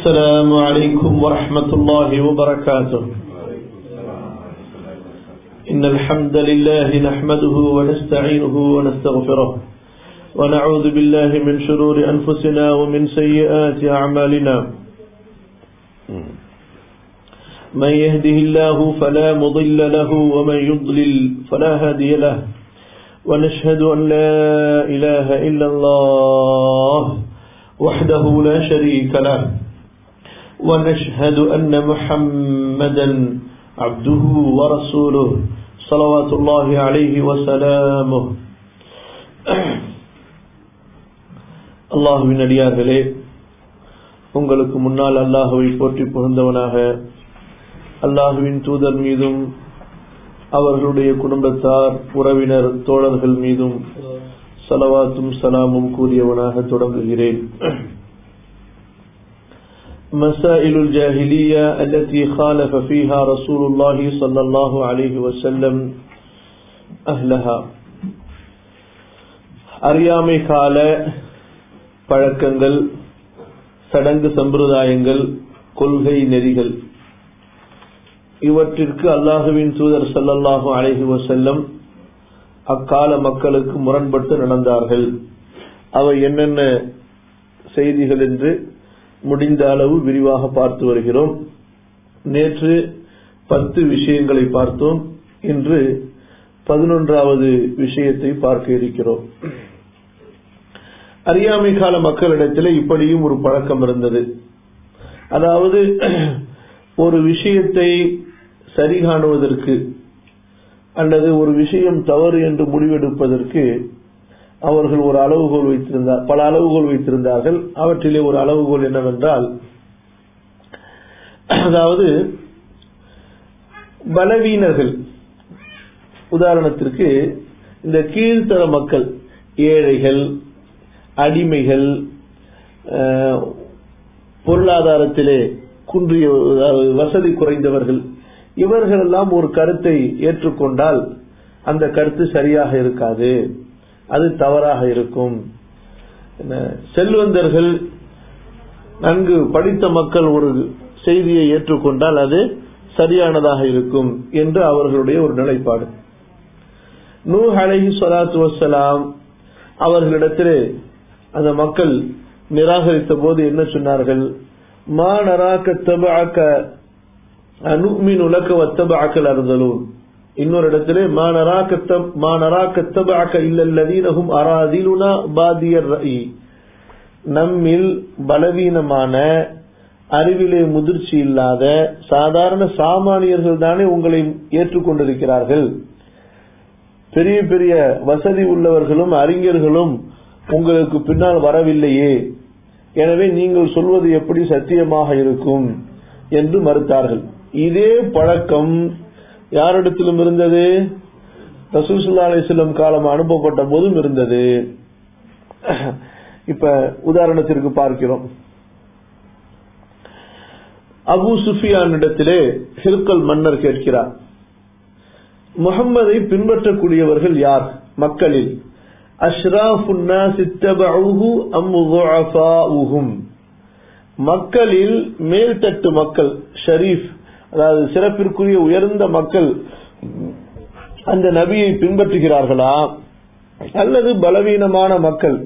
السلام عليكم ورحمة الله وبركاته إن الحمد لله نحمده ونستعينه ونستغفره ونعوذ بالله من شرور أنفسنا ومن سيئات أعمالنا من يهده الله فلا مضل له ومن يضلل فلا هادي له ونشهد أن لا إله إلا الله وحده لا شريك له ونشهد أن محمدا عبده ورسوله صلوات الله عليه وسلامه அல்லாஹுவின் அடியார்களே உங்களுக்கு முன்னால் அல்லாஹுவை போற்றி புகழ்ந்தவனாக அல்லாஹுவின் தூதர் மீதும் அவர்களுடைய குடும்பத்தார் உறவினர் தோழர்கள் மீதும் சலவாத்தும் சலாமும் கூறியவனாக தொடங்குகிறேன் مسائل الجاهلية التي خالف فيها رسول الله صلى الله عليه وسلم أهلها அறியாமை கால பழக்கங்கள் சடங்கு சம்பிரதாயங்கள் கொள்கை நெறிகள் இவற்றிற்கு அல்லாஹுவின் தூதர் சல்லல்லாஹு அலைஹி வசல்லம் அக்கால மக்களுக்கு முரண்பட்டு நடந்தார்கள் அவை என்னென்ன செய்திகள் என்று முடிந்த அளவு விரிவாக பார்த்து வருகிறோம் நேற்று பத்து விஷயங்களை பார்த்தோம் இன்று பதினொன்றாவது விஷயத்தை பார்க்க இருக்கிறோம் அறியாமை கால மக்களிடத்தில் இப்படியும் ஒரு பழக்கம் இருந்தது அதாவது ஒரு விஷயத்தை சரி காணுவதற்கு அல்லது ஒரு விஷயம் தவறு என்று முடிவெடுப்பதற்கு அவர்கள் ஒரு அளவுகோல் வைத்திருந்தார் பல அளவுகோல் வைத்திருந்தார்கள் அவற்றிலே ஒரு அளவுகோல் என்னவென்றால் அதாவது பலவீனர்கள் உதாரணத்திற்கு இந்த கீழ்த்தர மக்கள் ஏழைகள் அடிமைகள் பொருளாதாரத்திலே குன்றிய வசதி குறைந்தவர்கள் இவர்கள் எல்லாம் ஒரு கருத்தை ஏற்றுக்கொண்டால் அந்த கருத்து சரியாக இருக்காது அது தவறாக இருக்கும் செல்வந்தர்கள் நன்கு படித்த மக்கள் ஒரு செய்தியை ஏற்றுக்கொண்டால் அது சரியானதாக இருக்கும் என்று அவர்களுடைய ஒரு நிலைப்பாடு நூ அலஹி சலாத்து வசலாம் அவர்களிடத்திலே அந்த மக்கள் நிராகரித்த போது என்ன சொன்னார்கள் மா நராக்க தபாக்க அனுமின் உலக வத்தபாக்கல் அருந்தலூன் இன்னொரு இடத்திலே மா நராக்க தபாக்க இல்லல்லதீனஹும் அராதிலுனா பாதியர் ரஇ நம்மில் பலவீனமான அறிவிலே முதிர்ச்சி இல்லாத சாதாரண சாமானியர்கள் தானே உங்களை ஏற்றுக்கொண்டிருக்கிறார்கள் பெரிய பெரிய வசதி உள்ளவர்களும் அறிஞர்களும் உங்களுக்கு பின்னால் வரவில்லையே எனவே நீங்கள் சொல்வது எப்படி சத்தியமாக இருக்கும் என்று மறுத்தார்கள் இதே பழக்கம் யாரிடத்திலும் இருந்தது ரசூசுல்லா அலிஸ்லம் காலம் அனுப்பப்பட்ட போதும் இருந்தது இப்ப உதாரணத்திற்கு பார்க்கிறோம் அபு சுஃபியான் இடத்திலே ஹிர்கல் மன்னர் கேட்கிறார் முகம்மதை பின்பற்றக்கூடியவர்கள் யார் மக்களில் மக்களில் மேல்தட்டு மக்கள் ஷரீப் அதாவது சிறப்பிற்குரிய உயர்ந்த மக்கள் அந்த நபியை பின்பற்றுகிறார்களா அல்லது பலவீனமான மக்கள்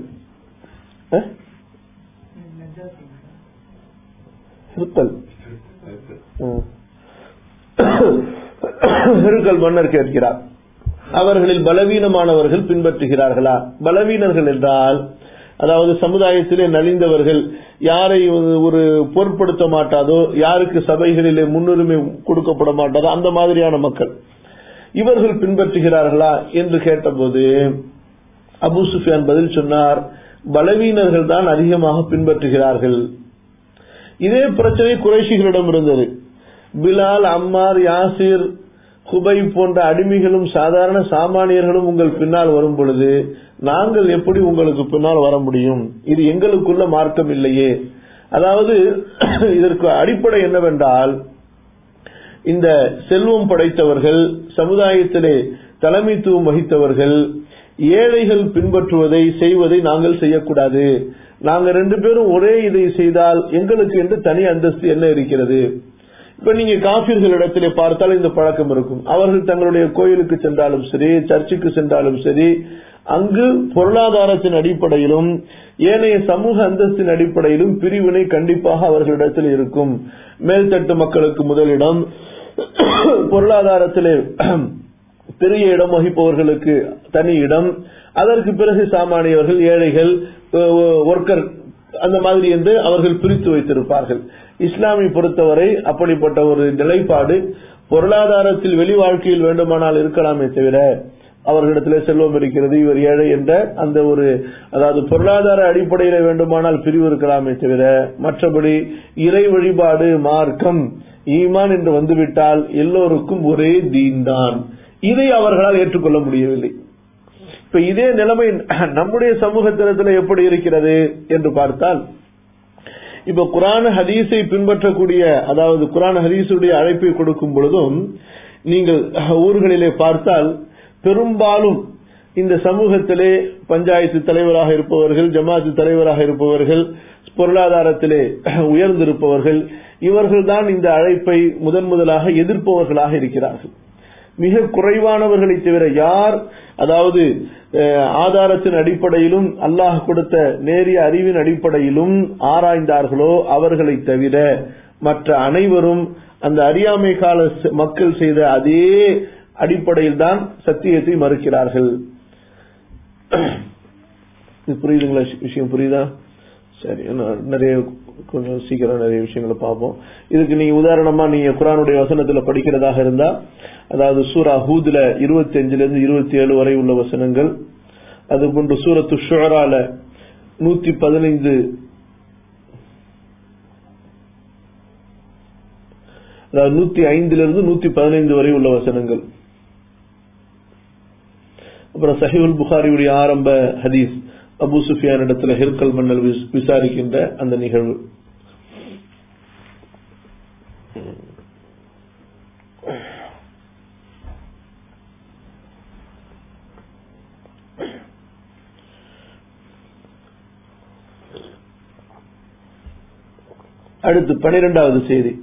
மன்னர் கேட்கிறார் அவர்களில் பலவீனமானவர்கள் பின்பற்றுகிறார்களா பலவீனர்கள் என்றால் அதாவது சமுதாயத்திலே நலிந்தவர்கள் யாரை ஒரு பொருட்படுத்த மாட்டாதோ யாருக்கு சபைகளிலே முன்னுரிமை கொடுக்கப்பட மாட்டாதோ அந்த மாதிரியான மக்கள் இவர்கள் பின்பற்றுகிறார்களா என்று கேட்டபோது அபு சுஃபியான் பதில் சொன்னார் பலவீனர்கள் தான் அதிகமாக பின்பற்றுகிறார்கள் இதே பிரச்சனை குறைஷிகளிடம் இருந்தது பிலால் அம்மார் யாசிர் குபை போன்ற அடிமைகளும் சாதாரண சாமானியர்களும் உங்கள் பின்னால் வரும் பொழுது நாங்கள் எப்படி உங்களுக்கு பின்னால் வர முடியும் இது எங்களுக்குள்ள மார்க்கம் இல்லையே அதாவது இதற்கு அடிப்படை என்னவென்றால் இந்த செல்வம் படைத்தவர்கள் சமுதாயத்திலே தலைமைத்துவம் வகித்தவர்கள் ஏழைகள் பின்பற்றுவதை செய்வதை நாங்கள் செய்யக்கூடாது நாங்க ரெண்டு பேரும் ஒரே இதை செய்தால் எங்களுக்கு என்று தனி அந்தஸ்து என்ன இருக்கிறது இப்ப நீங்க காபிர்கள் இடத்திலே பார்த்தால் இந்த பழக்கம் இருக்கும் அவர்கள் தங்களுடைய கோயிலுக்கு சென்றாலும் சரி சர்ச்சுக்கு சென்றாலும் சரி அங்கு பொருளாதாரத்தின் அடிப்படையிலும் ஏனைய சமூக அந்தஸ்தின் அடிப்படையிலும் பிரிவினை கண்டிப்பாக அவர்களிடத்தில் இருக்கும் மேல்தட்டு மக்களுக்கு முதலிடம் பொருளாதாரத்திலே பெரிய இடம் வகிப்பவர்களுக்கு தனி இடம் அதற்கு பிறகு சாமானியவர்கள் ஏழைகள் ஒர்க்கர் அந்த மாதிரி என்று அவர்கள் பிரித்து வைத்திருப்பார்கள் இஸ்லாமை பொறுத்தவரை அப்படிப்பட்ட ஒரு நிலைப்பாடு பொருளாதாரத்தில் வெளி வாழ்க்கையில் வேண்டுமானால் இருக்கலாமே தவிர அவர்களிடத்தில் செல்வம் இருக்கிறது இவர் ஏழை என்ற அந்த ஒரு அதாவது பொருளாதார அடிப்படையில வேண்டுமானால் பிரிவு இருக்கலாமே தவிர மற்றபடி இறை வழிபாடு மார்க்கம் ஈமான் என்று வந்துவிட்டால் எல்லோருக்கும் ஒரே தீன் தான் இதை அவர்களால் ஏற்றுக்கொள்ள முடியவில்லை இப்ப இதே நிலைமை நம்முடைய சமூகத்தினத்தில் எப்படி இருக்கிறது என்று பார்த்தால் இப்ப குரான் ஹதீஸை பின்பற்றக்கூடிய அதாவது குரான் ஹதீஸுடைய அழைப்பை கொடுக்கும் பொழுதும் நீங்கள் ஊர்களிலே பார்த்தால் பெரும்பாலும் இந்த சமூகத்திலே பஞ்சாயத்து தலைவராக இருப்பவர்கள் ஜமாத்து தலைவராக இருப்பவர்கள் பொருளாதாரத்திலே உயர்ந்திருப்பவர்கள் இவர்கள்தான் இந்த அழைப்பை முதன் முதலாக எதிர்ப்பவர்களாக இருக்கிறார்கள் மிக குறைவானவர்களை தவிர யார் அதாவது ஆதாரத்தின் அடிப்படையிலும் அல்லாஹ் கொடுத்த நேரிய அறிவின் அடிப்படையிலும் ஆராய்ந்தார்களோ அவர்களை தவிர மற்ற அனைவரும் அந்த அறியாமை கால மக்கள் செய்த அதே அடிப்படையில் தான் சத்தியத்தை மறுக்கிறார்கள் புரியுதுங்களா விஷயம் புரியுதா சரி நிறைய கொஞ்சம் சீக்கிரம் நிறைய விஷயங்களை பார்ப்போம் இதுக்கு நீங்க உதாரணமா நீங்க குரானுடைய வசனத்துல படிக்கிறதாக இருந்தா அதாவது சூரா ஹூதுல இருபத்தி அஞ்சுல இருந்து இருபத்தி ஏழு வரை உள்ள வசனங்கள் அது போன்று சூரத்து ஷுரால நூத்தி பதினைந்து அதாவது நூத்தி ஐந்துல இருந்து நூத்தி பதினைந்து வரை உள்ள வசனங்கள் அப்புறம் சஹிவுல் புகாரியுடைய ஆரம்ப ஹதீஸ் அபு சுஃபியான் இடத்துல ஹெர்கல் மன்னல் விசாரிக்கின்ற அந்த நிகழ்வு அடுத்து பனிரெண்டாவது செய்தி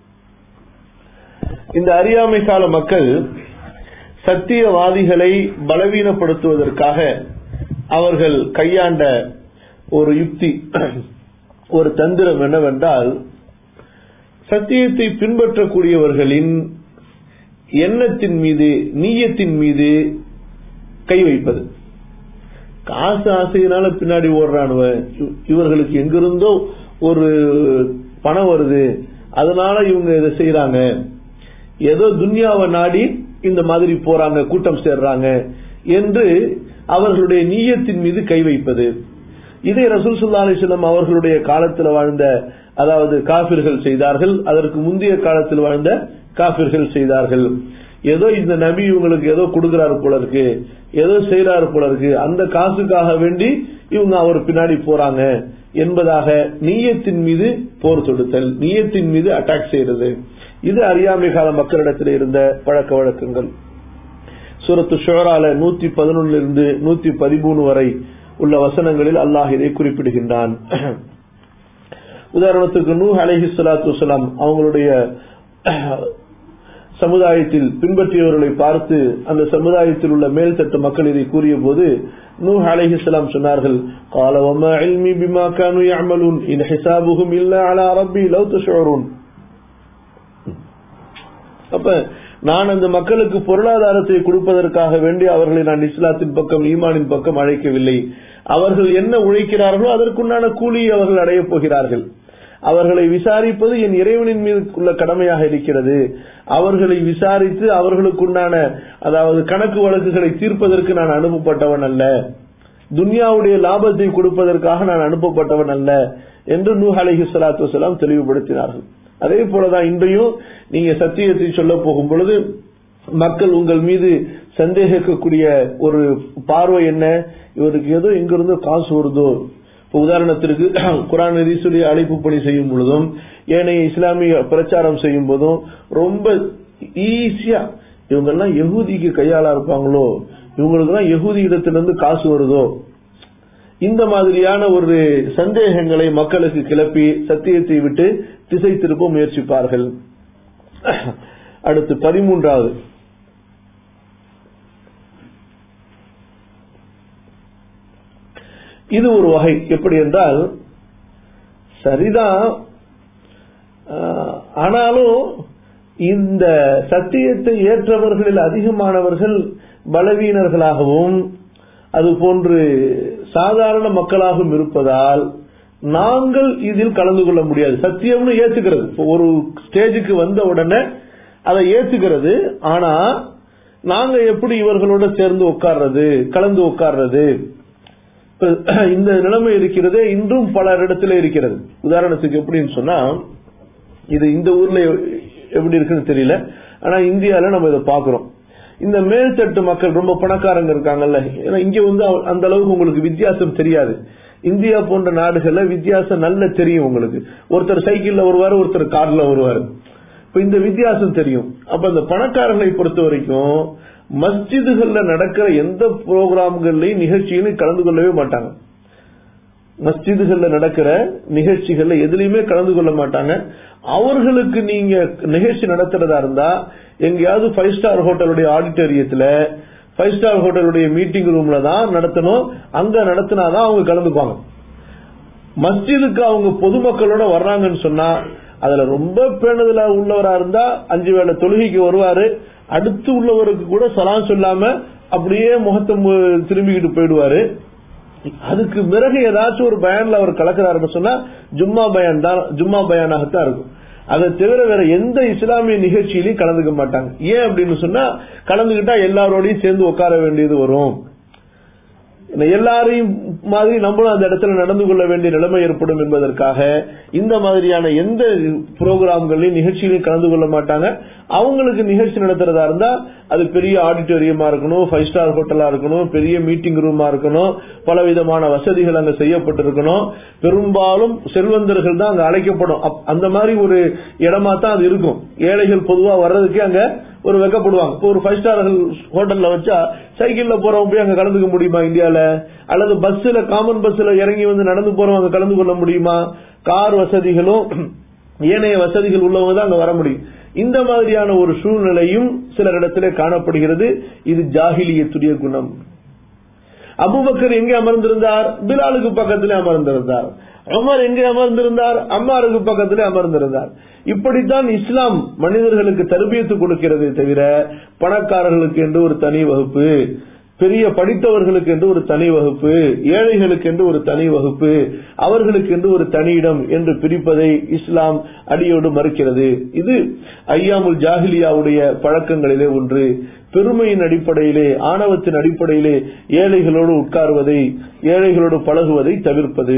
இந்த அறியாமை கால மக்கள் சத்தியவாதிகளை பலவீனப்படுத்துவதற்காக அவர்கள் கையாண்ட ஒரு யுக்தி ஒரு தந்திரம் என்னவென்றால் சத்தியத்தை பின்பற்றக்கூடியவர்களின் எண்ணத்தின் மீது நீயத்தின் மீது கை வைப்பது காசு ஆசையினால பின்னாடி ஓடுறானுவ இவர்களுக்கு எங்கிருந்தோ ஒரு பணம் வருது அதனால இவங்க இதை செய்யறாங்க ஏதோ துன்யாவை நாடி இந்த மாதிரி போறாங்க கூட்டம் சேர்றாங்க என்று அவர்களுடைய நீயத்தின் மீது கை வைப்பது இதை ரசூல் சுல்லா அலிஸ்லாம் அவர்களுடைய காலத்தில் வாழ்ந்த அதாவது காபிர்கள் செய்தார்கள் அதற்கு முந்தைய காலத்தில் வாழ்ந்த காபிர்கள் செய்தார்கள் ஏதோ இந்த நபி இவங்களுக்கு ஏதோ கொடுக்கிறாரு போல இருக்கு ஏதோ செய்யறாரு போல இருக்கு அந்த காசுக்காக வேண்டி இவங்க அவர் பின்னாடி போறாங்க என்பதாக நீயத்தின் மீது போர் தொடுத்தல் நீயத்தின் மீது அட்டாக் செய்யறது இது அறியாமை கால மக்களிடத்தில் இருந்த பழக்க வழக்கங்கள் சூரத்து ஷோரால நூத்தி பதினொன்னுல இருந்து நூத்தி பதிமூணு வரை உள்ள வசனங்களில் அல்லாஹ் இதை குறிப்பிடுகின்றான் உதாரணத்துக்கு நூ அலஹி சலாத்து வலாம் அவங்களுடைய சமுதாயத்தில் பின்பற்றியவர்களை பார்த்து அந்த சமுதாயத்தில் உள்ள மேல்தட்டு மக்கள் இதை கூறிய போது நூ அலைஹிஸ்லாம் சொன்னார்கள் قال وما علمي بما كانوا يعملون إن حسابهم إلا على ربي لو تشعرون அப்ப நான் அந்த மக்களுக்கு பொருளாதாரத்தை கொடுப்பதற்காக வேண்டி அவர்களை நான் இஸ்லாத்தின் பக்கம் ஈமானின் பக்கம் அழைக்கவில்லை அவர்கள் என்ன உழைக்கிறார்களோ அதற்குண்டான கூலியை அவர்கள் அடையப் போகிறார்கள் அவர்களை விசாரிப்பது என் இறைவனின் மீது உள்ள கடமையாக இருக்கிறது அவர்களை விசாரித்து அவர்களுக்குண்டான அதாவது கணக்கு வழக்குகளை தீர்ப்பதற்கு நான் அனுப்பப்பட்டவன் அல்ல துன்யாவுடைய லாபத்தை கொடுப்பதற்காக நான் அனுப்பப்பட்டவன் அல்ல என்று நூ அலஹி சலாத்து வலாம் தெளிவுபடுத்தினார்கள் அதே போலதான் இன்றையும் நீங்க சத்தியத்தை சொல்ல போகும் பொழுது மக்கள் உங்கள் மீது சந்தேகிக்கக்கூடிய ஒரு பார்வை என்ன இவருக்கு ஏதோ எங்கிருந்தோ காசு வருதோ இப்ப உதாரணத்திற்கு குரான் சொல்லி அழைப்பு பணி செய்யும் பொழுதும் ஏனைய இஸ்லாமிய பிரச்சாரம் செய்யும் போதும் ரொம்ப ஈஸியா இவங்க எல்லாம் யகுதிக்கு கையாளா இருப்பாங்களோ இவங்களுக்கு தான் யகுதி இடத்திலிருந்து காசு வருதோ இந்த மாதிரியான ஒரு சந்தேகங்களை மக்களுக்கு கிளப்பி சத்தியத்தை விட்டு திசை திருப்ப முயற்சிப்பார்கள் அடுத்து பதிமூன்றாவது இது ஒரு வகை எப்படி என்றால் சரிதான் ஆஹ், ஆனாலும் இந்த சத்தியத்தை ஏற்றவர்களில் அதிகமானவர்கள் பலவீனர்களாகவும் அது போன்று சாதாரண மக்களாகவும் இருப்பதால் நாங்கள் இதில் கலந்து கொள்ள முடியாது சத்தியம்னு ஏத்துக்கிறது இப்போ ஒரு ஸ்டேஜுக்கு வந்த உடனே அதை ஏத்துக்கிறது ஆனா நாங்க எப்படி இவர்களோட சேர்ந்து உட்கார்றது கலந்து உட்கார்றது இப்ப இந்த நிலைமை இருக்கிறது இன்றும் பலரிடத்துல இருக்கிறது உதாரணத்துக்கு எப்படின்னு சொன்னா இது இந்த ஊர்ல எப்படி இருக்குன்னு தெரியல ஆனா இந்தியால நம்ம இதை பாக்குறோம் இந்த மேல்தட்டு மக்கள் ரொம்ப பணக்காரங்க இருக்காங்கல்ல ஏன்னா இங்க வந்து அவ- அந்த அளவுக்கு உங்களுக்கு வித்தியாசம் தெரியாது இந்தியா போன்ற நாடுகள்ல வித்தியாசம் நல்ல தெரியும் உங்களுக்கு ஒருத்தர் சைக்கிள்ல வருவாரு ஒருத்தர் கார்ல வருவாரு இப்ப இந்த வித்தியாசம் தெரியும் அப்ப இந்த பணக்காரர்களை பொறுத்த வரைக்கும் மஸ்ஜிதுகள்ல நடக்கிற எந்த ப்ரோக்ராம்கள்லயும் நிகழ்ச்சியிலும் கலந்து கொள்ளவே மாட்டாங்க மஸ்ஜிதுகள்ல நடக்கிற நிகழ்ச்சிகள்ல எதுலயுமே கலந்து கொள்ள மாட்டாங்க அவர்களுக்கு நீங்க நிகழ்ச்சி நடத்துறதா இருந்தா எங்கேயாவது ஃபைவ் ஸ்டார் ஹோட்டலுடைய ஆடிட்டோரியத்துல ஃபைவ் ஸ்டார் ஹோட்டலுடைய மீட்டிங் ரூம்ல தான் நடத்தணும் அங்க நடத்தினாதான் அவங்க கலந்துப்பாங்க மஸ்ஜிதுக்கு அவங்க பொதுமக்களோட வர்றாங்கன்னு சொன்னா அதுல ரொம்ப பேணுதல உள்ளவரா இருந்தா அஞ்சு வேளை தொழுகைக்கு வருவாரு அடுத்து உள்ளவருக்கு கூட சலாம் சொல்லாம அப்படியே முகத்தை மு- திரும்பிக்கிட்டு போயிடுவாரு அதுக்கு பிறகு ஏதாச்சும் ஒரு பயான்ல அவர் கலக்கிறாருன்னு சொன்னா ஜும்மா பயான் தான் ஜும்மா பயானாகத்தான் இருக்கும் அதை தவிர வேற எந்த இஸ்லாமிய நிகழ்ச்சியிலையும் கலந்துக்க மாட்டாங்க ஏன் அப்படின்னு சொன்னா கலந்துகிட்டா எல்லாரோடையும் சேர்ந்து உட்கார வேண்டியது வரும் எல்லாரையும் மாதிரி நம்மளும் அந்த இடத்துல நடந்து கொள்ள வேண்டிய நிலைமை ஏற்படும் என்பதற்காக இந்த மாதிரியான எந்த புரோகிராம்களையும் நிகழ்ச்சியிலையும் கலந்து கொள்ள மாட்டாங்க அவங்களுக்கு நிகழ்ச்சி நடத்துறதா இருந்தா அது பெரிய ஆடிட்டோரியமா இருக்கணும் ஃபைவ் ஸ்டார் ஹோட்டலா இருக்கணும் பெரிய மீட்டிங் ரூமா இருக்கணும் பல விதமான வசதிகள் அங்க செய்யப்பட்டிருக்கணும் பெரும்பாலும் செல்வந்தர்கள் தான் அங்க அழைக்கப்படும் அப்- அந்த மாதிரி ஒரு இடமா தான் அது இருக்கும் ஏழைகள் பொதுவா வர்றதுக்கே அங்க ஒரு வெக்கப்படுவாங்க இப்போ ஒரு ஃபைவ் ஸ்டார் ஹோட்டல்ல வச்சா சைக்கிள்ல போறவங்க போய் அங்க கலந்துக்க முடியுமா இந்தியால அல்லது பஸ்ல காமன் பஸ்ல இறங்கி வந்து நடந்து போறவங்க கலந்து கொள்ள முடியுமா கார் வசதிகளும் ஏனைய வசதிகள் உள்ளவங்க தான் அங்க வர முடியும் இந்த மாதிரியான ஒரு சூழ்நிலையும் சிலரிடத்திலே காணப்படுகிறது இது ஜாகிலியத்துடைய குணம் அபுபக்கர் எங்கே அமர்ந்திருந்தார் பிலாலுக்கு பக்கத்திலே அமர்ந்திருந்தார் உமர் எங்கே அமர்ந்திருந்தார் அம்மாருக்கு பக்கத்திலே அமர்ந்திருந்தார் இப்படித்தான் இஸ்லாம் மனிதர்களுக்கு தர்பியத்து கொடுக்கிறதே தவிர பணக்காரர்களுக்கு என்று ஒரு தனி வகுப்பு பெரிய படித்தவர்களுக்கு என்று ஒரு தனி வகுப்பு ஏழைகளுக்கு என்று ஒரு தனி வகுப்பு அவர்களுக்கு என்று ஒரு தனி இடம் என்று பிரிப்பதை இஸ்லாம் அடியோடு மறுக்கிறது இது ஐயாமுல் ஜாஹிலியாவுடைய பழக்கங்களிலே ஒன்று பெருமையின் அடிப்படையிலே ஆணவத்தின் அடிப்படையிலே ஏழைகளோடு உட்காருவதை ஏழைகளோடு பழகுவதை தவிர்ப்பது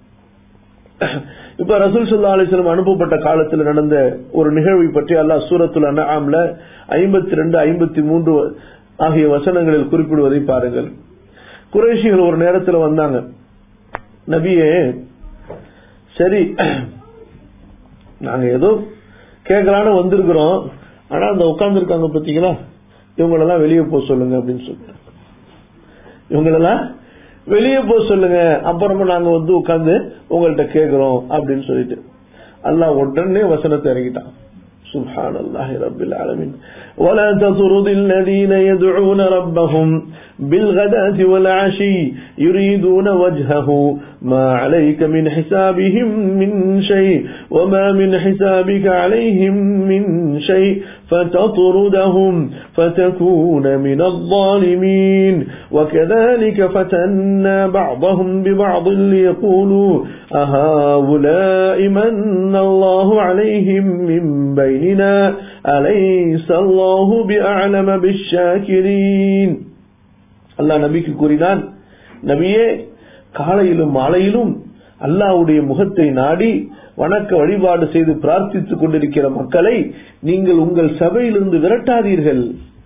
இப்ப ரசூல் சல்லா அலிஸ்லம் அனுப்பப்பட்ட காலத்தில் நடந்த ஒரு நிகழ்வை பற்றி அல்லாஹ் சூரத்துல் அன்ஆம்ல ஐம்பத்தி ரெண்டு ஐம்பத்தி மூன்று ஆகிய வசனங்களில் குறிப்பிடுவதை பாருங்கள் குறைஷிகள் ஒரு நேரத்தில் வந்தாங்க நபியே சரி நாங்க ஏதோ கேட்கலான்னு வந்திருக்கிறோம் ஆனா அந்த உட்கார்ந்து இருக்காங்க பாத்தீங்களா இவங்களெல்லாம் வெளியே போக சொல்லுங்க அப்படின்னு சொல்லிட்டு இவங்களெல்லாம் வெளியே போக சொல்லுங்க அப்புறமா நாங்க வந்து உட்கார்ந்து உங்கள்ட்ட கேக்குறோம் அப்படின்னு சொல்லிட்டு அல்லாஹ் உடனே வசனத்தை இறங்கிட்டான் سبحان الله رب العالمين ولا تطرد الذين يدعون ربهم بالغداة والعشي يريدون وجهه ما عليك من حسابهم من شيء وما من حسابك عليهم من شيء فتطردهم فتكون من الظالمين وكذلك فتنا بعضهم ببعض ليقولوا أهؤلاء من الله عليهم من بيننا أليس الله بأعلم بالشاكرين அல்லாஹ் நபிக்கு கூறினான் நபியே காலையிலும் மாலையிலும் அல்லாஹ்வுடைய முகத்தை நாடி வணக்க வழிபாடு செய்து பிரார்த்தித்துக் கொண்டிருக்கிற மக்களை நீங்கள் உங்கள் சபையிலிருந்து விரட்டாதீர்கள்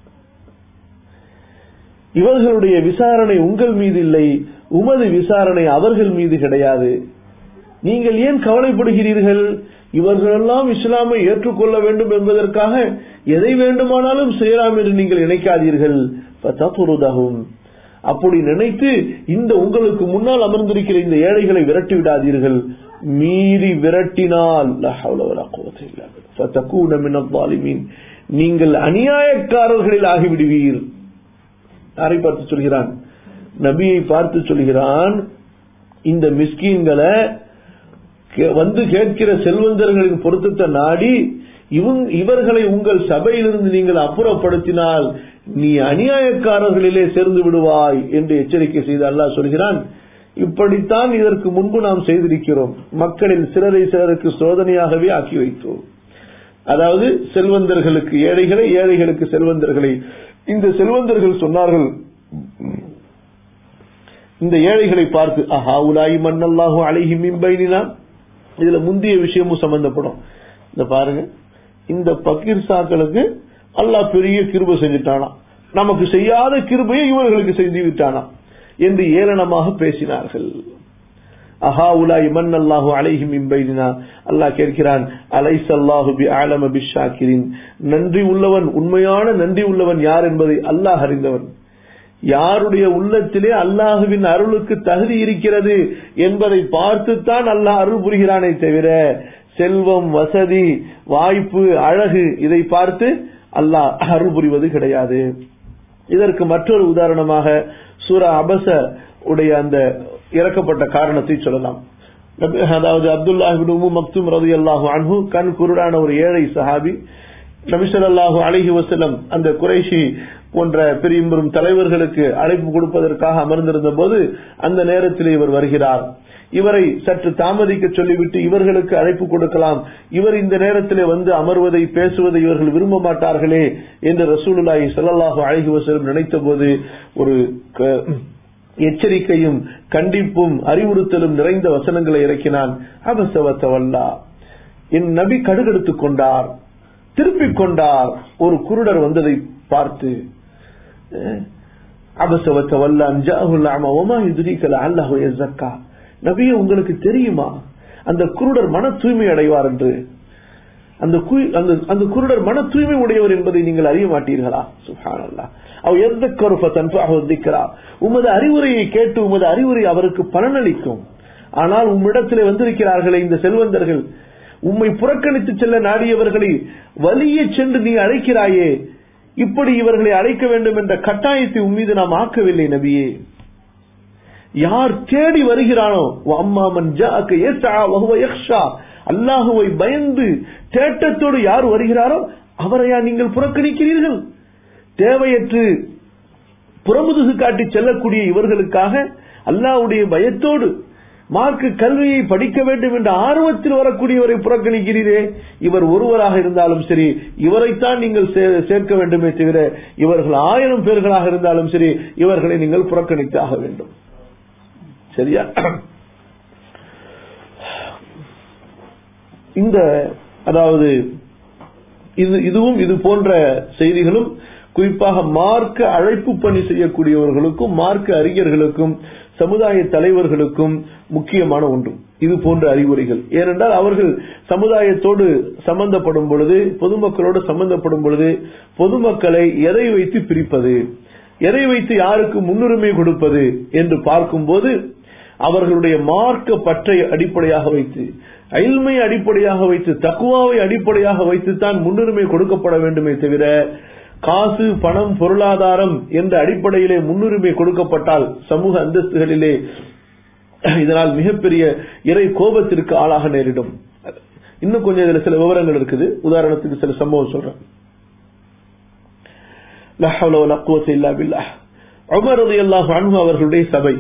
இவர்களுடைய விசாரணை உங்கள் மீது இல்லை உமது விசாரணை அவர்கள் மீது கிடையாது நீங்கள் ஏன் கவலைப்படுகிறீர்கள் இவர்களெல்லாம் இஸ்லாமை ஏற்றுக்கொள்ள வேண்டும் என்பதற்காக எதை வேண்டுமானாலும் செய்யலாம் என்று நீங்கள் நினைக்காதீர்கள் فتطردهم அப்படி நினைத்து இந்த உங்களுக்கு முன்னால் அமர்ந்திருக்கிற இந்த ஏழைகளை விரட்டி விடாதீர்கள் மீறி விரட்டினால் லா ஹவ்ல வலா குவத்த இல்லா பில்லாஹ். ஃபதகூன மினல் ஸாலிமீன். நீங்கள் அநியாயக்காரர்களில் ஆகிவிடுவீர் யாரை பார்த்து சொல்கிறான் நபியை பார்த்து சொல்கிறான் இந்த மிஸ்கீன்களை கே- வந்து கேட்கிற செல்வந்தர்களின் பொருத்தத்தை நாடி இவங் இவர்களை உங்கள் சபையிலிருந்து நீங்கள் அப்புறப்படுத்தினால் நீ அநியாயக்காரர்களிலே சேர்ந்து விடுவாய் என்று எச்சரிக்கை செய்து அல்லாஹ் சொல்கிறான் இப்படித்தான் இதற்கு முன்பு நாம் செய்திருக்கிறோம் மக்களில் சிலரை சிலருக்கு சோதனையாகவே ஆக்கி வைத்தோம் அதாவது செல்வந்தர்களுக்கு ஏழைகளை ஏழைகளுக்கு செல்வந்தர்களை இந்த செல்வந்தர்கள் சொன்னார்கள் இந்த ஏழைகளை பார்த்து அஹா உலாய் மன்னல்லாஹு அலைஹி மின்பைனா இதுல முந்தைய விஷயமும் சம்பந்தப்படும் இந்த பாருங்க இந்த பக்கீர் சாக்களுக்கு அல்லாஹ் பெரிய கிருபை செஞ்சுட்டானா நமக்கு செய்யாத கிருபையை இவர்களுக்கு செய்து விட்டானா என்று ஏளனமாக பேசினார்கள் அஹா உலாய் மன் அல்லாஹு அலைஹி மின்பைனா அல்லாஹ் கேட்கிறான் அலைஸ் அல்லாஹு பி ஆலம பிஷாக்கிரின் நன்றி உள்ளவன் உண்மையான நன்றி உள்ளவன் யார் என்பதை அல்லாஹ் அறிந்தவன் யாருடைய உள்ளத்திலே அல்லாஹுவின் அருளுக்கு தகுதி இருக்கிறது என்பதை பார்த்துத்தான் அல்லாஹ் அருள் புரிகிறானே தவிர செல்வம் வசதி வாய்ப்பு அழகு இதை பார்த்து அல்லாஹ் அருள் புரிவது கிடையாது இதற்கு மற்றொரு உதாரணமாக சூரா அபச உடைய அந்த இறக்கப்பட்ட காரணத்தை சொல்லலாம் நபி- அதாவது அப்துல்லா உம்மு மக்தும் ரதி அல்லாஹு அன்ஹு கண் குருடான ஒரு ஏழை சஹாபி நபிசல்லாஹு அலைஹி வஸல்லம் அந்த குறைஷி போன்ற பெரிய பெரும் தலைவர்களுக்கு அழைப்பு கொடுப்பதற்காக அமர்ந்திருந்த போது அந்த நேரத்தில் இவர் வருகிறார் இவரை சற்று தாமதிக்க சொல்லிவிட்டு இவர்களுக்கு அழைப்பு கொடுக்கலாம் இவர் இந்த நேரத்திலே வந்து அமர்வதை பேசுவதை இவர்கள் விரும்ப மாட்டார்களே என்று ரசூலுல்லாஹி ஸல்லல்லாஹு அலைஹி வஸல்லம் நினைத்த போது ஒரு க- எச்சரிக்கையும் கண்டிப்பும் அறிவுறுத்தலும் நிறைந்த வசனங்களை இறக்கினான் அபசவத்தவல்லா என் நபி கடுகெடுத்துக் கொண்டார் திருப்பிக் கொண்டார் ஒரு குருடர் வந்ததை பார்த்து அபசவத்தவல்லா அஞ்சாஹுல் அமா ஒமா யுதுரிக்கல அல்லாஹு யஸக்கா நபியே உங்களுக்கு தெரியுமா அந்த குருடர் மன தூய்மை அடைவார் என்று அந்த குய்- அந்த அந்த குருடர் மன தூய்மை உடையவர் என்பதை நீங்கள் அறிய மாட்டீர்களா சுப்ஹானல்லாஹ் அவ் எத்தக்கரு ஃபதன்ஃபஅஹு திக்ரா உமது அறிவுரையை கேட்டு உமது அறிவுரை அவருக்கு பலனளிக்கும் ஆனால் உம்மிடத்திலே வந்திருக்கிறார்களே இந்த செல்வந்தர்கள் உம்மை புறக்கணித்து செல்ல நாடியவர்களை வலிய சென்று நீ அழைக்கிறாயே இப்படி இவர்களை அழைக்க வேண்டும் என்ற கட்டாயத்தை உம்மீது நாம் ஆக்கவில்லை நபியே யார் தேடி வருகிறானோ அம்மாமன் ஜாக்க யஸ்ஆ வஹுவ யக்ஷா அல்லாஹுவை பயந்து தேட்டத்தோடு யார் வருகிறாரோ அவரையா நீங்கள் புறக்கணிக்கிறீர்கள் தேவையற்று புறமுதுகு காட்டி செல்லக்கூடிய இவர்களுக்காக அல்லாஹ்வுடைய பயத்தோடு மார்க்கு கல்வியை படிக்க வேண்டும் என்ற ஆர்வத்தில் வரக்கூடியவரை புறக்கணிக்கிறீரே இவர் ஒருவராக இருந்தாலும் சரி இவரைத்தான் நீங்கள் சே- சேர்க்க வேண்டுமே தவிர இவர்கள் ஆயிரம் பேர்களாக இருந்தாலும் சரி இவர்களை நீங்கள் புறக்கணித்தாக வேண்டும் சரியா இந்த அதாவது இது இதுவும் இது போன்ற செய்திகளும் குறிப்பாக மார்க்க அழைப்பு பணி செய்யக்கூடியவர்களுக்கும் மார்க்க அறிஞர்களுக்கும் சமுதாய தலைவர்களுக்கும் முக்கியமான ஒன்று இது போன்ற அறிவுரைகள் ஏனென்றால் அவர்கள் சமுதாயத்தோடு சம்பந்தப்படும் பொழுது பொதுமக்களோடு சம்பந்தப்படும் பொழுது பொதுமக்களை எதை வைத்து பிரிப்பது எதை வைத்து யாருக்கு முன்னுரிமை கொடுப்பது என்று பார்க்கும்போது அவர்களுடைய மார்க்க பற்றை அடிப்படையாக வைத்து அயல்மை அடிப்படையாக வைத்து தக்குவாவை அடிப்படையாக வைத்துத்தான் முன்னுரிமை கொடுக்கப்பட வேண்டுமே தவிர காசு பணம் பொருளாதாரம் என்ற அடிப்படையிலே முன்னுரிமை கொடுக்கப்பட்டால் சமூக அந்தஸ்துகளிலே இதனால் மிகப்பெரிய இறை கோபத்திற்கு ஆளாக நேரிடும் இன்னும் கொஞ்சம் இதுல சில விவரங்கள் இருக்குது உதாரணத்துக்கு சில சம்பவம் சொல்றேன் லா ஹவ்ல வலா குவத்த இல்லா பில்லாஹ். உமர் ரலியல்லாஹு அன்ஹு அவர்களுடைய சபை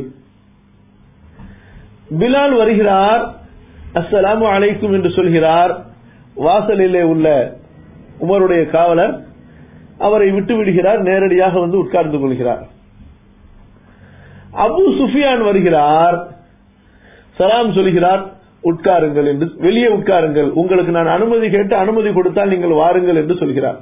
பிலால் வருகிறார் அஸ்ஸலாமு அலைக்கும் என்று சொல்கிறார் வாசலிலே உள்ள உமருடைய காவலர் அவரை விட்டு விடுகிறார் நேரடியாக வந்து உட்கார்ந்து கொள்கிறார் அபு சுஃபியான் வருகிறார் சலாம் சொல்கிறார் உட்காருங்கள் என்று வெளியே உட்காருங்கள் உங்களுக்கு நான் அனுமதி கேட்டு அனுமதி கொடுத்தால் நீங்கள் வாருங்கள் என்று சொல்கிறார்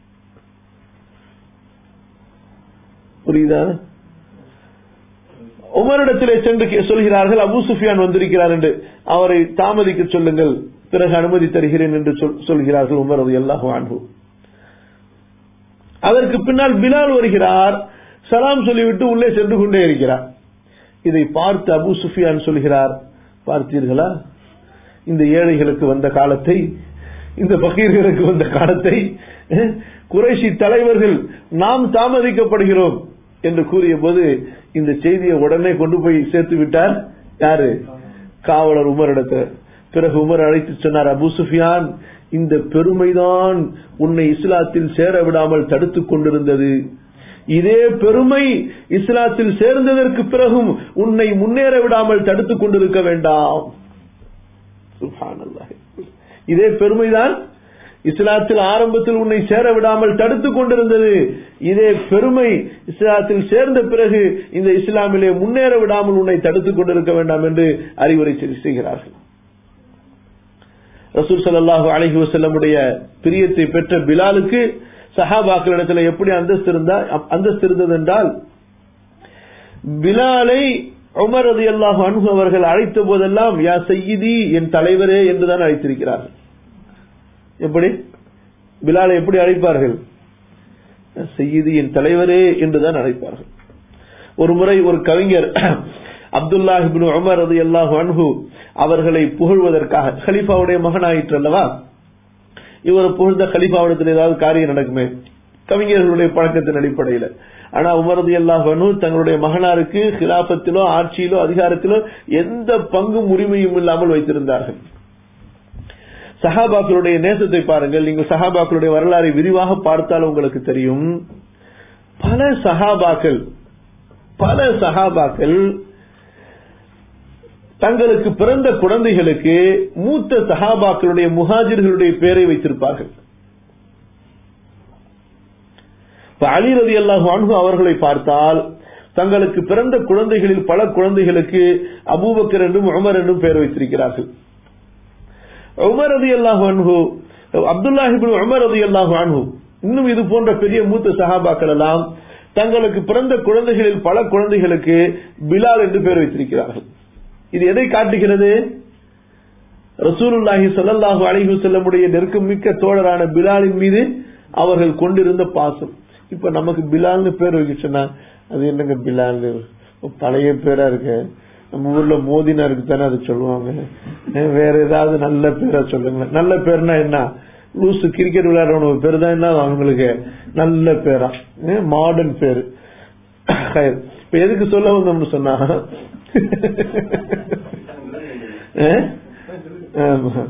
புரியுதா உமரிடத்திலே சென்று கே- சொல்கிறார்கள் அபு சுஃபியான் வந்திருக்கிறார் என்று அவரை தாமதிக்க சொல்லுங்கள் பிறகு அனுமதி தருகிறேன் என்று சொல்- சொல்கிறார்கள் உமர் அது எல்லாகும் அன்பு அதற்கு பின்னால் பிலால் வருகிறார் சலாம் சொல்லிவிட்டு உள்ளே சென்று கொண்டே இருக்கிறார் இதை பார்த்து அபு சுஃபியான் சொல்கிறார் பார்த்தீர்களா இந்த ஏழைகளுக்கு வந்த காலத்தை இந்த பகீர்களுக்கு வந்த காலத்தை அஹ், குறைஷி தலைவர்கள் நாம் தாமதிக்கப்படுகிறோம் என்று கூறிய போது இந்த செய்தியை உடனே கொண்டு போய் சேர்த்து விட்டார் யாரு காவலர் உமரிடத்தில் பிறகு உமர் அழைத்து சொன்னார் அபு சுஃபியான் இந்த பெருமைதான் உன்னை இஸ்லாத்தில் சேர விடாமல் தடுத்துக் கொண்டிருந்தது இதே பெருமை இஸ்லாத்தில் சேர்ந்ததற்கு பிறகும் உன்னை முன்னேற விடாமல் தடுத்துக் கொண்டிருக்க வேண்டாம் சுப்ஹானல்லாஹ். இதே பெருமைதான் இஸ்லாத்தில் ஆரம்பத்தில் உன்னை சேர விடாமல் தடுத்துக் கொண்டிருந்தது இதே பெருமை இஸ்லாத்தில் சேர்ந்த பிறகு இந்த இஸ்லாமிலே முன்னேற விடாமல் உன்னை தடுத்துக் கொண்டிருக்க வேண்டாம் என்று அறிவுரை செய்கிறார்கள் ரசூல் ஸல்லல்லாஹு அலைஹி வஸல்லமுடைய பிரியத்தை பெற்ற பிலாலுக்கு சஹாபாக்களிடத்தில் எப்படி அந்தஸ்து இருந்தா அந்தஸ்து இருந்தது என்றால் பிலாலை உமர் ரலியல்லாஹு அன்ஹு அவர்கள் அழைத்த போதெல்லாம் யா சையீதி என் தலைவரே என்றுதான் அழைத்திருக்கிறார்கள் எப்படி பிலாலை எப்படி அழைப்பார்கள் யா சையீதி என் தலைவரே என்றுதான் அழைப்பார்கள் ஒரு முறை ஒரு கவிஞர் அப்துல்லாஹ் இப்னு உமர் ரலியல்லாஹு அன்ஹு அவர்களை புகழ்வதற்காக கலீஃபாவுடைய மகனாயிற்று அல்லவா இவர் புகழ்ந்த கலீஃபாவிடத்தில் ஏதாவது காரியம் நடக்குமே கவிஞர்களுடைய பழக்கத்தின் அடிப்படையில் ஆனா உமரது அல்லாஹ் தங்களுடைய மகனாருக்கு கிலாபத்திலோ ஆட்சியிலோ அதிகாரத்திலோ எந்த பங்கும் உரிமையும் இல்லாமல் வைத்திருந்தார்கள் சஹாபாக்களுடைய நேசத்தை பாருங்கள் நீங்கள் சஹாபாக்களுடைய வரலாறை விரிவாக பார்த்தால் உங்களுக்கு தெரியும் பல சஹாபாக்கள் பல சஹாபாக்கள் தங்களுக்கு பிறந்த குழந்தைகளுக்கு மூத்த சஹாபாக்களுடைய முஹாஜிர்களுடைய பெயரை வைத்திருப்பார்கள் இப்ப அலி ரதி அல்லாஹு அன்ஹு அவர்களை பார்த்தால் தங்களுக்கு பிறந்த குழந்தைகளில் பல குழந்தைகளுக்கு அபூபக்கர் என்றும் உமர் என்றும் பெயர் வைத்திருக்கிறார்கள் உமர் ரதி அல்லாஹு அன்ஹு அப்துல்லாஹிபின் உமர் ரதி அல்லாஹு அன்ஹு இன்னும் இது போன்ற பெரிய மூத்த சஹாபாக்கள் எல்லாம் தங்களுக்கு பிறந்த குழந்தைகளில் பல குழந்தைகளுக்கு பிலால் என்று பெயர் வைத்திருக்கிறார்கள் இது எதை காட்டுகிறது ரசூலுல்லாஹி ஸல்லல்லாஹு அலைஹி வஸல்லமுடைய நெருக்கம் மிக்க தோழரான பிலாலின் மீது அவர்கள் கொண்டிருந்த பாசம் இப்ப நமக்கு பிலால்னு பேர் வைக்க சொன்னா அது என்னங்க பிலால் பழைய பேரா இருக்கு நம்ம ஊர்ல மோதினா இருக்கு தானே அது சொல்லுவாங்க ஏன் வேற ஏதாவது நல்ல பேரா சொல்லுங்க நல்ல பேர்னா என்ன லூசு கிரிக்கெட் விளையாடுறவங்க பேர் தான் என்ன அவங்களுக்கு நல்ல பேரா மாடர்ன் பேரு இப்ப எதுக்கு சொல்ல வந்தோம்னு சொன்னா அஹ்? ஆமா.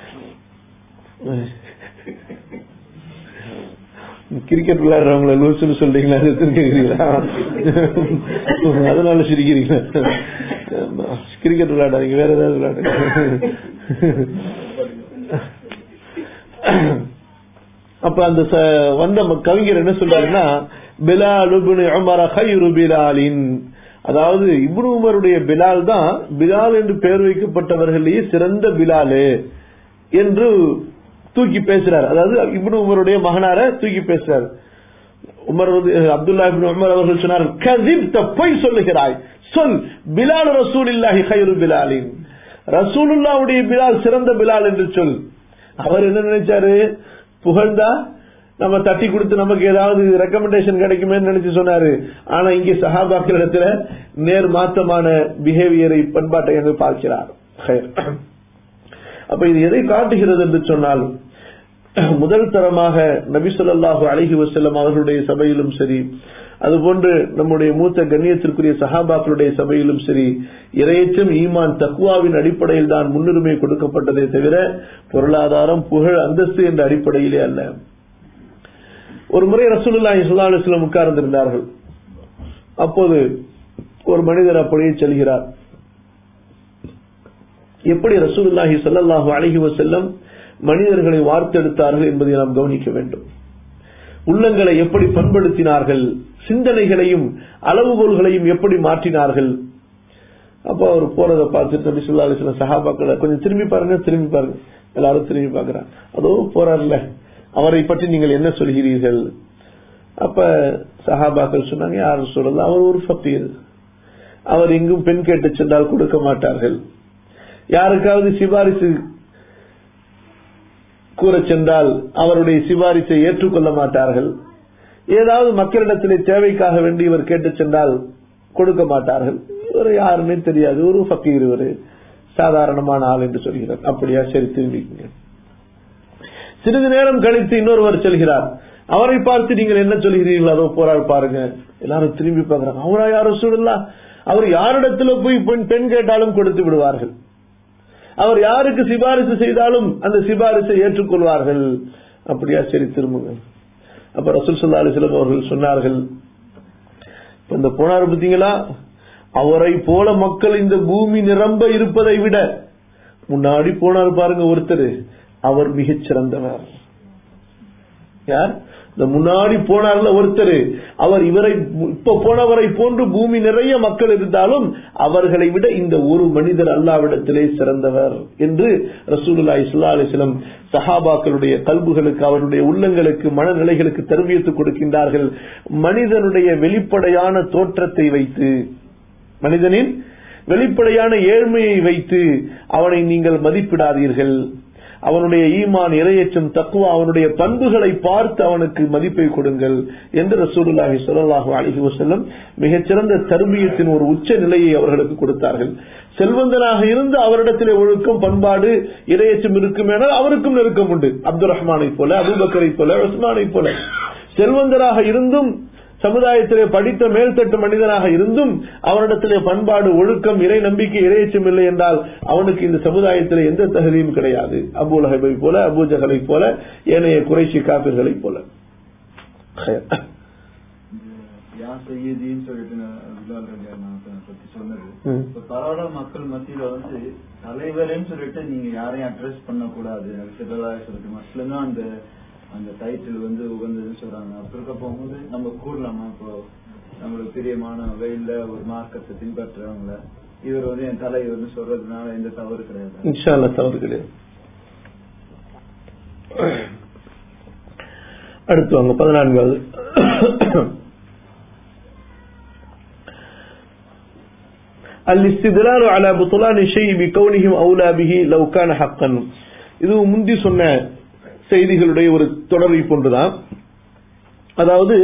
கிரிக்கெட் விளையாடுறவங்கள லூசுன்னு சொல்றீங்களா அது திருக்கிறீங்களா அதனால சிரிக்கிறீங்களா ஆமா. கிரிக்கெட் விளையாடாதீங்க வேற ஏதாவது விளையாடுங்க அப்ப அந்த ச- வந்த ம- கவிஞர் என்ன சொல்றாருன்னா பிலால் இப்னு உமர கைரு பிலாலின் அதாவது இப்னு உமருடைய பிலால் தான் பிலால் என்று பெயர் வைக்கப்பட்டவர்களே சிறந்த பிலாலு என்று தூக்கி பேசுறார் அதாவது இப்னு உமருடைய மகனார தூக்கி பேசுறார் உமர் ரதி- அப்துல்லா இப்னு உமர் அவர்கள் சொன்னார் கதிப்த பொய் சொல்லுகிறாய் சொல் பிலால் ரசூலில்லாஹி கைரு பிலாலின் ரசூலுல்லாவுடைய பிலால் சிறந்த பிலால் என்று சொல் அவர் என்ன நினைச்சாரு புகழ்ந்தா நம்ம தட்டி கொடுத்து நமக்கு ஏதாவது ரெக்கமெண்டேஷன் கிடைக்குமே நினைச்சு சொன்னாரு ஆனா இங்கே சஹாபாக்கள் இடத்துல நேர் மாற்றமான பிஹேவியரை பண்பாட்டை என்று பார்க்கிறார் ஹைர். அப்ப இது எதை காட்டுகிறது என்று சொன்னால் முதல் தரமாக நபி ஸல்லல்லாஹு அலைஹி வஸல்லம் அவர்களுடைய சபையிலும் சரி அதுபோன்று நம்முடைய மூத்த கண்ணியத்திற்குரிய சஹாபாக்களுடைய சபையிலும் சரி இரையச்சம் ஈமான் தக்குவாவின் அடிப்படையில் தான் முன்னுரிமை கொடுக்கப்பட்டதே தவிர பொருளாதாரம் புகழ் அந்தஸ்து என்ற அடிப்படையிலே அல்ல ஒரு முறை ரசூலுல்லாஹி ஸல்லல்லாஹு அலைஹி வஸல்லம் உட்கார்ந்திருந்தார்கள் அப்போது ஒரு மனிதர் அப்படியே செல்கிறார் எப்படி ரசூலுல்லாஹி ஸல்லல்லாஹு அலைஹி வஸல்லம் மனிதர்களை வார்த்தெடுத்தார்கள் என்பதை நாம் கவனிக்க வேண்டும் உள்ளங்களை எப்படி பண்படுத்தினார்கள் சிந்தனைகளையும் அளவுகோல்களையும் எப்படி மாற்றினார்கள் அப்போ அவர் போறதை பார்த்துட்டு நபி ஸல்லல்லாஹு அலைஹி வஸல்லம் சஹாபாக்களை கொஞ்சம் திரும்பி பாருங்க திரும்பி பாருங்க எல்லாரும் திரும்பி பார்க்கறாங்க அதோ போறார்ல அவரை பற்றி நீங்கள் என்ன சொல்கிறீர்கள் அப்ப சஹாபாக்கள் சொன்னாங்க யார் சொல்லலாம் அவர் ஒரு ஃபக்கீர் அவர் எங்கும் பெண் கேட்டு சென்றால் கொடுக்க மாட்டார்கள் யாருக்காவது சிபாரிசு கூற சென்றால் அவருடைய சிபாரிசை ஏற்றுக்கொள்ள மாட்டார்கள் ஏதாவது மக்களிடத்திலே தேவைக்காக வேண்டி இவர் கேட்டு சென்றால் கொடுக்க மாட்டார்கள் இவர் யாருன்னே தெரியாது ஒரு ஃபக்கீர் இவர் சாதாரணமான ஆள் என்று சொல்கிறார் அப்படியா சரி திரும்பிக்கங்க சிறிது நேரம் கழித்து இன்னொருவர் செல்கிறார் அவரை பார்த்து நீங்கள் என்ன சொல்கிறீர்கள் அதோ போறார் பாருங்க எல்லாரும் திரும்பி பார்க்கறாங்க அவரா யாரும் சொல்லலாம் அவர் யாரிடத்துல போய் பெண் பெண் கேட்டாலும் கொடுத்து விடுவார்கள் அவர் யாருக்கு சிபாரிசு செய்தாலும் அந்த சிபாரிசை ஏற்றுக்கொள்வார்கள் அப்படியா சரி திரும்புங்க அப்ப ரசூல் சல்லா அலிஸ்லாம் அவர்கள் சொன்னார்கள் இப்ப இந்த போனார் பார்த்தீங்களா அவரை போல மக்கள் இந்த பூமி நிரம்ப இருப்பதை விட முன்னாடி போனார் பாருங்க ஒருத்தர் அவர் மிகச் சிறந்தவர் யார் இந்த முன்னாடி போனார்ல ஒருத்தர் அவர் இவரை இப்ப போனவரை போன்று பூமி நிறைய மக்கள் இருந்தாலும் அவர்களை விட இந்த ஒரு மனிதர் அல்லாவிடத்திலே சிறந்தவர் என்று ரசூலுல்லா இஸ்லா அலிஸ்லம் சஹாபாக்களுடைய கல்புகளுக்கு அவருடைய உள்ளங்களுக்கு மனநிலைகளுக்கு தருவியத்து கொடுக்கின்றார்கள் மனிதனுடைய வெளிப்படையான தோற்றத்தை வைத்து மனிதனின் வெளிப்படையான ஏழ்மையை வைத்து அவனை நீங்கள் மதிப்பிடாதீர்கள் அவனுடைய ஈமான் இரையச்சம் தக்குவா அவனுடைய பண்புகளை பார்த்து அவனுக்கு மதிப்பை கொடுங்கள் என்று ரசூலுல்லாஹி ஸல்லல்லாஹு அலைஹி வஸல்லம் மிகச்சிறந்த தர்பியத்தின் ஒரு உச்ச நிலையை அவர்களுக்கு கொடுத்தார்கள் செல்வந்தனாக இருந்து அவரிடத்திலே ஒழுக்கம் பண்பாடு இரையச்சம் இருக்குமேனால் அவருக்கும் நெருக்கம் உண்டு அப்துல் ரஹ்மானை போல அபுபக்கரை போல உஸ்மானை போல செல்வந்தராக இருந்தும் சமுதாயத்திலே படித்த மேல்தட்டு மனிதனாக இருந்தும் அவனிடத்திலே பண்பாடு ஒழுக்கம் இறை நம்பிக்கை இறையச்சம் இல்லை என்றால் அவனுக்கு இந்த சமுதாயத்திலே எந்த தகுதியும் கிடையாது அபு லஹபை போல அபு ஜஹலை போல ஏனைய குறைசி காப்பிர்களை போல யா சையதின்னு சொல்லிட்டு நான் பிலால் ரலியா நான் பத்தி சொன்னது ம். இப்ப பரவாயில்ல மக்கள் மத்தியில வந்து தலைவர்னு சொல்லிட்டு நீங்க யாரையும் அட்ரஸ் பண்ண கூடாது சிலராக சொல்லிட்டு மஸ்லன்னா அந்த அந்த டைட்டில் வந்து உகந்ததுன்னு சொல்றாங்க அப்படி இருக்க போகும்போது நம்ம கூடலாமா இப்போ நம்மளுக்கு பிரியமான வெயில்ல ஒரு மார்க்கத்தை பின்பற்றுறவங்கள இவர் வந்து என் தலைவர்னு சொல்றதுனால எந்த தவறு கிடையாது இன்ஷா அல்லாஹ் தவறு கிடையாது அடுத்து வாங்க பதினான்காவது الاستدلال على بطلان الشيء بكونهم أولى به لو كان حقا இது முந்தி சொன்ன செய்திகளுடைய ஒரு தொடரை போன்றுதான் அதாவது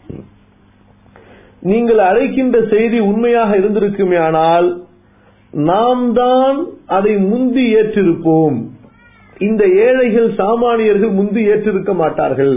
நீங்கள் அழைக்கின்ற செய்தி உண்மையாக இருந்திருக்குமே ஆனால் நாம் தான் அதை முந்தி ஏற்றிருப்போம் இந்த ஏழைகள் சாமானியர்கள் முந்தி ஏற்றிருக்க மாட்டார்கள்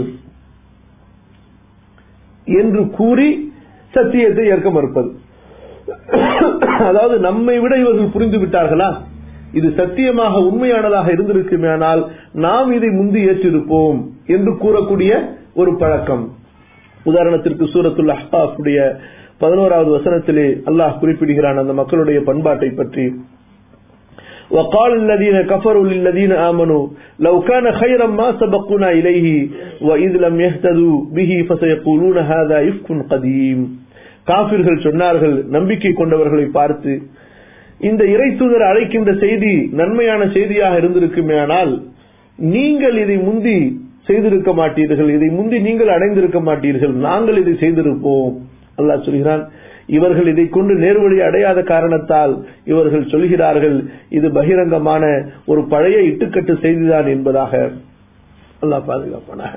என்று கூறி சத்தியத்தை ஏற்க மறுப்பது அதாவது நம்மை விட இவர்கள் புரிந்து விட்டார்களா இது சத்தியமாக உண்மையானதாக இருந்திருக்குமேனால் நாம் இதை முந்தி ஏற்றிருப்போம் என்று கூறக்கூடிய ஒரு பழக்கம் உதாரணத்திற்கு சூரத்துல் அஹ்பாஃபுடைய பதினோராவது வசனத்திலே அல்லாஹ் குறிப்பிடுகிறான் அந்த மக்களுடைய பண்பாட்டை பற்றி وقال الذين كفروا للذين آمنوا لو كان خيرا ما سبقنا إليه وإذ لم يهتدوا به فسيقولون هذا إفك قديم காபிர்கள் சொன்னார்கள் நம்பிக்கை கொண்டவர்களை பார்த்து இந்த இறைத்தூதர் அழைக்கின்ற செய்தி நன்மையான செய்தியாக இருந்திருக்குமே ஆனால் நீங்கள் இதை முந்தி செய்திருக்க மாட்டீர்கள் இதை முந்தி நீங்கள் அடைந்திருக்க மாட்டீர்கள் நாங்கள் இதை செய்திருப்போம் அல்லாஹ் சொல்கிறான் இவர்கள் இதை கொண்டு நேர்வழி அடையாத காரணத்தால் இவர்கள் சொல்கிறார்கள் இது பகிரங்கமான ஒரு பழைய இட்டுக்கட்டு செய்திதான் என்பதாக அல்லாஹ் பாதுகாப்பானாக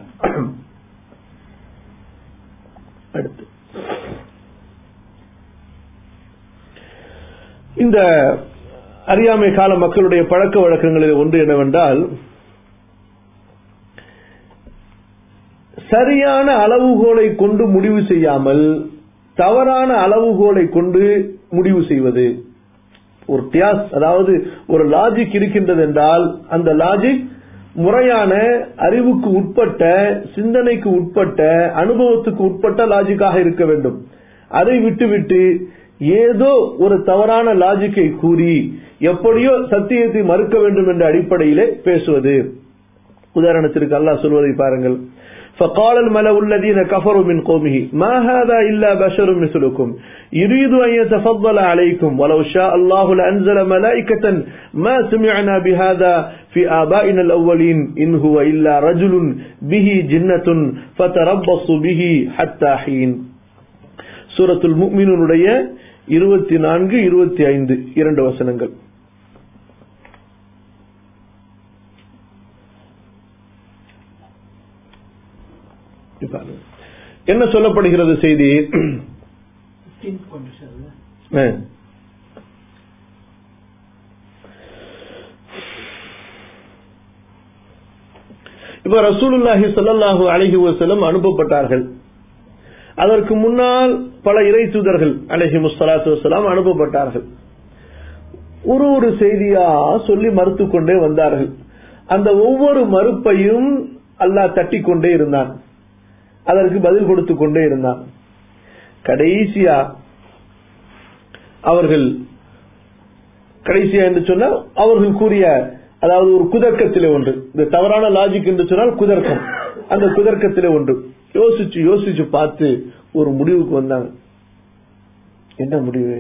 அடுத்து இந்த அறியாமை கால மக்களுடைய பழக்க வழக்கங்களில் ஒன்று என்னவென்றால் சரியான அளவுகோலை கொண்டு முடிவு செய்யாமல் தவறான அளவுகோலை கொண்டு முடிவு செய்வது ஒரு கியாஸ் அதாவது ஒரு லாஜிக் இருக்கின்றது என்றால் அந்த லாஜிக் முறையான அறிவுக்கு உட்பட்ட சிந்தனைக்கு உட்பட்ட அனுபவத்துக்கு உட்பட்ட லாஜிக்காக இருக்க வேண்டும் அதை விட்டுவிட்டு ஏதோ ஒரு தவறான லாஜிக்கை கூறி எப்படியோ சத்தியத்தை மறுக்க வேண்டும் என்ற அடிப்படையிலே பேசுவது உதாரணத்திற்கு அல்லாஹ் சொல்வதை பாருங்கள் فقال الملأ الذين كفروا من قومه ما هذا إلا بشر مثلكم يريد أن يتفضل عليكم ولو شاء الله لأنزل ملائكة ما سمعنا بهذا في آبائنا الأولين إن هو إلا رجل به جنة فتربصوا به حتى حين سورة المؤمنون இருபத்தி நான்கு இருபத்தி ஐந்து இரண்டு வசனங்கள் என்ன சொல்லப்படுகிறது செய்தி ஆ. இப்ப ரசூலுல்லாஹி ஸல்லல்லாஹு அலைஹி வஸல்லம் அனுப்பப்பட்டார்கள் அதற்கு முன்னால் பல இறை தூதர்கள் அலைஹி முஸ்ஸலாத்து வஸலாம் அனுப்பப்பட்டார்கள் ஒரு ஒரு செய்தியா சொல்லி மறுத்து கொண்டே வந்தார்கள் அந்த ஒவ்வொரு மறுப்பையும் அல்லாஹ் தட்டிக் கொண்டே இருந்தான் அதற்கு பதில் கொடுத்து கொண்டே இருந்தான் கடைசியா அவர்கள் கடைசியா என்று சொன்னால் அவர்கள் கூறிய அதாவது ஒரு குதர்க்கத்திலே ஒன்று இந்த தவறான லாஜிக் என்று சொன்னால் குதர்க்கம் அந்த குதர்க்கத்திலே ஒன்று யோசிச்சு யோசிச்சு பார்த்து ஒரு முடிவுக்கு வந்தாங்க என்ன முடிவு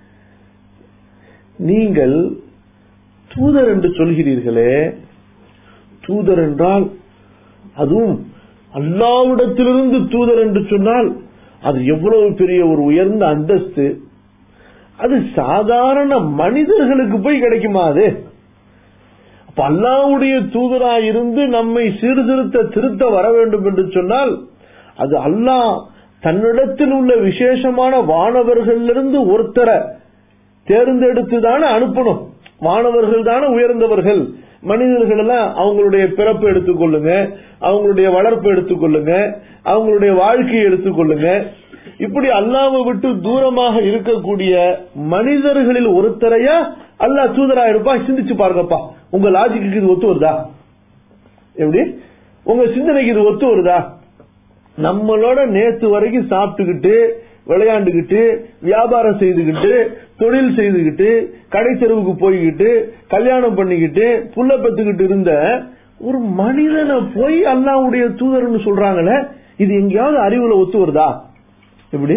நீங்கள் தூதர் என்று சொல்கிறீர்களே தூதர் என்றால் அதுவும் அல்லாவிடத்திலிருந்து தூதர் என்று சொன்னால் அது எவ்வளவு பெரிய ஒரு உயர்ந்த அந்தஸ்து அது சாதாரண மனிதர்களுக்கு போய் கிடைக்குமா அது அப்ப அல்லாவுடைய தூதரா இருந்து நம்மை சீர்திருத்த திருத்த வர வேண்டும் என்று சொன்னால் அது அல்லாஹ் தன்னிடத்தில் உள்ள விசேஷமான வானவர்களிலிருந்து ஒருத்தரை தேர்ந்தெடுத்து தானே அனுப்பணும் வானவர்கள் தானே உயர்ந்தவர்கள் மனிதர்கள் எல்லாம் அவங்களுடைய பிறப்பு எடுத்துக்கொள்ளுங்க அவங்களுடைய வளர்ப்பு எடுத்துக்கொள்ளுங்க அவங்களுடைய வாழ்க்கையை எடுத்துக்கொள்ளுங்க இப்படி அல்லாவை விட்டு தூரமாக இருக்கக்கூடிய மனிதர்களில் ஒருத்தரையா அல்லாஹ் தூதரா இருப்பா சிந்திச்சு பாருங்கப்பா உங்க லாஜிக்கு இது ஒத்து வருதா எப்படி உங்க சிந்தனைக்கு இது ஒத்து வருதா நம்மளோட நேத்து வரைக்கும் சாப்பிட்டுக்கிட்டு விளையாண்டுகிட்டு வியாபாரம் செய்துகிட்டு தொழில் செய்துகிட்டு கடை தெருவுக்கு போய்கிட்டு கல்யாணம் பண்ணிக்கிட்டு புள்ள பெத்துக்கிட்டு இருந்த ஒரு மனிதனை போய் அல்லாவுடைய தூதர்னு சொல்றாங்களே இது எங்கேயாவது அறிவுல ஒத்து வருதா எப்படி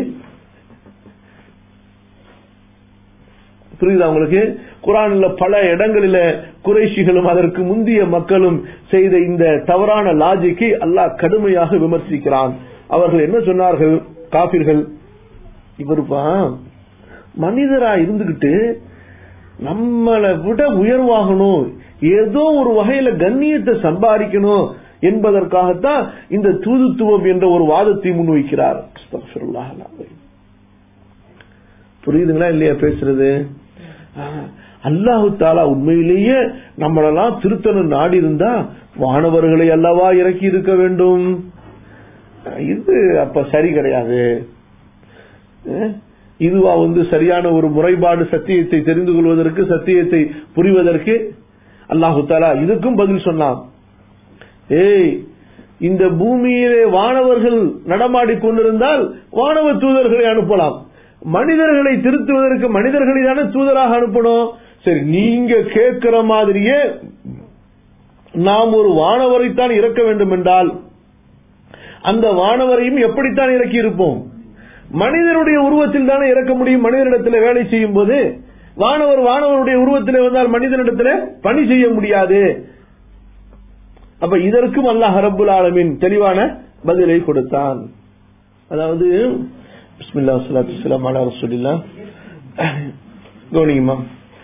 புரியுதா உங்களுக்கு குரான்ல பல இடங்களில குறைஷிகளும் அதற்கு முந்திய மக்களும் செய்த இந்த தவறான லாஜிக்கை அல்லாஹ் கடுமையாக விமர்சிக்கிறான் அவர்கள் என்ன சொன்னார்கள் காபிர்கள் இவருப்பா மனிதரா இருந்துகிட்டு நம்மளை விட உயர்வாகணும் ஏதோ ஒரு வகையில கண்ணியத்தை சம்பாதிக்கணும் என்பதற்காகத்தான் இந்த தூதுத்துவம் என்ற ஒரு வாதத்தை முன்வைக்கிறார் அஸ்தக்ஃபிருல்லாஹ் அல்-அலீம். புரியுதுங்களா இல்லையா பேசுறது அல்லாஹு தாலா உண்மையிலேயே நம்மளெல்லாம் திருத்தணும் நாடி இருந்தா வானவர்களை அல்லவா இறக்கி இருக்க வேண்டும் இது அப்ப சரி கிடையாது அஹ், இதுவா வந்து சரியான ஒரு முறைப்பாடு சத்தியத்தை தெரிந்து கொள்வதற்கு சத்தியத்தை புரிவதற்கு அல்லாஹு தாலா இதுக்கும் பதில் சொன்னான் ஏய் இந்த பூமியிலே வானவர்கள் நடமாடிக் கொண்டிருந்தால் வானவ தூதர்களை அனுப்பலாம் மனிதர்களை திருத்துவதற்கு மனிதர்களை தானே தூதராக அனுப்பணும் சரி நீங்க கேட்கிற மாதிரியே நாம் ஒரு வானவரைத்தான் இறக்க வேண்டும் என்றால் அந்த வானவரையும் எப்படித்தான் இறக்கி இருப்போம் மனிதனுடைய உருவத்தில் தானே இறக்க முடியும் மனிதனிடத்தில் வேலை செய்யும் போது வானவர் வானவருடைய உருவத்திலே வந்தால் மனிதனிடத்தில் பணி செய்ய முடியாது அப்ப இதற்கும் அல்லாஹ் ரப்புல் ஆலமீன் தெளிவான பதிலை கொடுத்தான் அதாவது பிஸ்மில்லா வஸ்ஸலாத்து வஸ்ஸலாமு அலா ரசூலில்லாஹ் கவனிங்கம்மா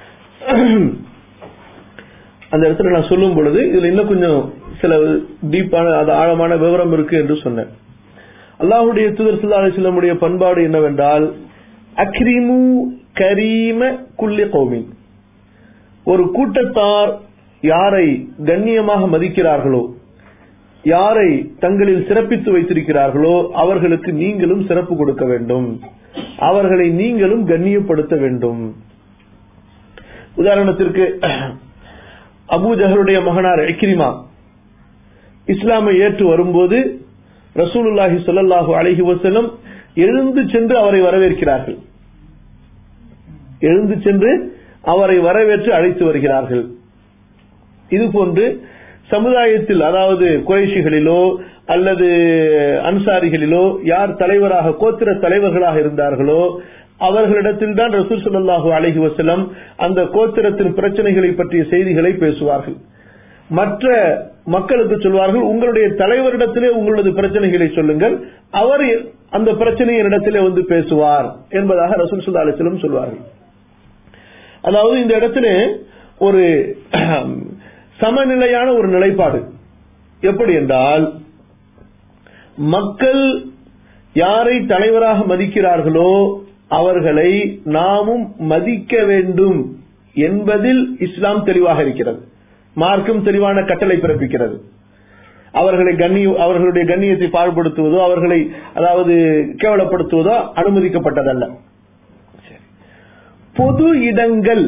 அந்த இடத்துல நான் சொல்லும் பொழுது இதுல இன்னும் கொஞ்சம் சில டீப்பான அது ஆழமான விவரம் இருக்கு என்று சொன்னேன் அல்லாஹுடைய தூதர் ஸல்லல்லாஹு அலைஹி வஸல்லமுடைய பண்பாடு என்னவென்றால் அக்ரிமு கரீம குல்லி கௌமின் ஒரு கூட்டத்தார் யாரை கண்ணியமாக மதிக்கிறார்களோ யாரை தங்களில் சிறப்பித்து வைத்திருக்கிறார்களோ அவர்களுக்கு நீங்களும் சிறப்பு கொடுக்க வேண்டும் அவர்களை நீங்களும் கண்ணியப்படுத்த வேண்டும் உதாரணத்திற்கு அபூஜஹருடைய மகனார் இக்ரிமா இஸ்லாமை ஏற்று வரும்போது ரசூலுல்லாஹி ஸல்லல்லாஹு அலைஹி வஸல்லம் எழுந்து சென்று அவரை வரவேற்கிறார்கள் எழுந்து சென்று அவரை வரவேற்று அழைத்து வருகிறார்கள் இது போன்று சமுதாயத்தில் அதாவது குறைஷிகளிலோ அல்லது அன்சாரிகளிலோ யார் தலைவராக கோத்திர தலைவர்களாக இருந்தார்களோ அவர்களிடத்தில் தான் ரசூல் ஸல்லல்லாஹு அலைஹி வஸல்லம் அந்த கோத்திரத்தின் பிரச்சனைகளை பற்றிய செய்திகளை பேசுவார்கள் மற்ற மக்களுக்கு சொல்வார்கள் உங்களுடைய தலைவரிடத்திலே உங்களது பிரச்சனைகளை சொல்லுங்கள் அவர் அந்த பிரச்சனையின் இடத்திலே வந்து பேசுவார் என்பதாக ரசூல் ஸல்லல்லாஹு அலைஹி வஸல்லம் சொல்வார்கள் அதாவது இந்த இடத்துல ஒரு சமநிலையான ஒரு நிலைப்பாடு எப்படி என்றால் மக்கள் யாரை தலைவராக மதிக்கிறார்களோ அவர்களை நாமும் மதிக்க வேண்டும் என்பதில் இஸ்லாம் தெளிவாக இருக்கிறது மார்க்கம் தெளிவான கட்டளை பிறப்பிக்கிறது அவர்களை கண்ணிய அவர்களுடைய கண்ணியத்தை பாழ்படுத்துவதோ அவர்களை அதாவது கேவலப்படுத்துவதோ அனுமதிக்கப்பட்டதல்ல சரி. பொது இடங்கள்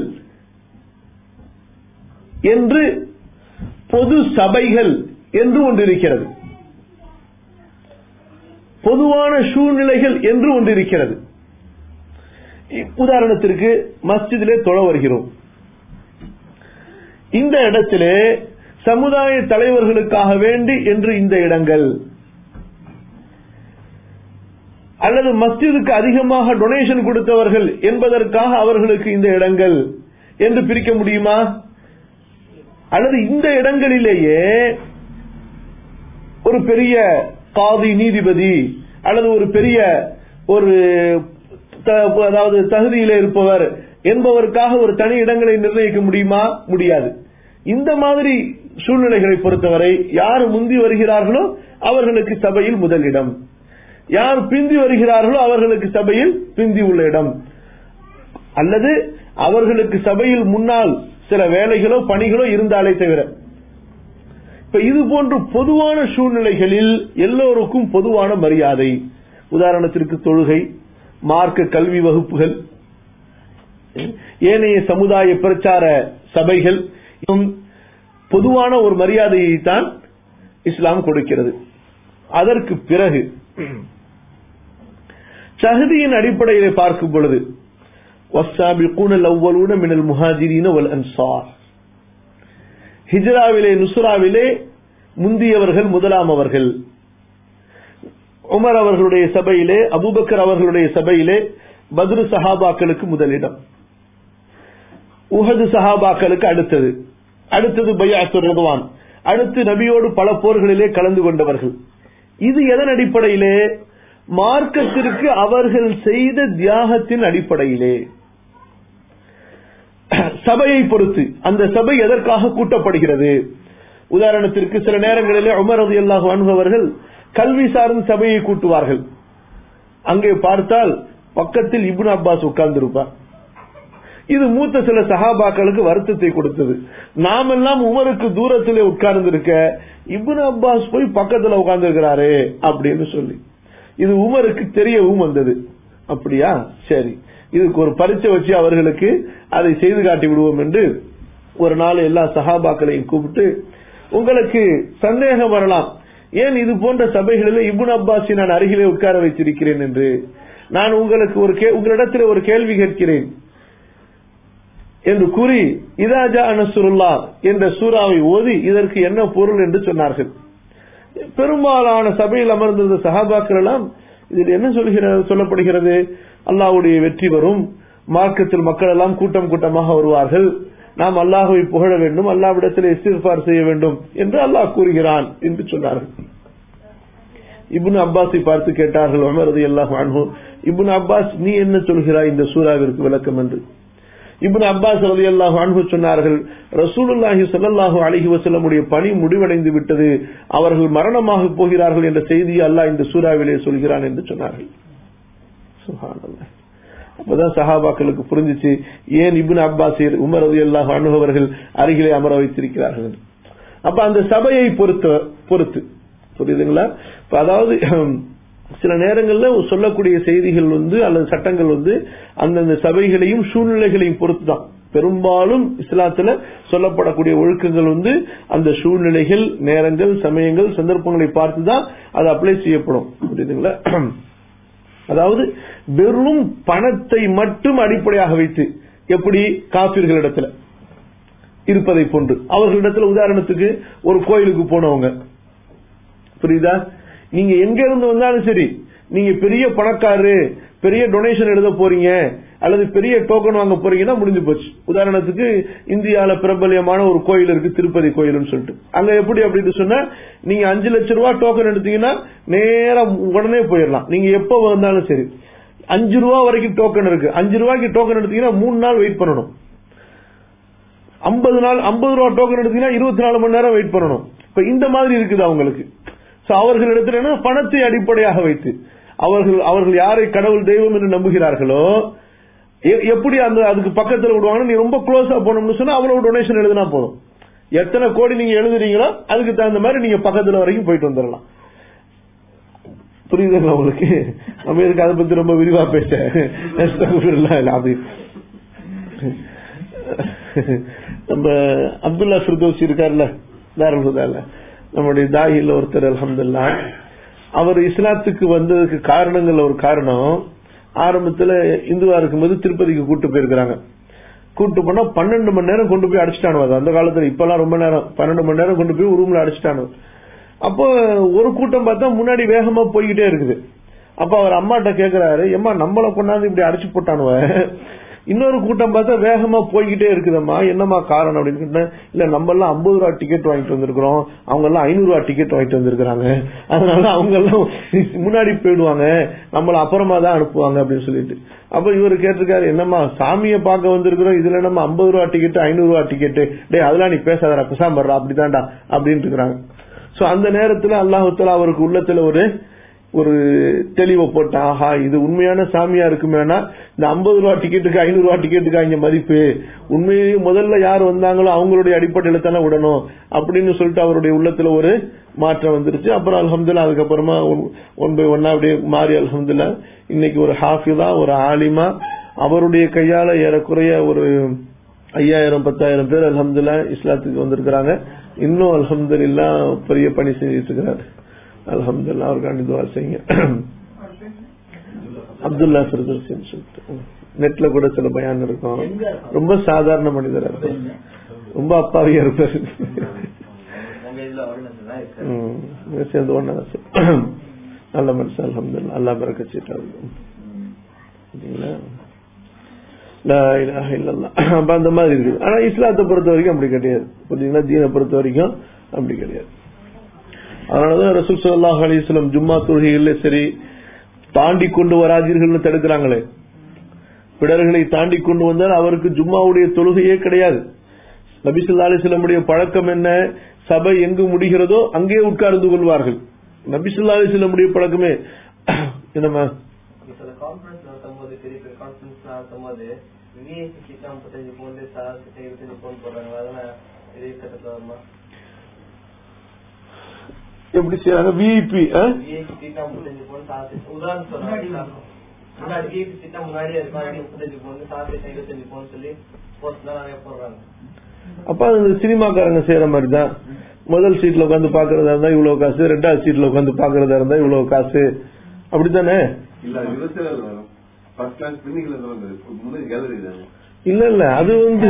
என்று பொது சபைகள் என்று ஒன்று இருக்கிறது பொதுவான சூழ்நிலைகள் என்று ஒன்று இருக்கிறது உதாரணத்திற்கு மஸ்ஜிதிலே தொழ வருகிறோம் இந்த இடத்திலே சமுதாய தலைவர்களுக்காக வேண்டி என்று இந்த இடங்கள் அல்லது மஸ்ஜிதுக்கு அதிகமாக டொனேஷன் கொடுத்தவர்கள் என்பதற்காக அவர்களுக்கு இந்த இடங்கள் என்று பிரிக்க முடியுமா அல்லது இந்த இடங்களிலேயே ஒரு பெரிய காதி நீதிபதி அல்லது ஒரு பெரிய ஒரு த- அதாவது தகுதியில இருப்பவர் என்பவருக்காக ஒரு தனி இடங்களை நிர்ணயிக்க முடியுமா முடியாது இந்த மாதிரி சூழ்நிலைகளை பொறுத்தவரை யார் முந்தி வருகிறார்களோ அவர்களுக்கு சபையில் முதலிடம் யார் பிந்தி வருகிறார்களோ அவர்களுக்கு சபையில் பிந்தி உள்ள இடம் அல்லது அவர்களுக்கு சபையில் முன்னால் சில வேலைகளோ பணிகளோ இருந்தாலே தவிர இப்ப இது போன்ற பொதுவான சூழ்நிலைகளில் எல்லோருக்கும் பொதுவான மரியாதை உதாரணத்திற்கு தொழுகை மார்க்க கல்வி வகுப்புகள் ஏனைய சமுதாய பிரச்சார சபைகள் இன்னும் பொதுவான ஒரு மரியாதையை தான் இஸ்லாம் கொடுக்கிறது அதற்கு பிறகு தகுதியின் அடிப்படையிலே பார்க்கும் பொழுது والسابقون الأولون من المهاجرين والأنصار ஹிஜ்ராவிலே நுசுராவிலே முந்தியவர்கள் முதலாம் அவர்கள் உமர் அவர்களுடைய சபையிலே அபூபக்கர் அவர்களுடைய சபையிலே பத்ரு சஹாபாக்களுக்கு முதலிடம் உஹது சஹாபாக்களுக்கு அடுத்தது அடுத்தது பையாத்து ரதுவான் அடுத்து நபியோடு பல போர்களிலே கலந்து கொண்டவர்கள் இது எதன் அடிப்படையிலே மார்க்கத்திற்கு அவர்கள் செய்த தியாகத்தின் அடிப்படையிலே சபையை பொறுத்து அந்த சபை எதற்காக கூட்டப்படுகிறது உதாரணத்திற்கு சில நேரங்களிலே உமர் ரதி அல்லாஹ் அனுபவர்கள் கல்வி சார்ந்த சபையை கூட்டுவார்கள் அங்கே பார்த்தால் பக்கத்தில் இப்னு அப்பாஸ் உட்கார்ந்திருப்பார் இது மூத்த சில சஹாபாக்களுக்கு வருத்தத்தை கொடுத்தது நாமெல்லாம் உமருக்கு தூரத்திலே உட்கார்ந்திருக்க இப்னு அப்பாஸ் போய் பக்கத்துல உட்கார்ந்து அப்படின்னு சொல்லி இது உமருக்கு தெரியவும் வந்தது அப்படியா சரி இதுக்கு ஒரு பரீட்சை வச்சு அவர்களுக்கு அதை செய்து காட்டி விடுவோம் என்று ஒரு நாள் எல்லா சஹாபாக்களையும் கூப்பிட்டு உங்களுக்கு சந்தேகம் வரலாம் ஏன் இது போன்ற சபைகளில் இபுன் அப்பாஸை நான் அருகிலே உட்கார வைத்திருக்கிறேன் என்று நான் உங்களுக்கு ஒரு கே- உங்களிடத்தில் ஒரு கேள்வி கேட்கிறேன் என்று கூறி இதாஜா அனசுருல்லா என்ற சூறாவை ஓதி இதற்கு என்ன பொருள் என்று சொன்னார்கள் பெரும்பாலான சபையில் அமர்ந்திருந்த சஹாபாக்கள் எல்லாம் இதில் என்ன சொல்கிறது சொல்லப்படுகிறது அல்லாஹ்வுடைய வெற்றி வரும் மார்க்கத்தில் மக்கள் எல்லாம் கூட்டம் கூட்டமாக வருவார்கள் நாம் அல்லாஹுவை புகழ வேண்டும் அல்லாவிடத்தில் இஸ்திஃபார் செய்ய வேண்டும் என்று அல்லாஹ் கூறுகிறான் என்று சொன்னார்கள் இப்னு அப்பாஸை பார்த்து கேட்டார்கள் உமர் ரலியல்லாஹு அன்ஹு இப்னு அப்பாஸ் நீ என்ன சொல்கிறாய் இந்த சூறாவிற்கு விளக்கம் என்று இப்னு அப்பாஸ் ரலியல்லாஹு அன்ஹு சொன்னார்கள் ரசூலுல்லாஹி ஸல்லல்லாஹு அலைஹி வஸல்லமுடைய பணி முடிவடைந்து விட்டது அவர்கள் மரணமாக போகிறார்கள் என்ற செய்தியை அல்லாஹ் இந்த சூறாவிலே சொல்கிறான் என்று சொன்னார்கள் சுப்ஹானல்லாஹ் அப்பதான் சஹாபாக்களுக்கு புரிஞ்சிச்சு ஏன் இப்னு அப்பாஸ் உமர் ரலியல்லாஹு அன்ஹு அவர்கள் அருகிலே அமர வைத்திருக்கிறார்கள் என்று. அப்ப அந்த சபையை பொறுத்த பொறுத்து புரியுதுங்களா இப்ப அதாவது சில நேரங்கள்ல சொல்லக்கூடிய செய்திகள் வந்து அல்லது சட்டங்கள் வந்து அந்தந்த சபைகளையும் சூழ்நிலைகளையும் பொறுத்து தான் பெரும்பாலும் இஸ்லாத்துல சொல்லப்படக்கூடிய ஒழுக்கங்கள் வந்து அந்த சூழ்நிலைகள் நேரங்கள் சமயங்கள் சந்தர்ப்பங்களை பார்த்து தான் அது அப்ளை செய்யப்படும் புரியுதுங்களா அதாவது வெறும் பணத்தை மட்டும் அடிப்படையாக வைத்து எப்படி காப்பீர்களிடத்துல இருப்பதை போன்று அவர்களிடத்துல உதாரணத்துக்கு ஒரு கோயிலுக்கு போனவங்க புரியுதா நீங்க எங்க இருந்து வந்தாலும் சரி நீங்க பெரிய பணக்காரரு பெரிய டொனேஷன் எழுத போறீங்க அல்லது பெரிய டோக்கன் வாங்க போறீங்கன்னா முடிஞ்சு போச்சு உதாரணத்துக்கு இந்தியால பிரபல்யமான ஒரு கோயில் இருக்கு திருப்பதி கோயில்னு சொல்லிட்டு அங்க எப்படி அப்படின்னு சொன்னா நீங்க அஞ்சு லட்சம் ரூபாய் டோக்கன் எடுத்தீங்கன்னா நேரா உடனே போயிடலாம் நீங்க எப்ப வந்தாலும் சரி அஞ்சு ரூபா வரைக்கும் டோக்கன் இருக்கு அஞ்சு ரூபாய்க்கு டோக்கன் எடுத்தீங்கன்னா மூணு நாள் வெயிட் பண்ணணும் ஐம்பது நாள் ஐம்பது ரூபா டோக்கன் எடுத்தீங்கன்னா இருபத்தி நாலு மணி நேரம் வெயிட் பண்ணணும் இப்ப இந்த மாதிரி இருக்குது அவங்களுக்கு சோ அவர்களிடத்துல என்ன பணத்தை அடிப்படையாக வைத்து அவர்கள் அவர்கள் யாரை கடவுள் தெய்வம் என்று நம்புகிறார்களோ எ- எப்படி அந்த அதுக்கு பக்கத்துல விடுவாங்க நீ ரொம்ப க்ளோஸா போனோம்னு சொன்னா அவ்வளவு டொனேஷன் எழுதினா போதும் எத்தனை கோடி நீங்க எழுதுறீங்களோ அதுக்கு தகுந்த மாதிரி நீங்க பக்கத்துல வரைக்கும் போயிட்டு வந்துடலாம் புரியுதுங்களா உங்களுக்கு நம்ம எதுக்கு அதை பத்தி ரொம்ப விரிவா பேச அஸ்தக்ஃபிருல்லாஹ் அல்-அஸீம். நம்ம அப்துல்லா ஃபிர்தோசி இருக்கார்ல தாருல் ஹுதால நம்முடைய தாயில ஒருத்தர் அல்ஹம்துல்லா அவர் இஸ்லாத்துக்கு வந்ததுக்கு காரணங்கள் ஒரு காரணம் ஆரம்பத்துல இந்துவா இருக்கும்போது திருப்பதிக்கு கூட்டு போயிருக்கிறாங்க கூட்டு போனா பன்னெண்டு மணி நேரம் கொண்டு போய் அடிச்சிட்டானு அது அந்த காலத்துல இப்பெல்லாம் ரொம்ப நேரம் பன்னெண்டு மணி நேரம் கொண்டு போய் ரூம்ல அடிச்சிட்டானு அப்போ ஒரு கூட்டம் பார்த்தா முன்னாடி வேகமா போய்கிட்டே இருக்குது அப்ப அவர் அம்மாட்ட கேக்குறாரு எம்மா நம்மள கொண்டாந்து இப்படி அடிச்சு போட்டானுவ இன்னொரு கூட்டம் பார்த்தா வேகமா போய்கிட்டே இருக்குதம்மா என்னம்மா காரணம் அப்படின்னு கேட்டேன் இல்ல நம்ம எல்லாம் ஐம்பது ரூபா டிக்கெட் வாங்கிட்டு வந்திருக்கிறோம் அவங்க எல்லாம் ஐநூறு ரூபா டிக்கெட் வாங்கிட்டு வந்திருக்காங்க அதனால அவங்க எல்லாம் முன்னாடி போயிடுவாங்க நம்மள அப்புறமா தான் அனுப்புவாங்க அப்படின்னு சொல்லிட்டு அப்ப இவர் கேட்டிருக்காரு என்னம்மா சாமியை பார்க்க வந்திருக்கிறோம் இதுல நம்ம ஐம்பது ரூபா டிக்கெட் ஐநூறு ரூபா டிக்கெட் டேய் அதெல்லாம் நீ பேசாதடா பெசாம வர்றா அப்படிதான்டா அப்படின்னு இருக்கிறாங்க சோ அந்த நேரத்துல அல்லாஹுத்தாலா அவருக்கு உள்ளத்துல ஒரு ஒரு தெளிவை போட்ட ஆஹா இது உண்மையான சாமியா இருக்குமேனா இந்த ஐம்பது ரூபா டிக்கெட்டுக்கு ஐநூறு ரூபா டிக்கெட்டுக்கு இங்க மதிப்பு உண்மையிலேயே முதல்ல யார் வந்தாங்களோ அவங்களுடைய அடிப்படையில தானே விடணும் அப்படின்னு சொல்லிட்டு அவருடைய உள்ளத்துல ஒரு மாற்றம் வந்துருச்சு அப்புறம் அல்ஹம்துல்லா அதுக்கப்புறமா ஒன் பை ஒன்னா அப்படியே மாறி அல்ஹம்துல்லா இன்னைக்கு ஒரு ஹாஃபிதா ஒரு ஆலிமா அவருடைய கையால ஏறக்குறைய ஒரு ஐயாயிரம் பத்தாயிரம் பேர் அல்ஹம்துல்லா இஸ்லாத்துக்கு வந்திருக்கிறாங்க இன்னும் அல்ஹம்துலில்லா பெரிய பணி செஞ்சுட்டு இருக்கிறாரு அல்ஹம்துல்லா அவருக்காண்டி துவா செய்யுங்க அப்துல்லா ஃபிர்தௌசின்னு சொல்லிட்டு நெட்ல கூட சில பயான் இருக்கும் ரொம்ப சாதாரண மனிதரா இருப்பார் ரொம்ப அப்பாவியா இருப்பாரு உங்க இதுல ஆர்கனைசேஷன் இருக்கு ம், சேர்ந்து ஒன்னா நல்ல மனுஷன் அல்ஹம்துலில்லாஹ் அல்லாஹ் பரக்கச்சிட்டாரு சரிங்களா லா இலாஹ இல்லல்லாஹ். அப்ப அந்த மாதிரி இருக்குது ஆனா இஸ்லாத்தை பொறுத்த வரைக்கும் அப்படி கிடையாது புரியுங்களா தீனை பொறுத்த வரைக்கும் அப்படி கிடையாது அதனாலதான் ரசூல் ஸல்லல்லாஹு அலைஹி வஸல்லம் ஜும்மா தொழுகைகள்ல சரி தாண்டி கொண்டு வராதீர்கள்னு தடுக்கிறாங்களே பிடர்களை தாண்டி கொண்டு வந்தால் அவருக்கு ஜும்மாவுடைய தொழுகையே கிடையாது நபி ஸல்லல்லாஹு அலைஹி வஸல்லமுடைய பழக்கம் என்ன சபை எங்கு முடிகிறதோ அங்கே உட்கார்ந்து கொள்வார்கள் நபி ஸல்லல்லாஹு அலைஹி வஸல்லமுடைய பழக்கமே என்னம்மா சில கான்ஃபரன்ஸ் நடத்தும்போது பெரிய பெரிய கான்ஃபரன்ஸ் நடத்தும்போது விஐபி கிட்ட முப்பத்தஞ்சு போன் சார் கிட்ட இருபத்தஞ்சு போன் போடுறாங்க அதெல்லாம் இதே கட்டத்துல வருமா எப்படி செய்யறாங்க விஐபி விஐபி சீட்டா முப்பத்தஞ்சு போன் சார் உதாரணம் சொல்றாங்க முன்னாடி விஐபி சீட்டா முன்னாடியே இருக்கும் முப்பத்தஞ்சு போன் சார் கிட்ட இருபத்தஞ்சு போன் சொல்லி போஸ்ட் தான் நிறைய போடுறாங்க அப்ப அது இந்த சினிமாக்காரங்க செய்யற மாதிரி தான் முதல் சீட்ல உட்காந்து பாக்குறதா இருந்தா இவ்வளவு காசு ரெண்டாவது சீட்ல உட்காந்து பாக்குறதா இருந்தா இவ்வளவு காசு அப்படித்தானே இல்ல இருபத்தி வரும் ஃபர்ஸ்ட் கிளாஸ் பின்னிக்கல சொல்றது முன்னாடி கேலரி தான் இல்ல இல்ல அது வந்து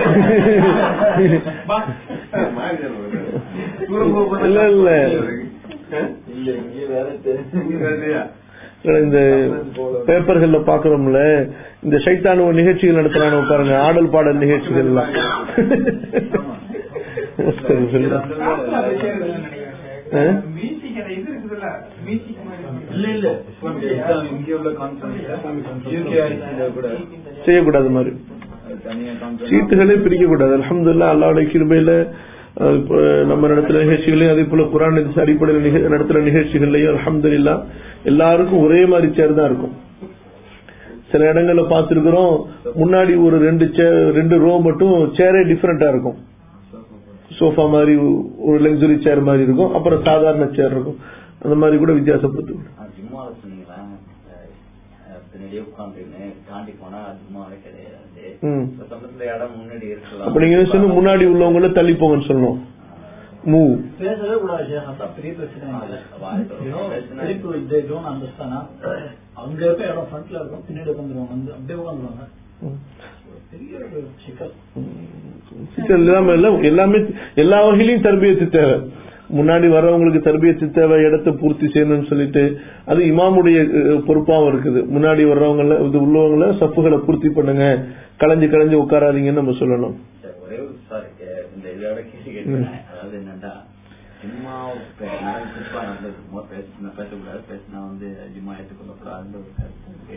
இல்ல, இல்ல. இல்ல இங்க வேற இல்ல இந்த பேப்பர்கள்ல பாக்குறோம்ல இந்த சைத்தானுவ நிகழ்ச்சிகள் நடத்துறானு பாருங்க ஆடல் பாடல் நிகழ்ச்சிகள் எல்லாம் ஆ? இல்ல இல்ல இங்க உள்ள கான்ஃபரன்ஸ் யூகே கூட செய்யக்கூடாது மாதிரி அது தனியா கான்ஃபரன்ஸ் சீட்டுகளே பிரிக்க கூடாது அல்ஹம்துலில்லாஹ் அல்லாஹ்வுடைய கிருபையில அஹ், இப்ப நம்ம நடத்துற நிகழ்ச்சிகளையும் அதே போல குரான் ஹதீஸ் அடிப்படையில் நிக- நடத்துற நிகழ்ச்சிகள்லயும் அல்ஹம்துலில்லாஹ் எல்லாருக்கும் ஒரே மாதிரி சேர் தான் இருக்கும் சில இடங்கள்ல பார்த்திருக்கிறோம் முன்னாடி ஒரு ரெண்டு chair ரெண்டு ரோ மட்டும் சேரே டிஃபரெண்டா இருக்கும் சோஃபா மாதிரி ஒரு லக்ஸுரி சேர் மாதிரி இருக்கும் அப்புறம் சாதாரண சேர் இருக்கும் அந்த மாதிரி கூட வித்தியாசப்பட்டு ஜிம்மால சொன்னீங்களா அஹ் பின்னாடியே உட்காந்துன்னு தாண்டி போனா ஜிம்மாவே கிடையாது ம். இப்ப பக்கத்துல இடம் முன்னாடி இருக்கலாம் அப்ப நீங்க என்ன சொல்லணும் முன்னாடி உள்ளவங்கள தள்ளி போங்கன்னு சொல்லணும் மூவ் பேசவே கூடாது ஷேக். அதான் பெரிய பிரச்சனை இங்க. You know, people, they don't understand, ஆ. அங்க இருக்க இடம் ஃப்ரண்ட்ல இருக்கும் பின்னாடி உட்காந்துருவாங்க வந்து அப்படியே உட்காந்துருவாங்க பெரிய ஒரு சிக்கல் சிக்கல் இல்லாம இல்ல எல்லாமே எல்லா வகையிலயும் தர்பியத்து தேவை முன்னாடி வர்றவங்களுக்கு தர்பியத்து தேவை இடத்தை பூர்த்தி செய்யணும்னு சொல்லிட்டு அது இமாமுடைய அஹ், பொறுப்பாவும் இருக்குது முன்னாடி வர்றவங்கள இது உள்ளவங்கள சப்புகளை பூர்த்தி பண்ணுங்க களைஞ்சு களைஞ்சு உட்காராதீங்கன்னு நம்ம சொல்லணும் சரி, ஒரே ஒரு சாரி இந்த இதோட கேள்வி கேட்கிறேன் அதாவது என்னன்னா ஜிம்மா குறிப்பா வந்து சும்மா பேச பேசக்கூடாது பேசினா வந்து ஜிம்மா ஏற்றுக்கொள்ளக்கூடாதுன்ற ஒரு கருத்து இருக்கு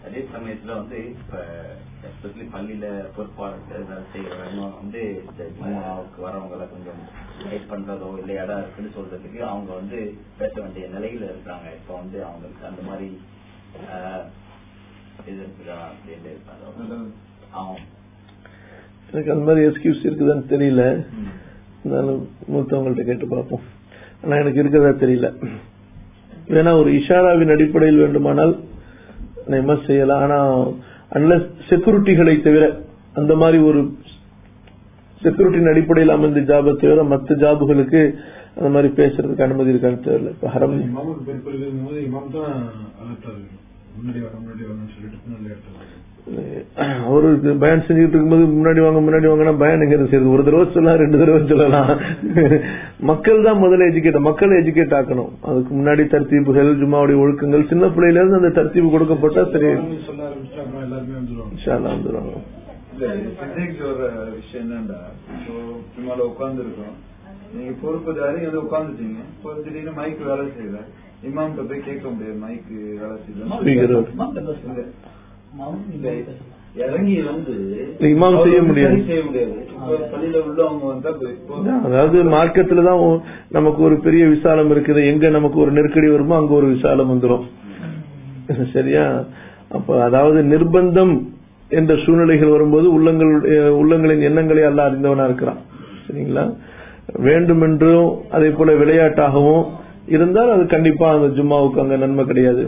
அதே சமயத்துல வந்து இப்ப எஸ்பெஷலி பள்ளியில பொறுப்பாளர்கள் ஏதாவது செய்யறவங்க வந்து இந்த ஜும்மாவுக்கு வரவங்க எல்லாம் கொஞ்சம் கைட் பண்றதோ இல்ல இடம் இருக்குன்னு சொல்றதுக்கு அவங்க வந்து பேச வேண்டிய நிலையில இருக்காங்க இப்ப வந்து அவங்களுக்கு அந்த மாதிரி ஆஹ், இது இருக்குதா அப்படின்னு இருக்காங்க அவங்க எனக்கு அந்த மாதிரி எக்ஸ்கியூஸ் இருக்குதான்னு தெரியல இருந்தாலும் மூத்தவங்கள்ட்ட கேட்டு பார்ப்போம் ஆனா எனக்கு இருக்கிறதா தெரியல வேணா ஒரு இஷாராவின் அடிப்படையில் வேண்டுமானால் நம்ம செய்யலாம் ஆனா அன்லஸ் செக்யூரிட்டிகளை தவிர அந்த மாதிரி ஒரு செக்யூரிட்டியின் அடிப்படையில் அமைந்த ஜாபை தவிர மற்ற ஜாபுகளுக்கு அந்த மாதிரி பேசுறதுக்கு அனுமதி இருக்கான்னு தெரியல இப்ப ஹரம் இமாமுக்கு பெருப்பல் இருக்கும்போது இமாம் தான் அலர்ட்டா இருக்கு முன்னாடி வர முன்னாடி வரணும்னு சொல்லிட்டு பின்னாடி இடத்துல அவரு இது பயன் செஞ்சுட்டு இருக்கும்போது முன்னாடி வாங்க முன்னாடி வாங்கினா பயன் எங்க இருந்து செய்யுது ஒரு தடவை சொல்லலாம் ரெண்டு தடவை சொல்லலாம் மக்கள் தான் முதல்ல எஜுகேட் மக்கள் எஜுகேட் ஆக்கணும் அதுக்கு முன்னாடி தர்த்தீப்புகள் ஜும்மாவுடைய ஒழுக்கங்கள் சின்ன பிள்ளையில இருந்து அந்த தர்த்தீப்பு கொடுக்கப்பட்டா சரி சொல்ல ஆரம்பிச்சுட்டு அப்புறம் எல்லாருமே வந்துருவாங்க இன்ஷா அல்லாஹ் வந்துருவாங்க இல்ல பிசிக்ஸ் ஒரு விஷயம் என்னண்டா இப்போ சும்மால உட்கார்ந்து இருக்கோம் நீங்க பொறுப்புதாரி வந்து உட்காந்துட்டீங்க இப்போ திடீர்னு மைக் வேலை செய்யல இமாம்கிட்ட போய் கேட்க முடியாது மைக் வேலை செய்யல Speaker. இல்ல, இறங்கி வந்து இமாம் செய்ய முடியாது. சரி செய்ய முடியாது இப்போ பள்ளியில உள்ளவங்க வந்தா போய் இப்போ அதாவது மார்க்கத்துல தான் ஒ- நமக்கு ஒரு பெரிய விசாலம் இருக்குது எங்க நமக்கு ஒரு நெருக்கடி வருமோ அங்க ஒரு விசாலம் வந்துரும் சரியா அப்ப அதாவது நிர்பந்தம் என்ற சூழ்நிலைகள் வரும்போது உள்ளங்களுடைய உள்ளங்களின் எண்ணங்களை அல்ல அறிந்தவனா இருக்கிறான் சரிங்களா வேண்டுமென்றும் அதே போல விளையாட்டாகவும் இருந்தால் அது கண்டிப்பா அந்த ஜும்மாவுக்கு அங்க நன்மை கிடையாது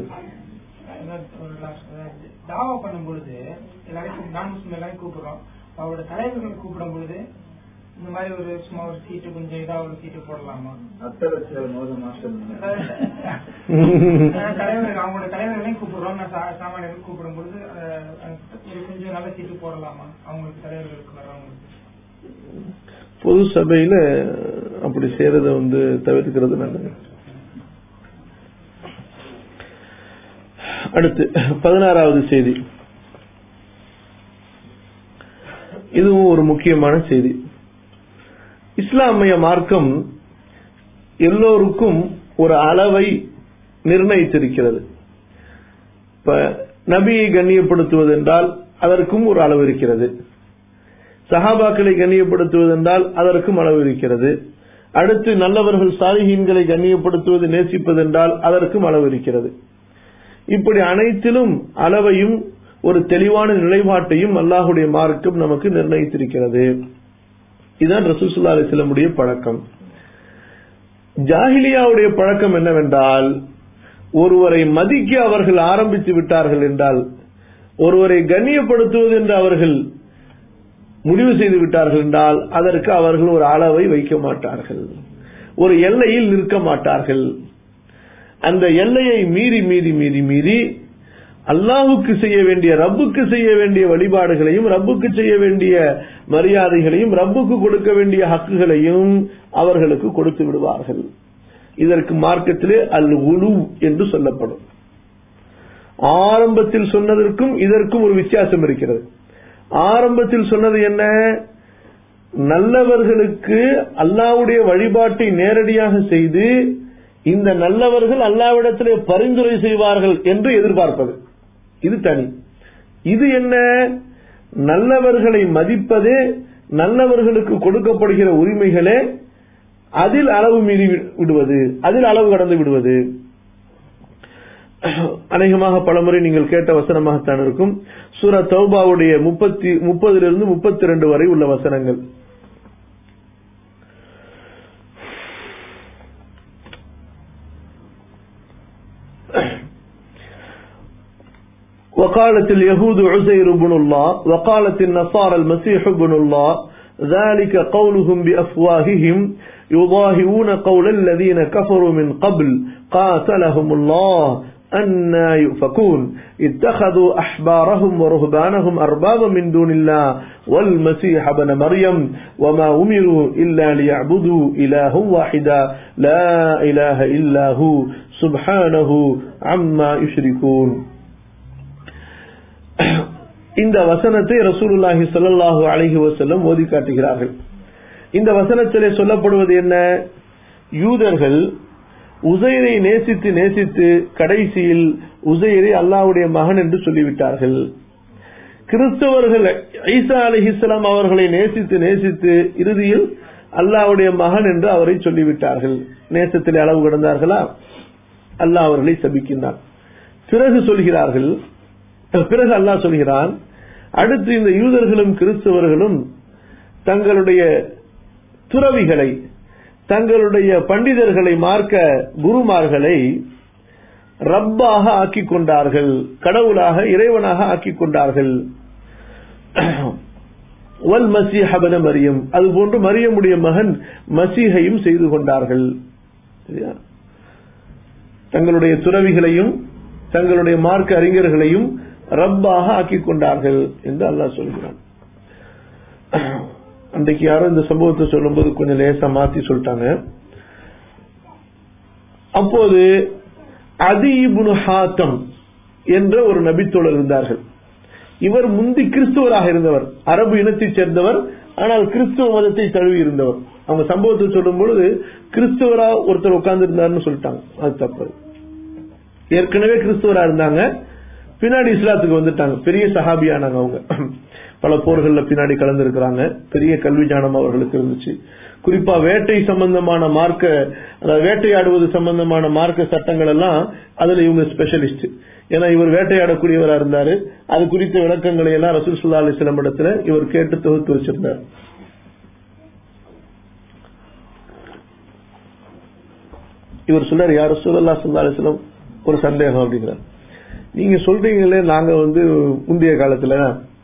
தாவா பண்ணும் பொழுது எல்லாரையும் நான் முஸ்லிம் எல்லாரையும் கூப்பிடுறோம் அவரோட தலைவர்களை கூப்பிடும் பொழுது இந்த மாதிரி ஒரு சும்மா ஒரு சீட்டு கொஞ்சம் இதா ஒரு சீட்டு போடலாமா அத்தரை சேர் மோத மாஸ்டர் அஹ் தலைவர்கள் அவங்களோட தலைவர்களையும் கூப்பிடுறோம் நான் சா- சாமானியர்கள் கூப்பிடும் பொழுது அஹ், அஹ், ஒரு கொஞ்சம் நல்ல சீட்டு போடலாமா அவங்களுக்கு தலைவர்களுக்கு வர்றவங்களுக்கு பொது சபையில அப்படி செய்யறத வந்து தவிர்க்கிறது நல்லது அடுத்து பதினாறாவது செய்தி இதுவும் ஒரு முக்கியமான செய்தி இஸ்லாமிய மார்க்கம் எல்லோருக்கும் ஒரு அளவை நிர்ணயித்திருக்கிறது இப்ப நபியை கண்ணியப்படுத்துவது என்றால் அதற்கும் ஒரு அளவு இருக்கிறது சஹாபாக்களை கண்ணியப்படுத்துவதென்றால் அதற்கும் அளவு இருக்கிறது அடுத்து நல்லவர்கள் சாலிஹீன்களை கண்ணியப்படுத்துவது நேசிப்பதென்றால் அதற்கும் அளவு இருக்கிறது இப்படி அனைத்திலும் அளவையும் ஒரு தெளிவான நிலைப்பாட்டையும் அல்லாஹுடைய மார்க்கம் நமக்கு நிர்ணயித்திருக்கிறது இதுதான் ரசூசுல்லா அலிஸ்லமுடைய பழக்கம் ஜாஹிலியாவுடைய பழக்கம் என்னவென்றால் ஒருவரை மதிக்க அவர்கள் ஆரம்பித்து விட்டார்கள் என்றால் ஒருவரை கண்ணியப்படுத்துவது என்று அவர்கள் முடிவு செய்து விட்டார்கள் என்றால் அதற்கு அவர்கள் ஒரு அளவை வைக்க மாட்டார்கள் ஒரு எல்லையில் நிற்க மாட்டார்கள் அந்த எல்லையை மீறி மீறி மீறி மீறி அல்லாஹுக்கு செய்ய வேண்டிய ரப்புக்கு செய்ய வேண்டிய வழிபாடுகளையும் ரப்புக்கு செய்ய வேண்டிய மரியாதைகளையும் ரப்புக்கு கொடுக்க வேண்டிய ஹக்குகளையும் அவர்களுக்கு கொடுத்து விடுவார்கள் இதற்கு மார்க்கத்திலே அல் உலு என்று சொல்லப்படும் ஆரம்பத்தில் சொன்னதற்கும் இதற்கும் ஒரு வித்தியாசம் இருக்கிறது ஆரம்பத்தில் சொன்னது என்ன நல்லவர்களுக்கு அல்லாவுடைய வழிபாட்டை நேரடியாக செய்து இந்த நல்லவர்கள் அல்லாவிடத்திலே பரிந்துரை செய்வார்கள் என்று எதிர்பார்ப்பது இது தனி இது என்ன நல்லவர்களை மதிப்பதே நல்லவர்களுக்கு கொடுக்கப்படுகிற உரிமைகளே அதில் அளவு மீறி விடுவது அதில் அளவு கடந்து விடுவது அநேகமாக பலமுறை நீங்கள் கேட்ட வசனமாகத்தான் இருக்கும் சூரா தௌபாவுடைய முப்பத்தி முப்பதிலிருந்து முப்பத்தி ரெண்டு வரை உள்ள வசனங்கள் وقالت اليهود عزير بن الله وقالت النصارى المسيح بن الله ذلك قولهم بأفواههم يضاهئون قول الذين كفروا من قبل قاتلهم الله أنا يؤفكون اتخذوا أحبارهم ورهبانهم أربابا من دون الله والمسيح بن مريم وما أمروا إلا ليعبدوا إله واحدا لا إله إلا هو سبحانه عما يشركون இந்த வசனத்தை ரசூலுல்லாஹி ஸல்லல்லாஹு அலைஹி வஸல்லம் ஓதி காட்டுகிறார்கள் இந்த வசனத்திலே சொல்லப்படுவது என்ன யூதர்கள் உசைரை நேசித்து நேசித்து கடைசியில் உசைரை அல்லாஹ்வுடைய மகன் என்று சொல்லிவிட்டார்கள் கிறிஸ்தவர்கள் ஈசா அலிஹிஸ்லாம் அவர்களை நேசித்து நேசித்து இறுதியில் அல்லாஹ்வுடைய மகன் என்று அவரை சொல்லிவிட்டார்கள் நேசத்தில் அளவு கிடந்தார்களா அல்லாஹ் அவர்களை சபிக்கின்றான் பிறகு சொல்கிறார்கள் பிறகு அல்லாஹ் சொல்கிறான் அடுத்து இந்த யூதர்களும் கிறிஸ்தவர்களும் தங்களுடைய துறவிகளை தங்களுடைய பண்டிதர்களை மார்க்க குருமார்களை ரப்பாக ஆக்கிக் கொண்டார்கள் கடவுளாக இறைவனாக ஆக்கிக் கொண்டார்கள் வல் மசீஹபன மரியம் அதுபோன்று மரியமுடைய மகன் மசீகையும் செய்து கொண்டார்கள் சரியா? தங்களுடைய துறவிகளையும் தங்களுடைய மார்க்க அறிஞர்களையும் ரப்பாக ஆக்கிக் கொண்டார்கள் என்று அல்லாஹ் சொல்கிறான் அன்றைக்கு யாரோ இந்த சம்பவத்தை சொல்லும்போது கொஞ்சம் லேசா மாத்தி சொல்லிட்டாங்க அப்போது அதிபுனு ஹாத்தம் என்ற ஒரு நபித்தோழர் இருந்தார்கள் இவர் முந்தி கிறிஸ்துவராக இருந்தவர் அரபு இனத்தைச் சேர்ந்தவர் ஆனால் கிறிஸ்துவ மதத்தை தழுவி இருந்தவர் அவங்க சம்பவத்தை சொல்லும் பொழுது கிறிஸ்துவரா ஒருத்தர் உட்கார்ந்து இருந்தாருன்னு சொல்லிட்டாங்க அது தப்பு ஏற்கனவே கிறிஸ்துவரா இருந்தாங்க பின்னாடி இஸ்லாத்துக்கு வந்துட்டாங்க பெரிய சஹாபியானாங்க அவங்க பல போர்கள்ல பின்னாடி கலந்துருக்கிறாங்க பெரிய கல்வி ஞானம் அவர்களுக்கு இருந்துச்சு குறிப்பா வேட்டை சம்பந்தமான மார்க்க அதாவது வேட்டையாடுவது சம்பந்தமான மார்க்க சட்டங்கள் எல்லாம் அதுல இவங்க ஸ்பெஷலிஸ்ட் ஏன்னா இவர் வேட்டையாடக்கூடியவரா இருந்தாரு அது குறித்த விளக்கங்களை எல்லாம் ரசூல் சுல்லா அலிஸ்லாம் இடத்துல இவர் கேட்டு தொகுத்து வச்சிருந்தார் இவர் சொல்றாரு யார் ரசூல்லா சுல்லா அலிஸ்லாம் ஒரு சந்தேகம் அப்படிங்கிறார் நீங்க சொல்றீங்களே நாங்க வந்து முந்தைய காலத்துல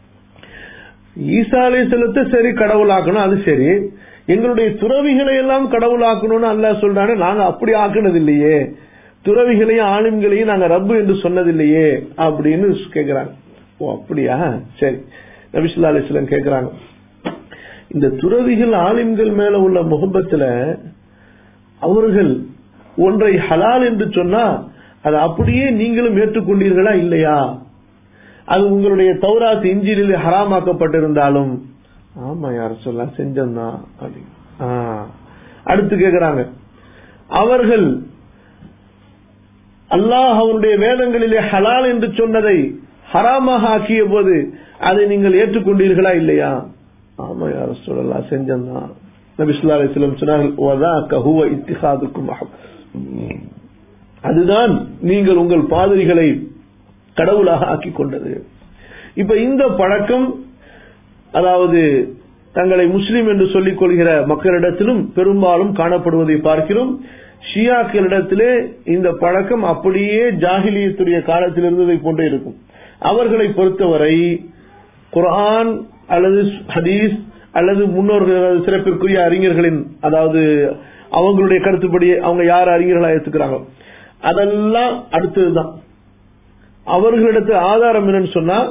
ஈசா அலிஸ்லத்தை சரி கடவுளாக்கணும் அது சரி எங்களுடைய துறவிகளை எல்லாம் கடவுளாக்கணும்னு அல்லாஹ் சொல்றானே நாங்க அப்படி ஆக்குனது இல்லையே துறவிகளையும் ஆளுங்களையும் நாங்க ரப்பு என்று சொன்னதில்லையே அப்படின்னு கேக்குறாங்க ஓ அப்படியா சரி நபிசுல்லா அலிஸ்லாம் கேக்குறாங்க இந்த துறவிகள் ஆலிம்கள் மேல உள்ள முகப்பத்துல அவர்கள் ஒன்றை ஹலால் என்று சொன்னா அது அப்படியே நீங்களும் ஏற்றுக்கொண்டீர்களா இல்லையா அது உங்களுடைய தௌராத் இஞ்சிலில் ஹராமாக்கப்பட்டிருந்தாலும் ஆமா யார சொல்ல செஞ்சந்தான் அப்படி அடுத்து கேக்குறாங்க அவர்கள் அல்லாஹ் அவருடைய வேதங்களிலே ஹலால் என்று சொன்னதை ஹராமாக ஆக்கிய போது அதை நீங்கள் ஏற்றுக்கொண்டீர்களா இல்லையா ஆமா யார சொல்லலாம் செஞ்சந்தான் நபிசுல்லா அலிஸ்லம் சொன்னார்கள் அதுதான் நீங்கள் உங்கள் பாதிரிகளை கடவுளாக ஆக்கிக் கொண்டது இப்ப இந்த பழக்கம் அதாவது தங்களை முஸ்லிம் என்று சொல்லிக் கொள்கிற மக்களிடத்திலும் பெரும்பாலும் காணப்படுவதை பார்க்கிறோம் ஷியாக்களிடத்திலே இந்த பழக்கம் அப்படியே ஜாகிலியத்துடைய காலத்தில் இருந்ததை போன்றே இருக்கும் அவர்களை பொறுத்தவரை குர்ஆன் அல்லது ஹதீஸ் அல்லது முன்னோர்கள் சிறப்பிற்குரிய அறிஞர்களின் அதாவது அவங்களுடைய கருத்துப்படி அவங்க யார் அறிஞர்களா ஏத்துக்கிறாங்க அதெல்லாம் அடுத்ததுதான் அவர்களிடத்து ஆதாரம் என்னன்னு சொன்னா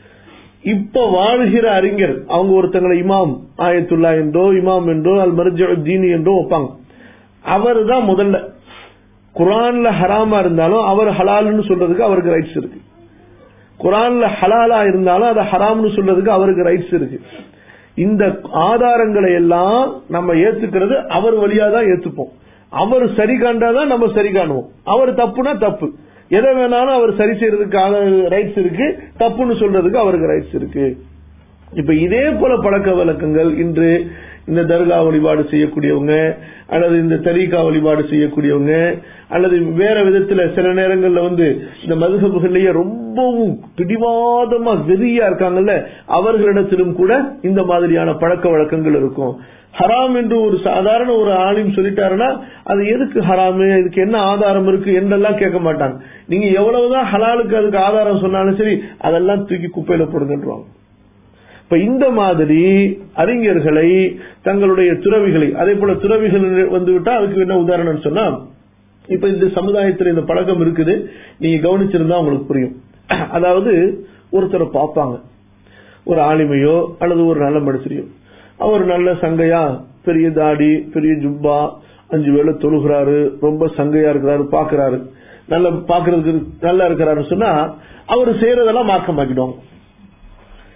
இப்ப வாழ்கிற அறிஞர் அவங்க ஒருத்தங்களை இமாம் ஆயத்துல்லா என்றோ இமாம் என்றோ அல் மர்ஜ தீனி என்றோ வைப்பாங்க அவர் தான் முதல்ல குரான்ல ஹராமா இருந்தாலும் அவர் ஹலால்னு சொல்றதுக்கு அவருக்கு ரைட்ஸ் இருக்கு குரான்ல ஹலாலா இருந்தாலும் அதை ஹராம்னு சொல்றதுக்கு அவருக்கு ரைட்ஸ் இருக்கு இந்த ஆதாரங்களை எல்லாம் நம்ம ஏத்துக்கிறது அவர் வழியா தான் ஏத்துப்போம் அவர் சரி காண்டாதான் நம்ம சரி காணுவோம் அவர் தப்புனா தப்பு எதை வேணாலும் அவர் சரி செய்யறதுக்கு ரைட்ஸ் இருக்கு தப்புன்னு சொல்றதுக்கு அவருக்கு ரைட்ஸ் இருக்கு இப்ப இதே போல பழக்க வழக்கங்கள் இன்று இந்த தர்கா வழிபாடு செய்யக்கூடியவங்க அல்லது இந்த தரீகா வழிபாடு செய்யக்கூடியவங்க அல்லது வேற விதத்துல சில நேரங்கள்ல வந்து இந்த மதுகபுகள்லயே ரொம்பவும் பிடிவாதமா வெறியா இருக்காங்கல்ல அவர்களிடத்திலும் கூட இந்த மாதிரியான பழக்க வழக்கங்கள் இருக்கும் ஹராம் என்று ஒரு சாதாரண ஒரு ஆலிம் சொல்லிட்டாருன்னா அது எதுக்கு ஹராமு இதுக்கு என்ன ஆதாரம் இருக்கு என்றெல்லாம் கேட்க மாட்டாங்க நீங்க எவ்வளவுதான் ஹலாலுக்கு அதுக்கு ஆதாரம் சொன்னாலும் சரி அதெல்லாம் தூக்கி குப்பையில போடுங்கன்றாங்க இப்ப இந்த மாதிரி அறிஞர்களை தங்களுடைய துறவிகளை அதே போல துறவிகள் வந்து விட்டா அதுக்கு என்ன உதாரணம் சொன்னா இப்ப இந்த சமுதாயத்தில் இந்த பழக்கம் இருக்குது நீங்க கவனிச்சிருந்தா உங்களுக்கு புரியும் அதாவது ஒருத்தரை பார்ப்பாங்க ஒரு ஆளுமையோ அல்லது ஒரு நல்ல மனுஷரையோ அவர் நல்ல சங்கையா பெரிய தாடி பெரிய ஜுப்பா அஞ்சு வேளை தொழுகிறாரு ரொம்ப சங்கையா இருக்கிறாரு பாக்குறாரு நல்ல பாக்குறதுக்கு நல்லா இருக்கிறாருன்னு சொன்னா அவர் செய்யறதெல்லாம் மார்க்கமாக்கிடுவாங்க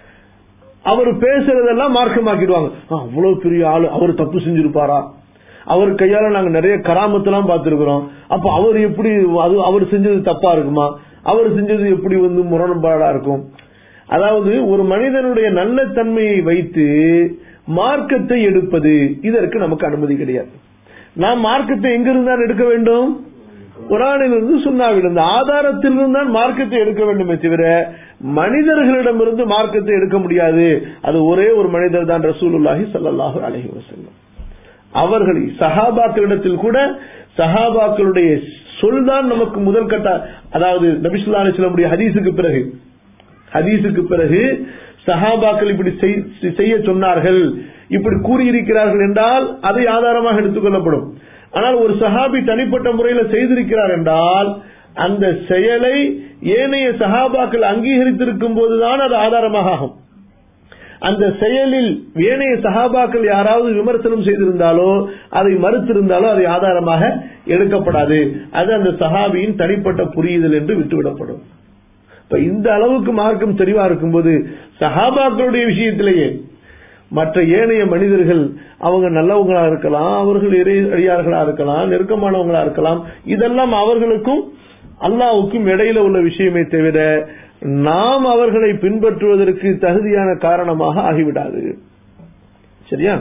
அவர் பேசுறதெல்லாம் மார்க்கமாக்கிடுவாங்க அவ்வளவு பெரிய ஆளு அவர் தப்பு செஞ்சிருப்பாரா அவர் கையால நாங்க நிறைய கராமத்தெல்லாம் பார்த்திருக்கிறோம் அப்ப அவர் எப்படி அது அவர் செஞ்சது தப்பா இருக்குமா அவர் செஞ்சது எப்படி வந்து முரண்பாடா இருக்கும் அதாவது ஒரு மனிதனுடைய நல்ல தன்மையை வைத்து மார்க்கத்தை எடுப்பது இதற்கு நமக்கு அனுமதி கிடையாது நாம் மார்க்கத்தை எங்கிருந்து தான் எடுக்க வேண்டும் குரானிலிருந்து சுண்ணாவிலிருந்து ஆதாரத்திலிருந்து தான் மார்க்கத்தை எடுக்க வேண்டுமே தவிர மனிதர்களிடமிருந்து மார்க்கத்தை எடுக்க முடியாது அது ஒரே ஒரு மனிதர் தான் ரசூலுல்லாஹி ஸல்லல்லாஹு அலைஹி வஸல்லம் அவர்கள் சஹாபாக்களிடத்தில் கூட சஹாபாக்களுடைய சொல் தான் நமக்கு முதல் கட்ட அதாவது நபிசுல்லா அலிஸ்லாமுடைய ஹதீஸுக்கு பிறகு ஹதீஸுக்கு பிறகு சஹாபாக்கள் இப்படி செய்- செய்ய சொன்னார்கள் இப்படி கூறியிருக்கிறார்கள் என்றால் அதை ஆதாரமாக எடுத்துக் கொள்ளப்படும் ஆனால் ஒரு சஹாபி தனிப்பட்ட முறையில் செய்திருக்கிறார் என்றால் அந்த செயலை ஏனைய சஹாபாக்கள் அங்கீகரித்திருக்கும் போதுதான் அது ஆதாரமாக ஆகும் அந்த செயலில் ஏனைய சஹாபாக்கள் யாராவது விமர்சனம் செய்திருந்தாலோ அதை மறுத்திருந்தாலோ அதை ஆதாரமாக எடுக்கப்படாது அது அந்த சஹாபியின் தனிப்பட்ட புரியுதல் என்று விட்டுவிடப்படும் இப்ப இந்த அளவுக்கு மார்க்கம் தெளிவா இருக்கும்போது சஹாபாக்களுடைய விஷயத்திலேயே மற்ற ஏனைய மனிதர்கள் அவங்க நல்லவங்களா இருக்கலாம் அவர்கள் இறை அடியார்களா இருக்கலாம் நெருக்கமானவங்களா இருக்கலாம் இதெல்லாம் அவர்களுக்கும் அல்லாவுக்கும் இடையில உள்ள விஷயமே தவிர நாம் அவர்களை பின்பற்றுவதற்கு தகுதியான காரணமாக ஆகிவிடாது சரியா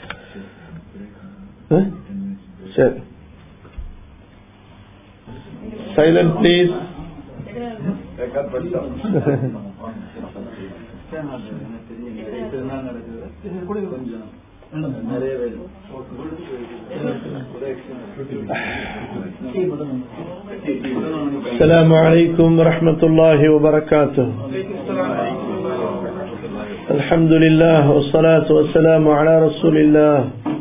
அஹ்? சரி சைலண்ட் ப்ளீஸ் ரெக்கார்ட் பண்ணிட்டோம் கொஞ்சம் நிறைய பேர் السلام عليكم ورحمة الله وبركاته الحمد لله والصلاة والسلام على رسول الله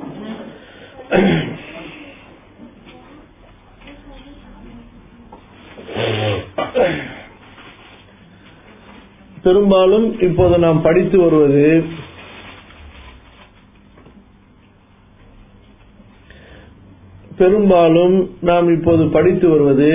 பெரும்பாலும் இப்போது நாம் படித்து வருவது பெரும்பாலும் நாம் இப்போது படித்து வருவது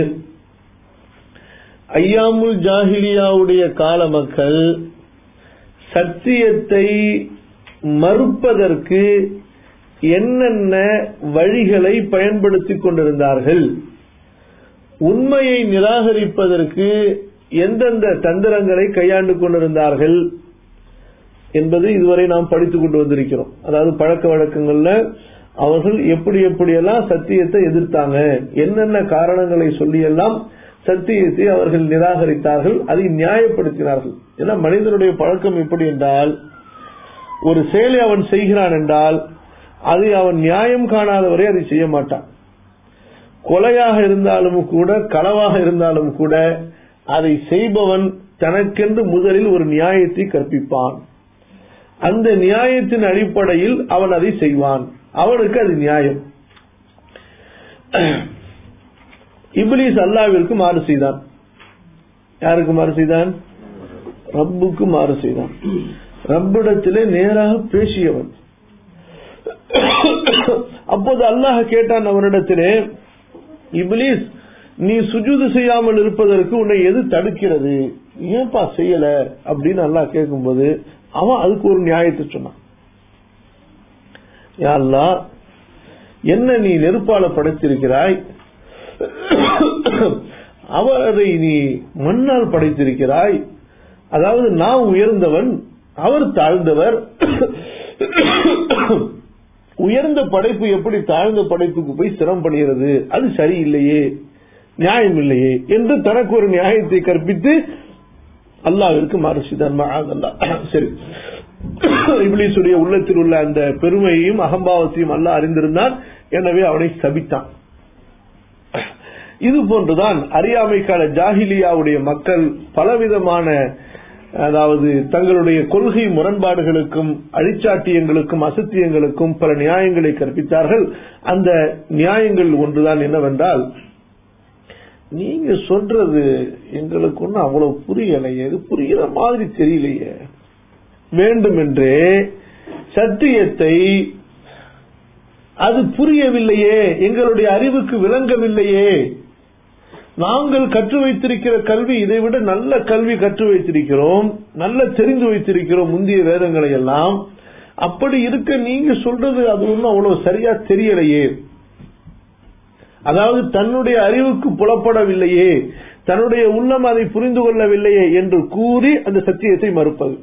ஐயாமுல் ஜாஹிலியாவுடைய கால மக்கள் சத்தியத்தை மறுப்பதற்கு என்னென்ன வழிகளை பயன்படுத்திக் கொண்டிருந்தார்கள் உண்மையை நிராகரிப்பதற்கு எந்தெந்த தந்திரங்களை கையாண்டு கொண்டிருந்தார்கள் என்பது இதுவரை நாம் படித்துக் கொண்டு வந்திருக்கிறோம் அதாவது பழக்க வழக்கங்கள்ல அவர்கள் எப்படி எப்படியெல்லாம் சத்தியத்தை எதிர்த்தாங்க என்னென்ன காரணங்களை சொல்லியெல்லாம் சத்தியத்தை அவர்கள் நிராகரித்தார்கள் அதை நியாயப்படுத்தினார்கள் ஏன்னா மனிதனுடைய பழக்கம் எப்படி என்றால் ஒரு செயலை அவன் செய்கிறான் என்றால் அதை அவன் நியாயம் காணாதவரை அதை செய்ய மாட்டான் கொலையாக இருந்தாலும் கூட களவாக இருந்தாலும் கூட அதை செய்பவன் தனக்கென்று முதலில் ஒரு நியாயத்தை கற்பிப்பான் அந்த நியாயத்தின் அடிப்படையில் அவன் அதை செய்வான் அவனுக்கு அது நியாயம் இப்லீஸ் அல்லாவிற்கு மாறு செய்தான் யாருக்கு மாறு செய்தான் ரப்புக்கு மாறு செய்தான் ரப்பிடத்திலே நேராக பேசியவன் அப்போது அல்லாஹ் கேட்டான் அவனிடத்திலே இப்லீஸ் நீ சுஜூது செய்யாமல் இருப்பதற்கு உன்னை எது தடுக்கிறது ஏன்பா செய்யல அப்படின்னு அல்லாஹ் கேட்கும்போது அவன் அதுக்கு ஒரு நியாயத்தை சொன்னான் யா அல்லாஹ் என்ன நீ நெருப்பால படைத்திருக்கிறாய் அவரை நீ மண்ணால் படைத்திருக்கிறாய் அதாவது நான் உயர்ந்தவன் அவர் தாழ்ந்தவர் உயர்ந்த படைப்பு எப்படி தாழ்ந்த படைப்புக்கு போய் சிரம் பண்ணுகிறது அது சரியில்லையே நியாயம் இல்லையே என்று தனக்கு ஒரு நியாயத்தை கற்பித்து அல்லாவிற்கு மாறுசிதான் சரி இப்லீசுடைய உள்ளத்தில் உள்ள அந்த பெருமையையும் அகம்பாவத்தையும் அல்லாஹ் அறிந்திருந்தான் எனவே அவனை சபித்தான் இது போன்றுதான் அறியாமை கால ஜாகிலியாவுடைய மக்கள் பலவிதமான அதாவது தங்களுடைய கொள்கை முரண்பாடுகளுக்கும் அழிச்சாட்டியங்களுக்கும் அசத்தியங்களுக்கும் பல நியாயங்களை கற்பித்தார்கள் அந்த நியாயங்கள் ஒன்றுதான் என்னவென்றால் நீங்க சொல்றது எங்களுக்கு ஒன்னும் அவ்வளவு புரியலையே இது புரிகிற மாதிரி தெரியலையே வேண்டுமென்றே சத்தியத்தை அது புரியவில்லையே எங்களுடைய அறிவுக்கு விளங்கவில்லையே நாங்கள் கற்று வைத்திருக்கிற கல்வி இதை விட நல்ல கல்வி கற்று வைத்திருக்கிறோம் நல்ல தெரிந்து வைத்திருக்கிறோம் முந்தைய வேதங்களை எல்லாம் அப்படி இருக்க நீங்க சொல்றது அது ஒன்றும் அவ்வளவு சரியா தெரியலையே அதாவது தன்னுடைய அறிவுக்கு புலப்படவில்லையே தன்னுடைய உள்ளம் அதை புரிந்து கொள்ளவில்லையே என்று கூறி அந்த சத்தியத்தை மறுப்பது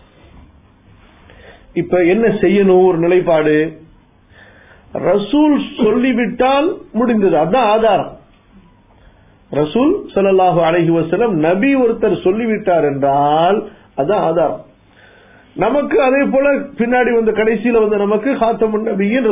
இப்ப என்ன செய்யணும் ஒரு நிலைப்பாடு ரசூல் சொல்லிவிட்டால் முடிந்தது அதான் ஆதாரம் ரசூல் ஸல்லல்லாஹு அலைஹி வஸல்லம் நபி ஒருத்தர் சொல்லிவிட்டார் என்றால் அதான் ஆதாரம் நமக்கு அதே போல பின்னாடி வந்த கடைசியில வந்து நமக்கு ஹாத்தமுன் நபியின்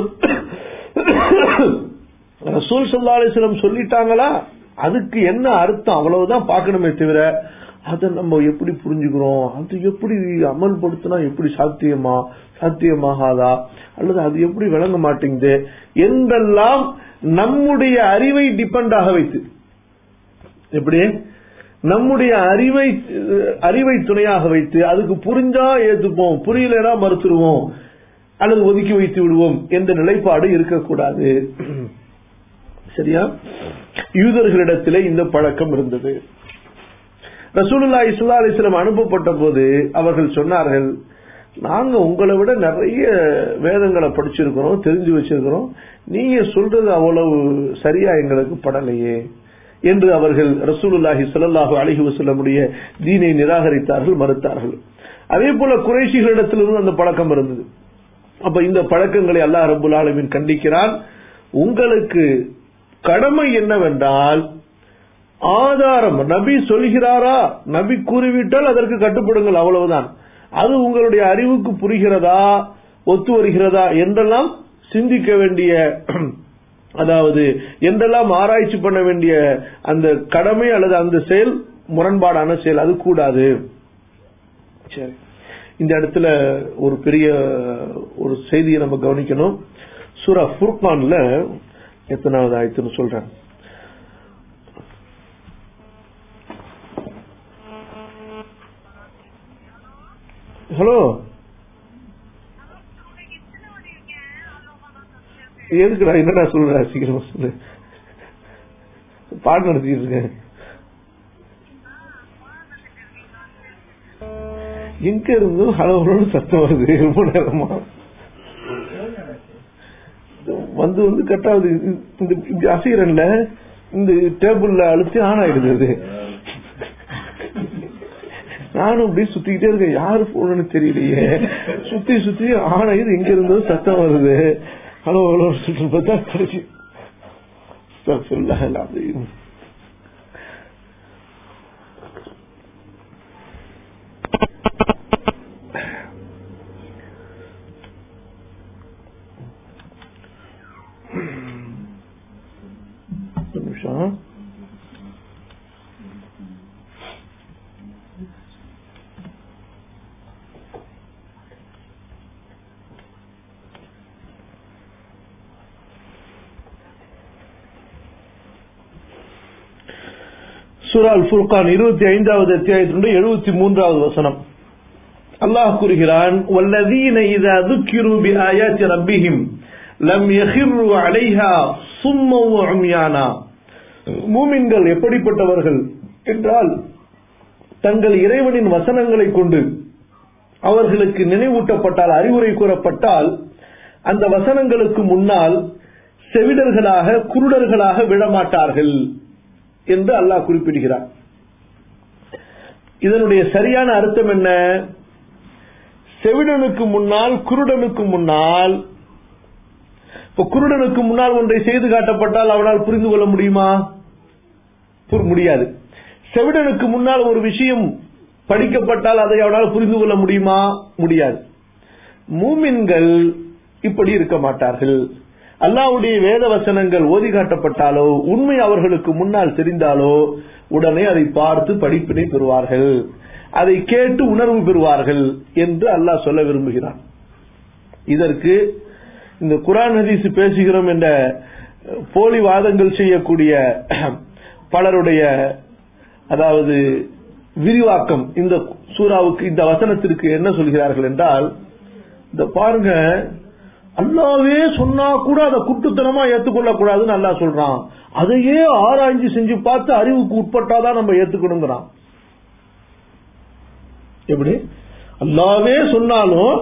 ரசூல் சல்லா அலிஸ்லம் சொல்லிட்டாங்களா அதுக்கு என்ன அர்த்தம் அவ்வளவுதான் பார்க்கணுமே தவிர அதை நம்ம எப்படி புரிஞ்சுக்கிறோம் அது எப்படி அமல்படுத்தினா எப்படி சாத்தியமா சாத்தியமாகாதா அல்லது அது எப்படி விளங்க மாட்டேங்குது என்றெல்லாம் நம்முடைய அறிவை டிபெண்ட் ஆக வைத்து எப்படி நம்முடைய அறிவை அறிவை துணையாக வைத்து அதுக்கு புரிஞ்சா ஏத்துப்போம் புரியலனா மறுத்துருவோம் அல்லது ஒதுக்கி வைத்து விடுவோம் என்ற நிலைப்பாடு இருக்கக்கூடாது சரியா யூதர்களிடத்திலே இந்த பழக்கம் இருந்தது ரசூலுல்லா இஸ்லா அலிஸ்லம் அனுப்பப்பட்ட போது அவர்கள் சொன்னார்கள் நாங்க உங்களை விட நிறைய வேதங்களை படிச்சிருக்கிறோம் தெரிஞ்சு வச்சிருக்கிறோம் நீங்க சொல்றது அவ்வளவு சரியா எங்களுக்கு படலையே என்று அவர்கள் ரசூலுல்லாஹி ஸல்லல்லாஹு அலைஹி வஸல்லமுடைய தீனை நிராகரித்தார்கள் மறுத்தார்கள் அதே போல குறைஷிகளிடத்திலிருந்து அந்த பழக்கம் இருந்தது அப்ப இந்த பழக்கங்களை அல்லாஹ் ரபுல் ஆலமீன் கண்டிக்கிறான் உங்களுக்கு கடமை என்னவென்றால் ஆதாரம் நபி சொல்கிறாரா நபி கூறிவிட்டால் அதற்கு கட்டுப்படுங்கள் அவ்வளவுதான் அது உங்களுடைய அறிவுக்கு புரிகிறதா ஒத்து வருகிறதா என்றெல்லாம் சிந்திக்க வேண்டிய அதாவது என்றெல்லாம் ஆராய்ச்சி பண்ண வேண்டிய அந்த கடமை அல்லது அந்த செயல் முரண்பாடான செயல் அது கூடாது சரி இந்த இடத்துல ஒரு பெரிய ஒரு செய்தியை நம்ம கவனிக்கணும் சூரா ஃபுர்கான்ல எத்தனாவது ஆயத்துன்னு சொல்றேன் ஹலோ எதுக்குடா என்னடா சொல்ற சீக்கிரமா சொல்லு பாடம் நடத்திட்டு இருக்கேன் எங்க இருந்தும் ஹலோன்னு சத்தம் வருது ரொம்ப நேரமா வந்து வந்து கட்டாவது இந்த இப்படி அசைகிறன்ல இந்த டேபிள்ல அழுத்தி ஆன் ஆயிடுது அது நானும் அப்படியே சுத்திக்கிட்டே இருக்கேன் யாரு போனன்னு தெரியலையே சுத்தி சுத்தி ஆன் ஆகுது எங்க இருந்தோ சத்தம் வருது ஹலோ ஹலோ சொல்லிட்டு பார்த்தா கடைசி சொல்ல நிமிஷம் சுரால் ஃபுர்கான் இருபத்தி ஐந்தாவது அத்தியாயத்தினுடைய எழுபத்தி மூன்றாவது வசனம் அல்லாஹ் கூறுகிறான் வல்லதீன இதா துக்கிரு பி ஆயாத்தி ரப்பிஹிம் லம் யஹிர்ரு அலைஹா சும்ம உம்யானா மூமின்கள் எப்படிப்பட்டவர்கள் என்றால் தங்கள் இறைவனின் வசனங்களை கொண்டு அவர்களுக்கு நினைவூட்டப்பட்டால் அறிவுரை கூறப்பட்டால் அந்த வசனங்களுக்கு முன்னால் செவிடர்களாக குருடர்களாக விழமாட்டார்கள் என்று அல்லாஹ் குறிப்பிடுகிறார் இதனுடைய சரியான அர்த்தம் என்ன செவிடனுக்கு முன்னால் குருடனுக்கு முன்னால் இப்ப குருடனுக்கு முன்னால் ஒன்றை செய்து காட்டப்பட்டால் அவனால் புரிந்து கொள்ள முடியுமா முடியாது செவிடனுக்கு முன்னால் ஒரு விஷயம் படிக்கப்பட்டால் அதை அவனால் புரிந்து கொள்ள முடியுமா முடியாது மூமின்கள் இப்படி இருக்க மாட்டார்கள் அல்லாவுடைய வேத வசனங்கள் ஓதி காட்டப்பட்டாலோ உண்மை அவர்களுக்கு முன்னால் தெரிந்தாலோ உடனே அதை பார்த்து படிப்பினை பெறுவார்கள் அதை கேட்டு உணர்வு பெறுவார்கள் என்று அல்லாஹ் சொல்ல விரும்புகிறான் இதற்கு இந்த குரான் ஹதீஸ் பேசுகிறோம் என்ற போலி வாதங்கள் செய்யக்கூடிய பலருடைய அதாவது விரிவாக்கம் இந்த சூறாவுக்கு இந்த வசனத்திற்கு என்ன சொல்கிறார்கள் என்றால் இந்த பாருங்க அல்லாவே சொன்னா கூட அதை குட்டுத்தனமா ஏத்துக்கொள்ள கூடாதுன்னு அல்லா சொல்றான் அதையே ஆராய்ச்சி செஞ்சு பார்த்து அறிவுக்கு உட்பட்டாதான் நம்ம ஏத்துக்கணுங்கிறான் எப்படி அல்லாவே சொன்னாலும்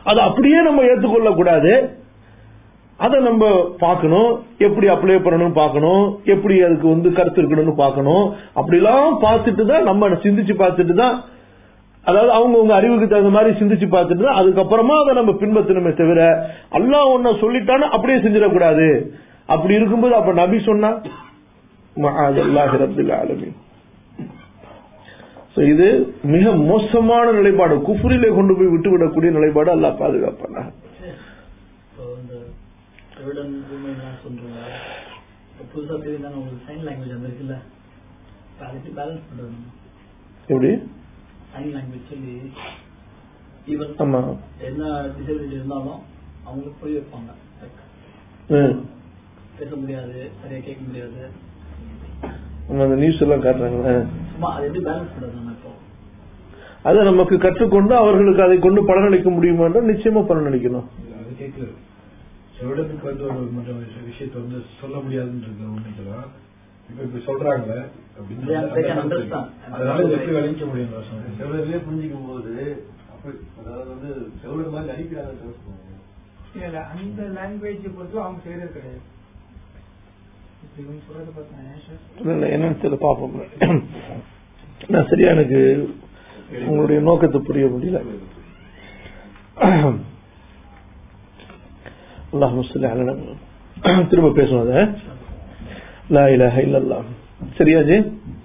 அதை அப்படியே நம்ம ஏற்றுக்கொள்ள கூடாது அதை நம்ம பார்க்கணும் எப்படி அப்ளை பண்ணணும் பார்க்கணும் எப்படி அதுக்கு வந்து கருத்து இருக்கணும்னு பார்க்கணும் அப்படிலாம் பார்த்துட்டு தான் நம்ம சிந்திச்சு பார்த்துட்டு தான் அதாவது அவங்கவுங்க அறிவுக்கு தகுந்த மாதிரி சிந்திச்சு பார்த்துட்டு தான் அதுக்கப்புறமா அதை நம்ம பின்பற்றணுமே தவிர அல்லாஹ் ஒன்ன சொல்லிட்டான்னு அப்படியே செஞ்சிடக்கூடாது அப்படி இருக்கும்போது அப்ப நபி சொன்னா மஆதல்லாஹி ரப்பில் ஆலமீன் So, இது மிக மோசமான நிலைப்பாடு குஃபுரிலே கொண்டு போய் விட்டுவிடக்கூடிய நிலைப்பாடு அல்லாஹ் பாதுகாப்பானா இப்போ இந்த எவிடன் எல்லாம் சொல்றீங்க இப்போ புதுசா தெரியுதான உங்களுக்கு சைன் லாங்குவேஜ் அந்த இருக்குல்ல இப்போ அதுக்கு பேலன்ஸ் பண்றது நம்ம எப்படி சைன் லாங்குவேஜ் சொல்லி ஈவன் ஆமா என்ன டிசபிலிட்டி இருந்தாலும் அவங்களுக்கு புரிய வைப்பாங்க ம். பேச முடியாது சரியா கேட்க முடியாது ஆமா, அந்த நியூஸ் எல்லாம் காட்டுறாங்க ஆ. சும்மா அதை எப்படி பேலன்ஸ் பண்றது நம்ம இப்போ அதை நமக்கு கற்றுக்கொண்டு அவர்களுக்கு அதை கொண்டு பலனளிக்க முடியுமா என்றால் நிச்சயமா பலனளிக்கணும் அது கேட்கல செவிடத்துக்கு வந்து ஒரு கொஞ்சம் விஷ- விஷயத்தை வந்து சொல்ல முடியாதுன்றது ஒண்ணுதான் இப்ப இப்ப சொல்றாங்களே அப்படின்னு Yeah, they can understand. அதனால இதை எப்படி விளைவிக்க முடியும் வாசம் செவிலர்லயே புரிஞ்சுக்கும் போது அப்படி அதாவது வந்து செவிலர் மாதிரி நடிக்கிறாங்க இல்ல இல்ல அந்த லாங்குவேஜ் பொறுத்து அவங்க செய்யறது கிடையாது இப்ப இவங்க சொல்றத பார்த்தேன் இல்ல, இல்ல, என்னன்னு தெரியல பாப்போம் நான் சரியா எனக்கு உங்களுடைய நோக்கத்தை புரிய முடியல அல்லாஹ் திரும்ப பேசுவோம் அதை லா இலாஹ இல்லல்லாஹ் சரியா ஜி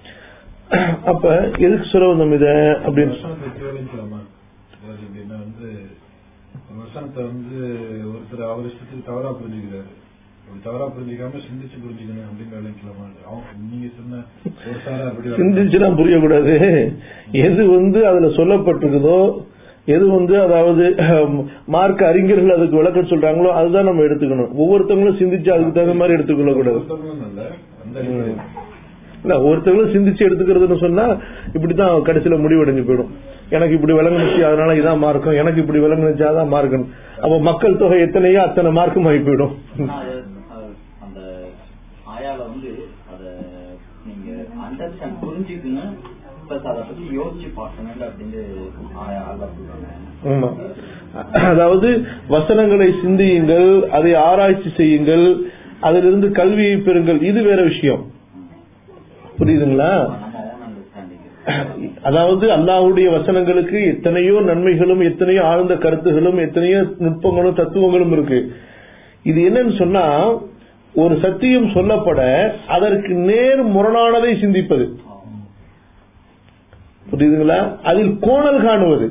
அப்ப எதுக்கு சொல்ல வந்தோம் இத அப்படின்னு வசனத்தை எப்படி விளைவிக்கலாமா அதாவது எப்படின்னா வந்து ஒரு வசனத்தை வந்து ஒருத்தர் அவர் இஷ்டத்துக்கு தவறா புரிஞ்சுக்கிறாரு அப்படி தவறா புரிஞ்சுக்காம சிந்திச்சு புரிஞ்சுக்கணும் அப்படின்னு விளைவிக்கலாமா அவங்க நீங்க சொன்ன ஒரு சாரா அப்படி சிந்திச்சுலாம் புரியக்கூடாது எது வந்து அதுல சொல்லப்பட்டிருக்குதோ எது வந்து அதாவது ஹம், மார்க்க அறிஞர்கள் அதுக்கு விளக்கம் சொல்றாங்களோ அதுதான் நம்ம எடுத்துக்கணும் ஒவ்வொருத்தவங்களும் சிந்திச்சு அதுக்கு தகுந்த மாதிரி எடுத்துக்கொள்ள கூடாது புத்தகமும் இல்ல அந்த அடிப்படையில் இல்ல ஒருத்தவங்களும் சிந்திச்சு எடுத்துக்கிறதுன்னு சொன்னா இப்படித்தான் கடைசியில முடிவடைஞ்சு போயிடும் எனக்கு இப்படி விளங்குனுச்சு அதனால இதான் மார்க்கம் எனக்கு இப்படி விளங்குனுச்சு அதான் மார்க்கம் அப்ப மக்கள் தொகை எத்தனையோ அத்தனை மார்க்கம் ஆகி போயிடும் ஆனா அது- அது- அந்த ஆயால வந்து அத நீங்க அண்டர்ஸ்டாண்ட் புரிஞ்சுக்குங்க பிளஸ் அதை பத்தி யோசிச்சு பார்க்கணும் அப்படின்னு ஆயா அல்லா சொல்றாங்க ஆமா அதாவது வசனங்களை சிந்தியுங்கள் அதை ஆராய்ச்சி செய்யுங்கள் அதிலிருந்து கல்வியை பெறுங்கள் இது வேற விஷயம் புரியுதுங்களா நம்ம ஓன் அண்டர்ஸ்டாண்டிங் அதாவது அல்லாஹ்வுடைய வசனங்களுக்கு எத்தனையோ நன்மைகளும் எத்தனையோ ஆழ்ந்த கருத்துகளும் எத்தனையோ நுட்பங்களும் தத்துவங்களும் இருக்கு இது என்னன்னு சொன்னா ஒரு சத்தியம் சொல்லப்பட அதற்கு நேர் முரணானதை சிந்திப்பது புரியுதுங்களா அதில் கோணல் காணுவது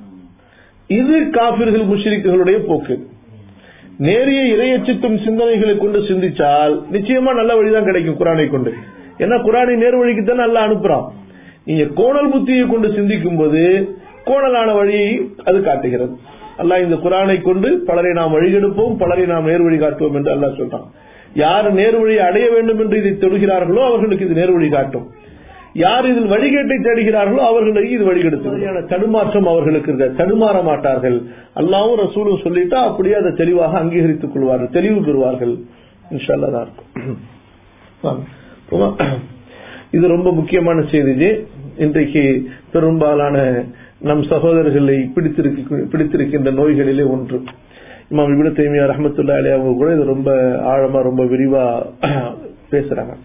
இது காபிர்கள் முஷ்ரிக்குகளுடைய போக்கு நேரிய இரையச்சித்தும் சிந்தனைகளை கொண்டு சிந்திச்சால் நிச்சயமா நல்ல வழிதான் கிடைக்கும் குரானை கொண்டு ஏன்னா குரானை நேர் வழிக்கு தான் நல்லா அனுப்புறான் நீங்க கோணல் புத்தியை கொண்டு சிந்திக்கும் போது கோணலான வழியை அது காட்டுகிறது அல்லாஹ் இந்த குரானை கொண்டு பலரை நாம் வழிகெடுப்போம் பலரை நாம் நேர் வழி காட்டுவோம் என்று அல்லாஹ் சொல்றான் யார் நேர் வழியை அடைய வேண்டும் என்று இதை தொடுகிறார்களோ அவர்களுக்கு இது நேர் வழி காட்டும் யார் இதில் வழிகேட்டை தேடுகிறார்களோ அவர்களுக்கு இது வழிகெடுத்து சரியான தடுமாற்றம் அவர்களுக்கு இருக்க தடுமாற மாட்டார்கள் அல்லாவும் ரசூலும் சொல்லிட்டா அப்படியே அதை தெளிவாக அங்கீகரித்துக் கொள்வார்கள் தெளிவு பெறுவார்கள் இன்ஷால்லா தான் இருக்கும் வாங்க. போமா? இது ரொம்ப முக்கியமான செய்தி ஜி. இன்றைக்கு பெரும்பாலான நம் சகோதரர்களை பிடித்திருக்க பிடித்திருக்கின்ற நோய்களிலே ஒன்று இமாம் இபின தைமியா ரஹமத்துல்லா அலி அவங்க கூட இது ரொம்ப ஆழமா ரொம்ப விரிவா பேசுறாங்க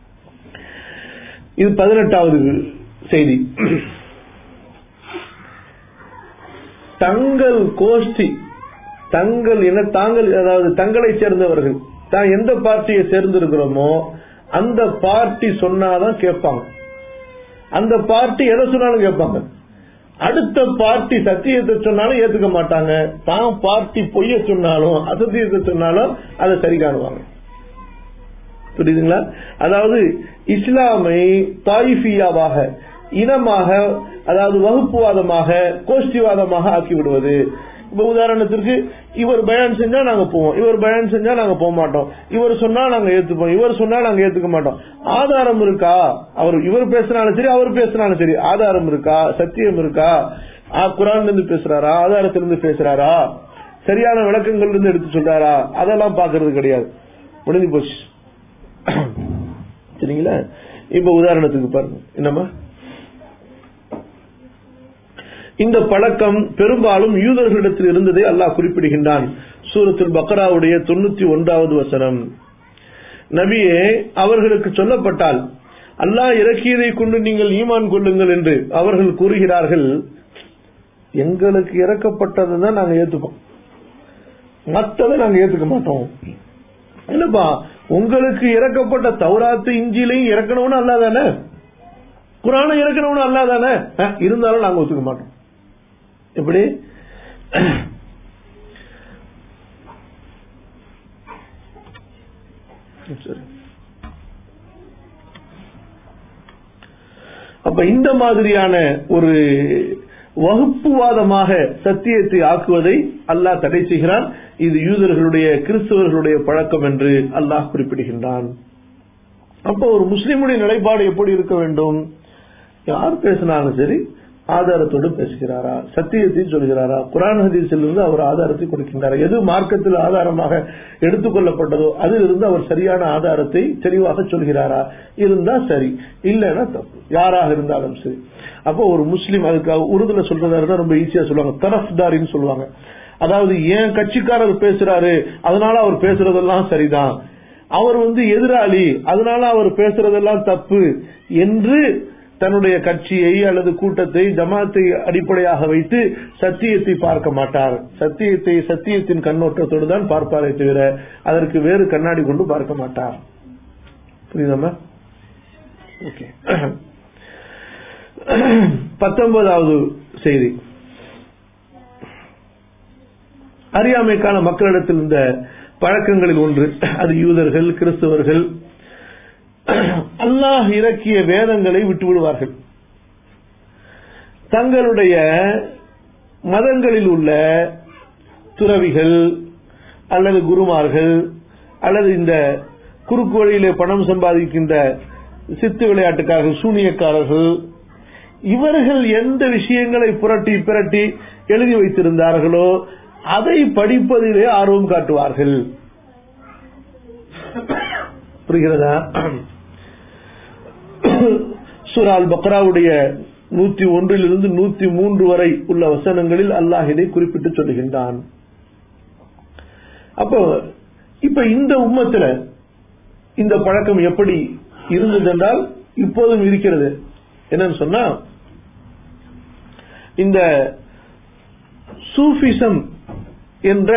இது பதினெட்டாவது செய்தி தங்கள் கோஷ்டி தங்கள் என தாங்கள் அதாவது தங்களை சேர்ந்தவர்கள் தான் எந்த பார்ட்டியை சேர்ந்திருக்கிறோமோ அந்த பார்ட்டி சொன்னாதான் கேட்பாங்க அந்த பார்ட்டி எதை சொன்னாலும் கேட்பாங்க அடுத்த பார்ட்டி சத்தியத்தை சொன்னாலும் ஏத்துக்க மாட்டாங்க தான் பார்ட்டி பொய்ய சொன்னாலும் அசத்தியத்தை சொன்னாலும் அதை சரி காணுவாங்க புரியுதுங்களா அதாவது இஸ்லாமை தாயிஃபியாவாக இனமாக அதாவது வகுப்புவாதமாக கோஷ்டிவாதமாக ஆக்கி விடுவது இப்ப உதாரணத்திற்கு இவர் பயான் செஞ்சா நாங்க போவோம் இவர் பயான் செஞ்சா நாங்க போக மாட்டோம் இவர் சொன்னா நாங்க ஏத்துப்போம் இவர் சொன்னா நாங்க ஏத்துக்க மாட்டோம் ஆதாரம் இருக்கா அவர் இவர் பேசினாலும் சரி அவர் பேசினாலும் சரி ஆதாரம் இருக்கா சத்தியம் இருக்கா ஆ, குரான்ல இருந்து பேசுறாரா ஆதாரத்திலிருந்து பேசுறாரா சரியான விளக்கங்கள்ல இருந்து எடுத்து சொல்றாரா அதெல்லாம் பாக்குறது கிடையாது முடிஞ்சு போச்சு சரிங்களா இப்ப உதாரணத்துக்கு பாருங்க என்னம்மா இந்த பழக்கம் பெரும்பாலும் யூதர்களிடத்தில் இருந்ததை அல்லாஹ் குறிப்பிடுகின்றான் சூரத்துல் பக்ராவுடைய தொண்ணூத்தி ஒன்றாவது வசனம் நபியே அவர்களுக்கு சொல்லப்பட்டால் அல்லாஹ் இறக்கியதை கொண்டு நீங்கள் ஈமான் கொள்ளுங்கள் என்று அவர்கள் கூறுகிறார்கள் எங்களுக்கு இறக்கப்பட்டதை தான் நாங்க ஏத்துப்போம் மத்ததை நாங்க ஏத்துக்க மாட்டோம் இல்லப்பா உங்களுக்கு இறக்கப்பட்ட தௌராத்து இஞ்சிலையும் இறக்கணும்னு அல்லாதானே குரானை இறக்கணும்னு அல்லாதானே அஹ், இருந்தாலும் நாங்க ஒத்துக்க மாட்டோம் எப்படி சரி அப்ப இந்த மாதிரியான ஒரு வகுப்புவாதமாக சத்தியத்தை ஆக்குவதை அல்லாஹ் தடை செய்கிறான் இது யூதர்களுடைய கிறிஸ்தவர்களுடைய பழக்கம் என்று அல்லாஹ் குறிப்பிடுகின்றான் அப்போ ஒரு முஸ்லிமுடைய நிலைப்பாடு எப்படி இருக்க வேண்டும் யார் பேசினாலும் சரி ஆதாரத்தோடு பேசுகிறாரா சத்தியத்தை சொல்கிறாரா குரான் ஹதீஸில் இருந்து அவர் ஆதாரத்தை கொடுக்கின்றாரா எது மார்க்கத்தில் ஆதாரமாக எடுத்துக்கொள்ளப்பட்டதோ அதிலிருந்து அவர் சரியான ஆதாரத்தை தெளிவாக சொல்கிறாரா இருந்தா சரி இல்லைன்னா தப்பு யாராக இருந்தாலும் சரி அப்போ ஒரு முஸ்லீம் அதுக்கு உருதுல சொல்றதா இருந்தா ரொம்ப ஈஸியா சொல்லுவாங்க தரஃப்தாரின்னு சொல்லுவாங்க அதாவது ஏன் கட்சிக்காரர் பேசுறாரு அதனால அவர் பேசுறதெல்லாம் சரிதான் அவர் வந்து எதிராளி அதனால அவர் பேசுறதெல்லாம் தப்பு என்று தன்னுடைய கட்சியை அல்லது கூட்டத்தை ஜமாத்தை அடிப்படையாக வைத்து சத்தியத்தை பார்க்க மாட்டார் சத்தியத்தை சத்தியத்தின் கண்ணோட்டத்தோடு தான் பார்ப்பாரே தவிர அதற்கு வேறு கண்ணாடி கொண்டு பார்க்க மாட்டார் புரியுதாமா ஓகே பத்தொன்பதாவது செய்தி அறியாமைக்கான மக்களிடத்தில் இந்த பழக்கங்களில் ஒன்று அது யூதர்கள் கிறிஸ்தவர்கள் அல்லாஹ் இறக்கிய வேதங்களை விட்டுவிடுவார்கள் தங்களுடைய மதங்களில் உள்ள துறவிகள் அல்லது குருமார்கள் அல்லது இந்த குறுக்கு வழியிலே பணம் சம்பாதிக்கின்ற சித்து விளையாட்டுக்காரர்கள் சூனியக்காரர்கள் இவர்கள் எந்த விஷயங்களை புரட்டி பிரட்டி எழுதி வைத்திருந்தார்களோ அதை படிப்பதிலே ஆர்வம் காட்டுவார்கள் புரிகிறதா சுரால் பக்ராவுடைய நூத்தி ஒன்றிலிருந்து நூத்தி மூன்று வரை உள்ள வசனங்களில் அல்லாஹ் இதை குறிப்பிட்டு சொல்லுகின்றான் அப்போ இப்ப இந்த உம்மத்துல இந்த பழக்கம் எப்படி இருந்தது என்றால் இப்போதும் இருக்கிறது என்னன்னு சொன்னா இந்த சூஃபிசம் என்ற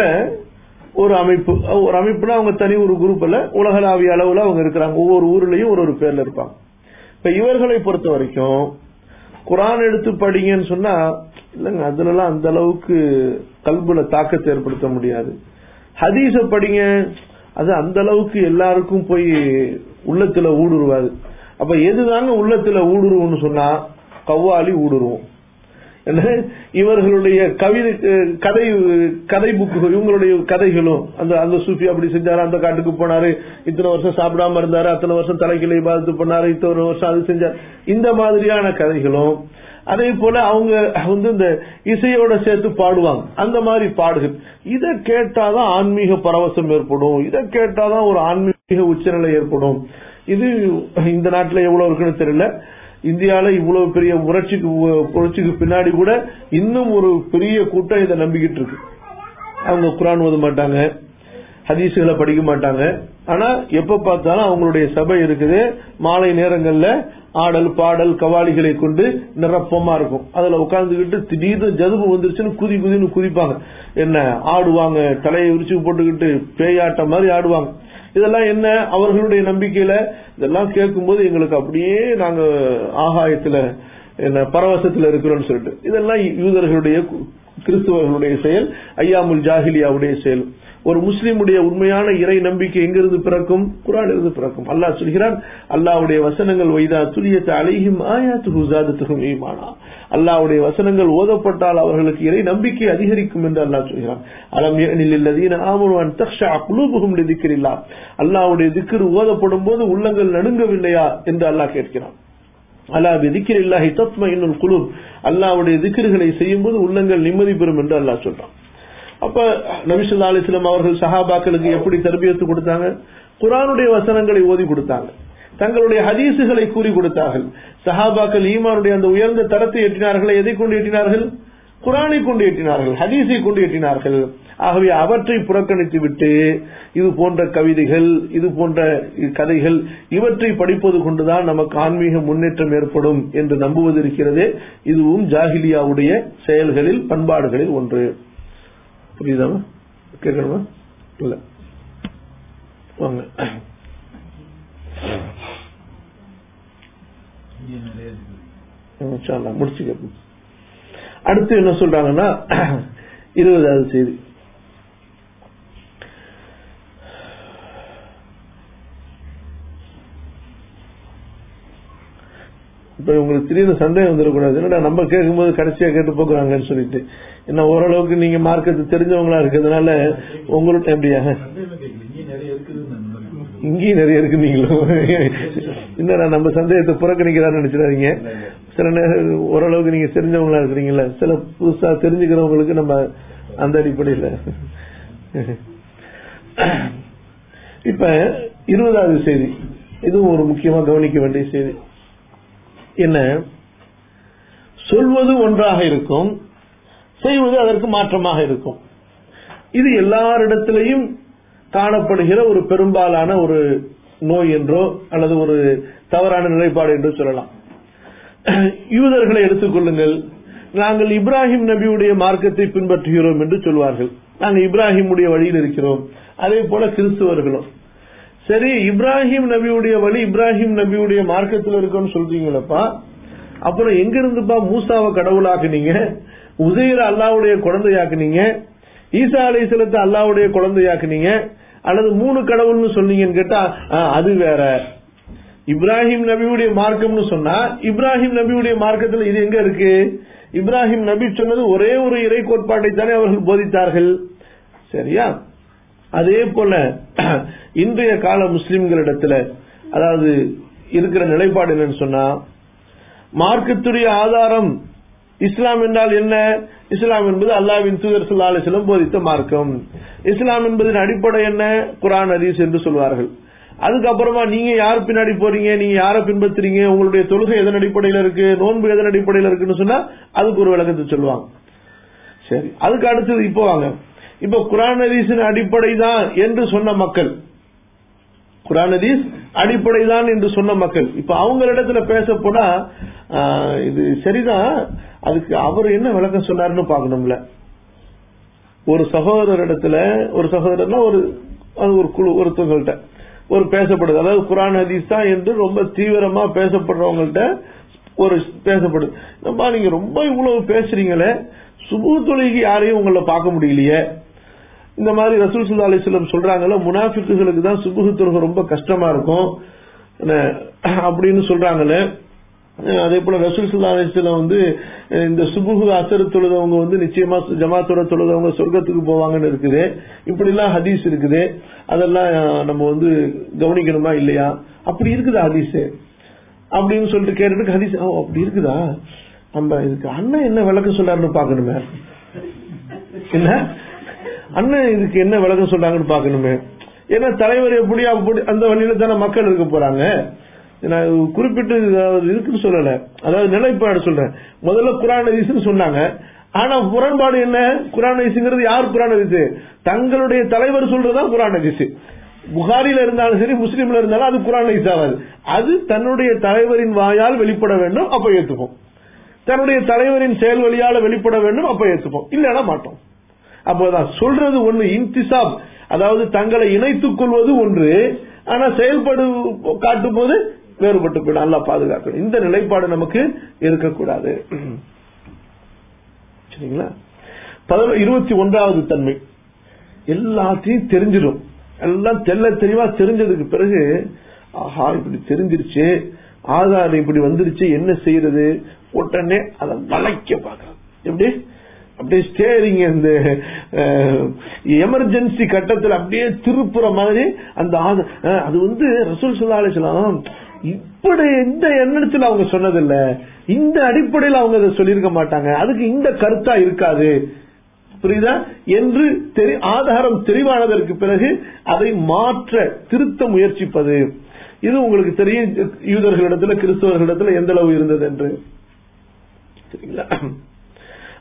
ஒரு அமைப்பு ஒரு அமைப்புனா அவங்க தனி ஒரு குரூப் அல்ல உலகளாவிய அளவுல அவங்க இருக்கிறாங்க ஒவ்வொரு ஊர்லயும் ஒரு ஒரு பேர்ல இருப்பாங்க இப்ப இவர்களை பொறுத்த வரைக்கும் குரான் எடுத்து படிங்கன்னு சொன்னா இல்லங்க அதுலலாம் அந்த அளவுக்கு கல்புல தாக்கத்தை ஏற்படுத்த முடியாது ஹதீஸ படிங்க அது அந்த அளவுக்கு எல்லாருக்கும் போய் உள்ளத்துல ஊடுருவாது அப்ப எதுதாங்க உள்ளத்துல ஊடுருவோம்னு சொன்னா கவ்வாலி ஊடுருவோம் என்ன இவர்களுடைய கவிதை கதை கதை புக்குகள் இவங்களுடைய கதைகளும் அந்த அந்த சூஃபி அப்படி செஞ்சாரு அந்த காட்டுக்கு போனாரு இத்தனை வருஷம் சாப்பிடாம இருந்தாரு அத்தனை வருஷம் தலைக்கிளை பாதித்து பண்ணாரு இத்தனை வருஷம் அது செஞ்சார் இந்த மாதிரியான கதைகளும் அதே போல அவங்க வந்து இந்த இசையோட சேர்த்து பாடுவாங்க அந்த மாதிரி பாடுகள் இதை கேட்டாதான் ஆன்மீக பரவசம் ஏற்படும் இதை கேட்டாதான் ஒரு ஆன்மீக உச்சநிலை ஏற்படும் இது இந்த நாட்டுல எவ்வளவு இருக்குன்னு தெரியல இந்தியால இவ்வளவு பெரிய புரட்சிக்கு புரட்சிக்கு பின்னாடி கூட இன்னும் ஒரு பெரிய கூட்டம் இதை நம்பிக்கிட்டு இருக்கு அவங்க குரான் ஓத மாட்டாங்க ஹதீசுகளை படிக்க மாட்டாங்க ஆனா எப்ப பார்த்தாலும் அவங்களுடைய சபை இருக்குது மாலை நேரங்கள்ல ஆடல் பாடல் கவாலிகளை கொண்டு நிரப்பமா இருக்கும் அதுல உட்கார்ந்துகிட்டு திடீர்னு ஜதுபு வந்துருச்சுன்னு குதி குதின்னு குதிப்பாங்க என்ன ஆடுவாங்க தலையை விரிச்சு போட்டுக்கிட்டு பேயாட்டம் மாதிரி ஆடுவாங்க இதெல்லாம் என்ன அவர்களுடைய நம்பிக்கையில இதெல்லாம் கேட்கும்போது எங்களுக்கு அப்படியே நாங்க ஆகாயத்துல என்ன பரவசத்துல இருக்கிறோம்னு சொல்லிட்டு இதெல்லாம் யூதர்களுடைய கிறிஸ்துவர்களுடைய செயல் ஐயாமுல் ஜாஹிலியாவுடைய செயல் ஒரு முஸ்லீமுடைய உண்மையான இறை நம்பிக்கை எங்கிருந்து பிறக்கும் குரான் இருந்து பிறக்கும் அல்லாஹ் சொல்கிறான் அல்லாவுடைய வசனங்கள் வைதா துரியத்தை அலையும் ஆயாத்து ஜாதத்துகும் ஈமானா அல்லாவுடைய வசனங்கள் ஓதப்பட்டால் அவர்களுக்கு இறை நம்பிக்கை அதிகரிக்கும் என்று அல்லாஹ் சொல்கிறான் அலம் இல்லதீன ஆமருவான் தக்ஷா குலூபுகும் திக்கிறில்லா அல்லாவுடைய திக்கிறு ஓதப்படும் போது உள்ளங்கள் நடுங்கவில்லையா என்று அல்லாஹ் கேட்கிறான் அல்லா திக்கிர் இல்லாஹி தத்ம இன்னும் குழு அல்லாவுடைய திக்கிர்களை செய்யும் போது உள்ளங்கள் நிம்மதி பெறும் என்று அல்லாஹ் சொல்றான் அப்ப நபிசுல்லா அலிஸ்லாம் அவர்கள் சஹாபாக்களுக்கு எப்படி தர்பியத்து கொடுத்தாங்க குரானுடைய வசனங்களை ஓதி கொடுத்தாங்க தங்களுடைய ஹதீசுகளை கூறி கொடுத்தார்கள் சஹாபாக்கள் ஈமானுடைய அந்த உயர்ந்த தரத்தை எட்டினார்கள் எதை கொண்டு எட்டினார்கள் குரானை கொண்டு ஏற்றினார்கள் ஹதீஸை கொண்டு ஏற்றினார்கள் ஆகவே அவற்றை புறக்கணித்து விட்டு இது போன்ற கவிதைகள் இது போன்ற கதைகள் இவற்றை படிப்பது கொண்டுதான் நமக்கு ஆன்மீக முன்னேற்றம் ஏற்படும் என்று நம்புவது இருக்கிறதே இதுவும் ஜாகிலியாவுடைய செயல்களில் பண்பாடுகளில் ஒன்று புரியுதா கேட்கணுமா இல்ல வாங்க இங்கே நிறைய இருக்குது இன்ஷா அல்லாஹ் முடிச்சுக்க அடுத்து என்ன சொல்றாங்கன்னா இருபதாவது செய்தி இப்ப உங்களுக்கு திடீர்னு சந்தேகம் வந்துடக்கூடாது என்னடா நம்ம கேட்கும்போது கடைசியா கேட்டு போக்குறாங்கன்னு சொல்லிட்டு என்ன ஓரளவுக்கு நீங்க மார்க்கத்தை தெரிஞ்சவங்களா இருக்கிறதுனால உங்கள்ட்ட எப்படியா சந்தேகம் கேட்கல இங்கே நிறைய இருக்குதுன்னு அந்த மாதிரி இங்கேயும் நிறைய இருக்கு நீங்களும் என்னடா நம்ம சந்தேகத்தை புறக்கணிக்கிறான்னு நினைச்சிடாதீங்க சில நேரம் ஓரளவுக்கு நீங்க தெரிஞ்சவங்களா இருக்கிறீங்கல்ல சில புதுசா தெரிஞ்சுக்கிறவங்களுக்கு நம்ம அந்த அடிப்படையில் இப்ப இருபதாவது செய்தி இதுவும் ஒரு முக்கியமா கவனிக்க வேண்டிய செய்தி என்ன சொல்வது ஒன்றாக இருக்கும் செய்வது அதற்கு மாற்றமாக இருக்கும் இது எல்லாரிடத்திலையும் காணப்படுகிற ஒரு பெரும்பாலான ஒரு நோய் என்றோ அல்லது ஒரு தவறான நிலைப்பாடு என்றோ சொல்லலாம் யூதர்களை எடுத்துக்கொள்ளுங்கள் நாங்கள் இப்ராஹிம் நபியுடைய மார்க்கத்தை பின்பற்றுகிறோம் என்று சொல்வார்கள் நாங்கள் இப்ராஹிமுடைய வழியில் இருக்கிறோம் அதே போல கிறிஸ்துவர்களும் சரி இப்ராஹிம் நபியுடைய வழி இப்ராஹிம் நபியுடைய மார்க்கத்தில் இருக்கோம்னு சொல்றீங்களப்பா அப்புறம் எங்க இருந்துப்பா மூசாவை கடவுளாக்குனீங்க உசைர அல்லாவுடைய குழந்தையாக்குனீங்க ஈசா அலை செலுத்த அல்லாவுடைய குழந்தையாக்குனீங்க அல்லது மூணு கடவுள்னு சொன்னீங்கன்னு கேட்டா ஆ, அது வேற இப்ராஹிம் நபியுடைய மார்க்கம்னு சொன்னா இப்ராஹிம் நபியுடைய மார்க்கத்தில் இது எங்க இருக்கு இப்ராஹிம் நபி சொன்னது ஒரே ஒரு இறை கோட்பாட்டை தானே அவர்கள் போதித்தார்கள் சரியா அதே போல இன்றைய கால முஸ்லிம்களிடத்துல அதாவது இருக்கிற நிலைப்பாடு என்னன்னு சொன்னா மார்க்கத்துடைய ஆதாரம் இஸ்லாம் என்றால் என்ன இஸ்லாம் என்பது அல்லாவின் தூதர் ஸல்லல்லாஹு அலைஹி வஸல்லம் போதித்த மார்க்கம் இஸ்லாம் என்பதன் அடிப்படை என்ன குர்ஆன் ஹதீஸ் என்று சொல்வார்கள் அதுக்கப்புறமா நீங்க யார் பின்னாடி போறீங்க நீங்க யாரை பின்பற்றுறீங்க உங்களுடைய தொழுகை எதன் அடிப்படையில் இருக்கு நோன்பு எதன் அடிப்படையில் இருக்குன்னு சொன்னா அதுக்கு ஒரு விளக்கத்தை சொல்லுவாங்க சரி அதுக்கு அடுத்தது இப்போ வாங்க இப்ப குரான் ஹதீஸின் அடிப்படை தான் என்று சொன்ன மக்கள் குரான் ஹதீஸ் அடிப்படை தான் என்று சொன்ன மக்கள் இப்ப அவங்களிடத்துல பேச போனா ஆஹ், இது சரிதான் அதுக்கு அவர் என்ன விளக்கம் சொன்னாருன்னு பாக்கணும்ல ஒரு சகோதரரிடத்துல ஒரு சகோதரர்னா ஒரு அது ஒரு குழு ஒருத்தவங்கள்ட்ட ஒரு பேசப்படுது அதாவது குரான் ஹதீஸ் தான் என்று ரொம்ப தீவிரமா பேசப்படுறவங்கள்ட்ட ஒரு பேசப்படுது நம்ம நீங்க ரொம்ப இவ்வளவு பேசுறீங்களே சுபு தொழுகை யாரையும் உங்களை பார்க்க முடியலையே இந்த மாதிரி ரசூல் சுல்லா அலிஸ்லம் சொல்றாங்கல்ல முனாஃபிக்குகளுக்கு தான் சுபுகு தொழுகை ரொம்ப கஷ்டமா இருக்கும் என்ன, அப்படின்னு சொல்றாங்கல்ல அஹ் அதே போல ரசூல் சுல்லா அலிஸ்லம் வந்து அஹ் இந்த சுபுகு அசரு தொழுதவங்க வந்து நிச்சயமா ஜமாத்தோட தொழுதவங்க சொர்க்கத்துக்கு போவாங்கன்னு இருக்குது இப்படி எல்லாம் ஹதீஸ் இருக்குது அதெல்லாம் அஹ், நம்ம வந்து கவனிக்கணுமா இல்லையா அப்படி இருக்குதா ஹதீஸ் அப்படின்னு சொல்லிட்டு கேட்டுட்டு ஹதீஸ் ஓ அப்படி இருக்குதா நம்ம இதுக்கு அண்ணன் என்ன விளக்கம் சொல்றாருன்னு பாக்கணுமே என்ன அண்ணன் இதுக்கு என்ன விளக்கம் சொல்றாங்கன்னு பாக்கணுமே ஏன்னா தலைவர் எப்படி அப்படி அந்த வழியில தானே மக்கள் இருக்க போறாங்க நான் குறிப்பிட்டு அதாவது இருக்குன்னு சொல்லல அதாவது நிலைப்பாடு சொல்றேன் முதல்ல குரான் ஹதீஸ்னு சொன்னாங்க ஆனா முரண்பாடு என்ன குரான் ஹதீஸ்ங்கிறது யார் குரான் ஹதீஸ் தங்களுடைய தலைவர் சொல்றதுதான் குரான் ஹதீஸ் புகாரில இருந்தாலும் சரி முஸ்லீம்ல இருந்தாலும் அது குரான் ஹதீஸ் ஆகாது அது தன்னுடைய தலைவரின் வாயால் வெளிப்பட வேண்டும் அப்ப ஏத்துப்போம் தன்னுடைய தலைவரின் செயல் வழியால வெளிப்பட வேண்டும் அப்ப ஏத்துப்போம் இல்லைன்னா மாட்டோம் அப்போதான் சொல்றது ஒண்ணு இன்திசாப் அதாவது தங்களை இணைத்துக் கொள்வது ஒன்று ஆனா செயல்படு காட்டும் போது வேறுபட்டு போயிடும் நல்லா பாதுகாக்கணும் இந்த நிலைப்பாடு நமக்கு இருக்கக்கூடாது சரிங்களா பதினொ- இருபத்தி ஒன்றாவது தன்மை எல்லாத்தையும் தெரிஞ்சிடும் எல்லாம் தெல்ல தெளிவா தெரிஞ்சதுக்கு பிறகு ஆஹா இப்படி தெரிஞ்சிருச்சு ஆதாரம் இப்படி வந்துருச்சு என்ன செய்யறது உடனே அதை வளைக்க பார்க்கறது எப்படி அப்படியே ஸ்டேரிங் இந்த எமர்ஜென்சி கட்டத்தில் அப்படியே திருப்புற மாதிரி அந்த ஆத- அஹ், அது வந்து ரசூல் சுல்லா அலிஸ்லாம் இப்படி இந்த எண்ணத்துல அவங்க சொன்னதில்ல இந்த அடிப்படையில் அவங்க அதை சொல்லியிருக்க மாட்டாங்க அதுக்கு இந்த கருத்தா இருக்காது புரியுதா என்று தெரி ஆதாரம் தெளிவானதற்கு பிறகு அதை மாற்ற திருத்த முயற்சிப்பது இது உங்களுக்கு தெரியும் யூதர்களிடத்துல கிறிஸ்தவர்களிடத்துல எந்த அளவு இருந்தது என்று சரிங்களா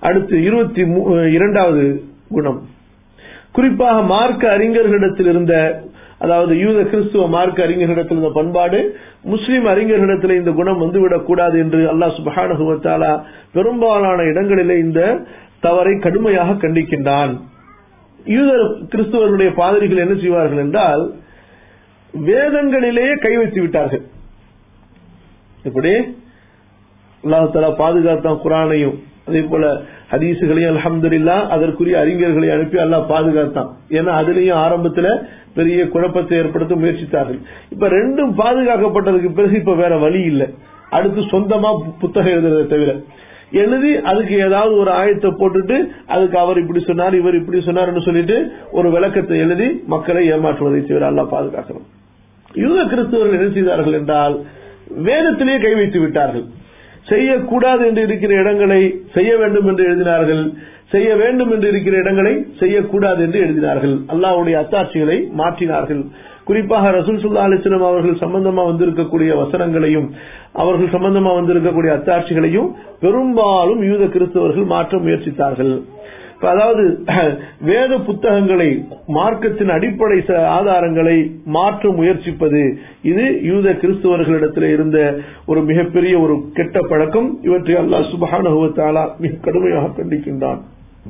அடுத்து இருபத்தி மூ- இரண்டாவது குணம் குறிப்பாக மார்க்க அறிஞர்களிடத்தில் இருந்த அதாவது யூத கிறிஸ்துவ மார்க்க அறிஞர்களிடத்தில் இருந்த பண்பாடு முஸ்லிம் அறிஞர்களிடத்தில் இந்த குணம் வந்துவிடக் கூடாது என்று அல்லாஹ் சுப்ஹானஹு வ தஆலா பெரும்பாலான இடங்களிலே இந்த தவறை கடுமையாக கண்டிக்கின்றான் யூத கிறிஸ்துவர்களுடைய பாதிரிகள் என்ன செய்வார்கள் என்றால் வேதங்களிலேயே கை வைத்து விட்டார்கள் இப்படி அல்லாஹ் தலா பாதுகாத்தான் குரானையும் அதே போல ஹதீசுகளையும் அல்ஹம்துலில்லா அதற்குரிய அறிஞர்களை அனுப்பி அல்லாஹ் பாதுகாத்தான் ஏன்னா அதுலயும் ஆரம்பத்துல பெரிய குழப்பத்தை ஏற்படுத்த முயற்சித்தார்கள் இப்ப ரெண்டும் பாதுகாக்கப்பட்டதுக்கு பிறகு இப்ப வேற வழி இல்லை அடுத்து சொந்தமா பு- புத்தகம் எழுதுறதை தவிர எழுதி அதுக்கு ஏதாவது ஒரு ஆயத்தை போட்டுட்டு அதுக்கு அவர் இப்படி சொன்னார் இவர் இப்படி சொன்னார்னு சொல்லிட்டு ஒரு விளக்கத்தை எழுதி மக்களை ஏமாற்றுவதை தவிர அல்லாஹ் பாதுகாக்கணும் யூத கிறிஸ்தவர்கள் என்ன செய்தார்கள் என்றால் வேதத்திலேயே கை வைத்து விட்டார்கள் செய்யக்கூடாது என்று இருக்கிற இடங்களை செய்ய வேண்டும் என்று எழுதினார்கள் செய்ய வேண்டும் என்று இருக்கிற இடங்களை செய்யக்கூடாது என்று எழுதினார்கள் அல்லாஹ்வுடைய அத்தாட்சிகளை மாற்றினார்கள் குறிப்பாக ரசூல் சுல்லா அலிஸ்லாம் அவர்கள் சம்பந்தமா வந்திருக்கக்கூடிய வசனங்களையும் அவர்கள் சம்பந்தமா வந்திருக்கக்கூடிய அத்தாட்சிகளையும் பெரும்பாலும் யூத கிறிஸ்தவர்கள் மாற்ற முயற்சித்தார்கள் இப்ப அதாவது வேத புத்தகங்களை மார்க்கத்தின் அடிப்படை ச- ஆதாரங்களை மாற்ற முயற்சிப்பது இது யூத கிறிஸ்தவர்களிடத்தில் இருந்த ஒரு மிகப்பெரிய ஒரு கெட்ட பழக்கம் இவற்றை அல்லாஹ் சுபஹானஹு வ தஆலா மிக கடுமையாக கண்டிக்கின்றான்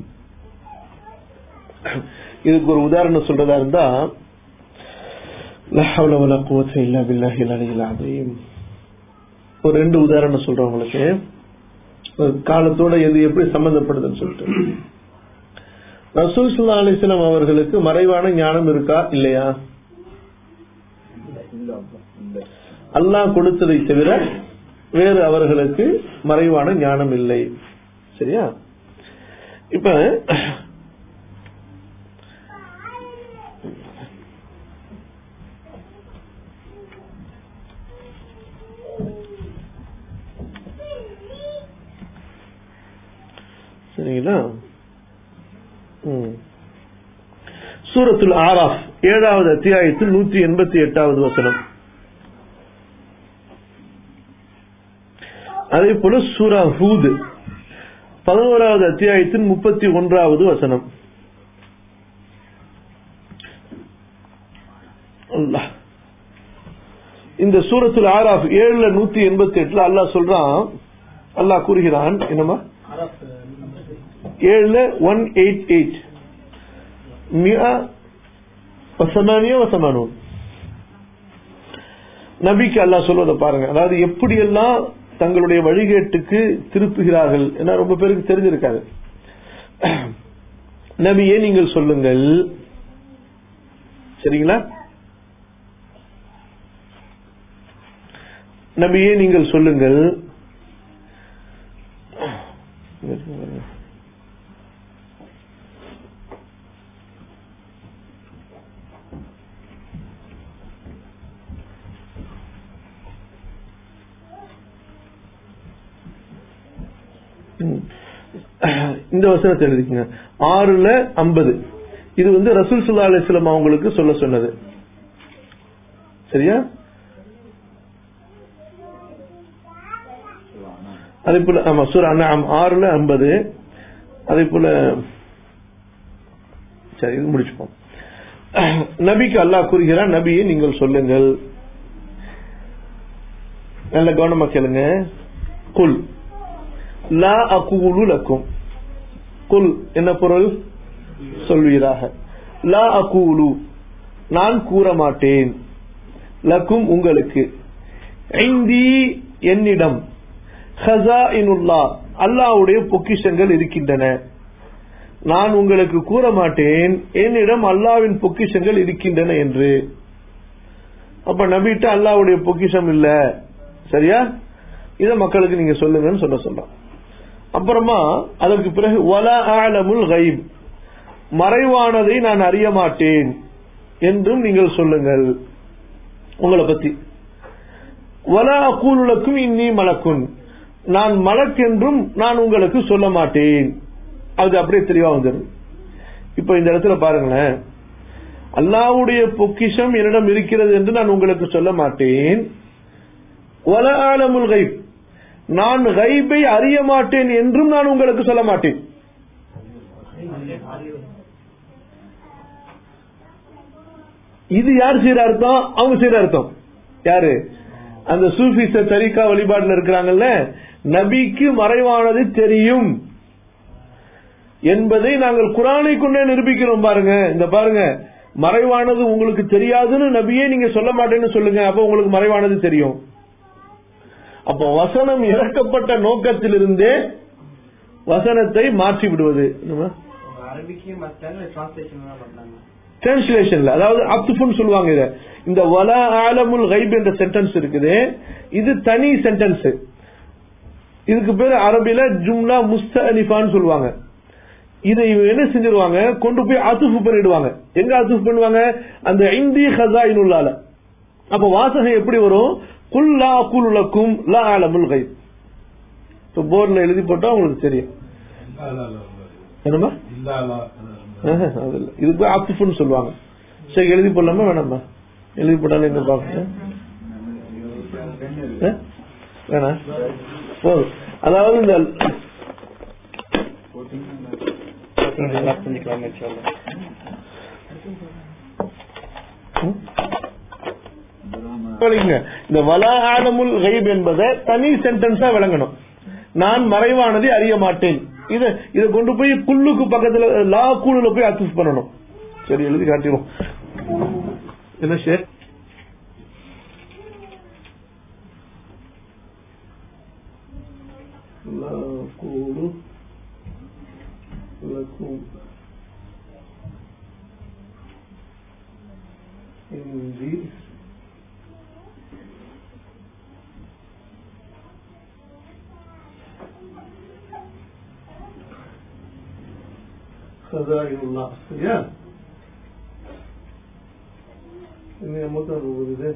இதுக்கு ஒரு உதாரணம் சொல்றதா இருந்தா லா ஹவ்ல வலா குவத்த இல்லா பில்லாஹில் அலியில் அலீம் ஒரு ரெண்டு உதாரணம் சொல்றேன் உங்களுக்கு ஒரு காலத்தோட எது எப்படி சம்பந்தப்படுதுன்னு சொல்லிட்டு ரசூல் சுல்லா அலிஸ்லாம் அவர்களுக்கு மறைவான ஞானம் இருக்கா இல்லையா அல்லாஹ் கொடுத்ததை தவிர வேறு அவர்களுக்கு மறைவான ஞானம் இல்லை சரியா இப்ப சரிங்களா ம். சூரத்துல் ஆராஃப் ஏழாவது அத்தியாயத்தில் நூற்றி எண்பத்தி எட்டாவது வசனம் அதே போல சூரா ஹூத் பதினோராவது அத்தியாயத்தின் முப்பத்தி ஒன்றாவது வசனம் அல்லாஹ். இந்த சூரத்துல் ஆராஃப் ஏழுல நூத்தி எண்பத்தி எட்டுல அல்லாஹ் சொல்றான் அல்லாஹ் கூறுகிறான் என்னமா ஏழுல ஒன் எயிட் எயிட் மியா வசமானியோ வசமானோம் நபிக்கு அல்லாஹ் சொல்வதை பாருங்க அதாவது எப்படியெல்லாம் தங்களுடைய வழிகேட்டுக்கு திருப்புகிறார்கள் ஏன்னா ரொம்ப பேருக்கு தெரிஞ்சிருக்காது நபியே நீங்கள் சொல்லுங்கள் சரிங்களா நபியே நீங்கள் சொல்லுங்கள் ம். இந்த வசனத்தை எழுதிக்கங்க ஆறுல ஐம்பது இது வந்து ரசூல் சுல்லா அலிஸ்லாம் அவங்களுக்கு சொல்ல சொன்னது சரியா அதே போல ஆமா சூர் அண்ணாம் ஆறுல ஐம்பது அதே போல சரி இது முடிச்சுப்போம் நபிக்கு அல்லாஹ் கூறுகிறார் நபியை நீங்கள் சொல்லுங்கள் நல்ல கவனமா கேளுங்க குல் லா அகூலு லக்கும் குல் என்ன பொருள் சொல்வீராக லா அகூலு நான் கூற மாட்டேன் லக்கும் உங்களுக்கு ஐந்தி என்னிடம் ஹசாஇனுல்லா அல்லாஹ்வுடைய பொக்கிஷங்கள் இருக்கின்றன நான் உங்களுக்கு கூற மாட்டேன் என்னிடம் அல்லாவின் பொக்கிஷங்கள் இருக்கின்றன என்று அப்ப நபிட்ட அல்லாஹ்வுடைய பொக்கிஷம் இல்ல சரியா இத மக்களுக்கு நீங்க சொல்லுங்கன்னு சொல்ல சொல்றோம் அப்புறமா அதற்கு பிறகு வலா ஆலமுல் கைப் மறைவானதை நான் அறிய மாட்டேன் என்றும் நீங்கள் சொல்லுங்கள் உங்களை பத்தி வலா அக்கூலுலக்கும் இன்னி மலக்குன் நான் மலக் என்றும் நான் உங்களுக்கு சொல்ல மாட்டேன் அது அப்படியே தெளிவா வந்துடும் இப்ப இந்த இடத்துல பாருங்களேன் அல்லாவுடைய பொக்கிஷம் என்னிடம் இருக்கிறது என்று நான் உங்களுக்கு சொல்ல மாட்டேன் வல ஆலமுல் கைப் நான் கைபை அறிய மாட்டேன் என்றும் நான் உங்களுக்கு சொல்ல மாட்டேன் இது யார் செய்யற அர்த்தம் அவங்க செய்யற அர்த்தம் யாரு அந்த சூஃபிச தரிகா வழிபாடுல இருக்கிறாங்கல்ல நபிக்கு மறைவானது தெரியும் என்பதை நாங்கள் குரானை கொண்டே நிரூபிக்கிறோம் பாருங்க இந்த பாருங்க மறைவானது உங்களுக்கு தெரியாதுன்னு நபியே நீங்க சொல்ல மாட்டேன்னு சொல்லுங்க அப்ப உங்களுக்கு மறைவானது தெரியும் அப்போ வசனம் இறக்கப்பட்ட நோக்கத்திலிருந்தே வசனத்தை மாற்றி விடுவது என்னம்மா? அரபிக்கு மத்தாங்க டிரான்ஸ்லேஷன் தான் பண்றாங்க டிரான்ஸ்லேஷன்ல அதாவது அப்துஃபுன்னு சொல்லுவாங்க இத இந்த வலா ஆலமுல் கைப் என்ற சென்டென்ஸ் இருக்குது இது தனி சென்டென்ஸ் இதுக்கு பேரு அரபில ஜும்லா முஸ்தலிஃபான்னு சொல்லுவாங்க இதை இவங்க என்ன செஞ்சிருவாங்க கொண்டு போய் அத்துஃபு பண்ணிடுவாங்க எங்க அத்துஃபு பண்ணுவாங்க அந்த இந்தி ஹசாயினுள்ளால அப்ப வாசகம் எப்படி வரும் குல் லா குலுலக்கும் லா ஆலமுல் கைப் இப்போ போர்டில் எழுதி போட்டா உங்களுக்கு தெரியும் இல்லா, இல்ல, இல்ல. என்னமா இல்லா, இல்ல. ஆஹா, அது இல்ல. இது போய் அப்துஃபுன்னு சொல்லுவாங்க சரி எழுதி போடலாமா வேணாமா எழுதி போட்டாலும் எங்க பாக்க வேணாம் போதும் அதாவது இந்த நல்லா புரிஞ்சுக்கலாம் இன்ஷால்லா. ம்? படிங்க. இந்த வலா ஆலமுல் கைப் என்பதை தனி சென்டென்ஸா விளங்கணும் நான் மறைவானதை அறிய மாட்டேன் இத இத கொண்டு போய் குல்லுக்கு பக்கத்துல லா கூலுல போய் அக்சஸ் பண்ணணும் சரி எழுதி காட்டிடுவோம் என்ன ஷேர் லா கூலு லக்கும் இந்தி خزائن சரியா إني مطر وده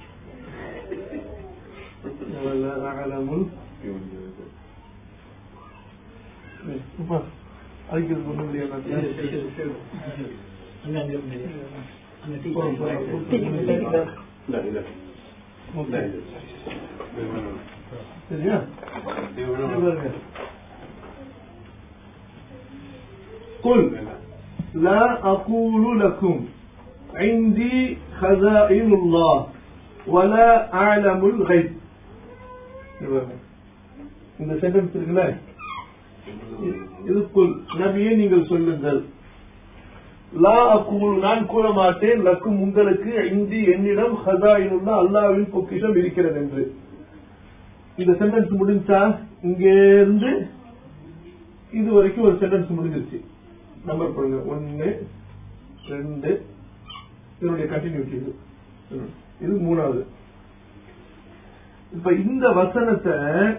ولا أعلم அதுக்கு இது ஒண்ணும் இல்லையா நான் அங்க அங்க இருந்து. அங்க டீ போறோம், போறோம். இல்ல, இல்ல. ஓகே. சரியா இது பாருங்க. قل لا أقول لكم عندي خزائن الله ولا أعلم الغيب இது பாருங்க. இந்த சென்டென்ஸ் இருக்குல்ல இது குல் நபியே நீங்கள் சொல்லுங்கள் லா அக்கூல் நான் கூற மாட்டேன் லக்கும் உங்களுக்கு இந்தி என்னிடம் ஹசாயினுள்ள அல்லாவின் பொக்கிஷம் இருக்கிறது என்று இந்த சென்டென்ஸ் முடிஞ்சா இங்க இருந்து இது வரைக்கும் ஒரு சென்டென்ஸ் முடிஞ்சிருச்சு நம்பர் போடுங்க ஒன்னு ரெண்டு இதனுடைய கண்டினியூட்டி இது இது மூணாவது இப்ப இந்த வசனத்தை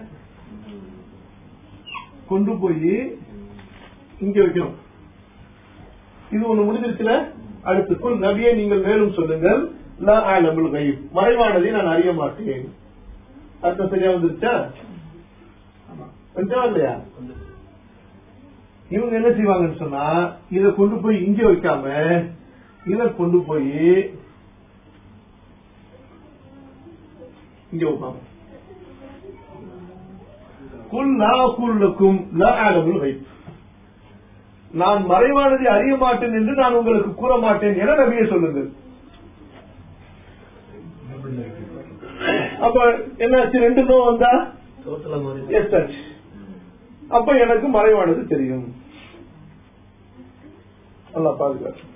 கொண்டு போய் இங்க வைக்கணும் இது ஒண்ணு முடிஞ்சிருச்சுல அடுத்து குல் நபியை நீங்கள் மேலும் சொல்லுங்கள் லா ஆலமுல் கைப் மறைவானதை நான் அறிய மாட்டேன் அர்த்தம் சரியா வந்துருச்சா கொஞ்சம் இல்லையா இவங்க என்ன செய்வாங்கன்னு சொன்னா இத கொண்டு போய் இங்க வைக்காம இத கொண்டு போய் இங்க வைப்பாங்க குல் லா குல்லுக்கும் லா ஆலமுல் கைப் நான் மறைவானதை அறிய மாட்டேன் என்று நான் உங்களுக்கு கூற மாட்டேன் என நபியை சொல்லுங்கள் அப்ப என்னாச்சு ரெண்டு நோ வந்தா டோட்டலா மாறி எஸ் ஆச்சு அப்ப எனக்கு மறைவானது தெரியும் நல்லா பாதுகாத்து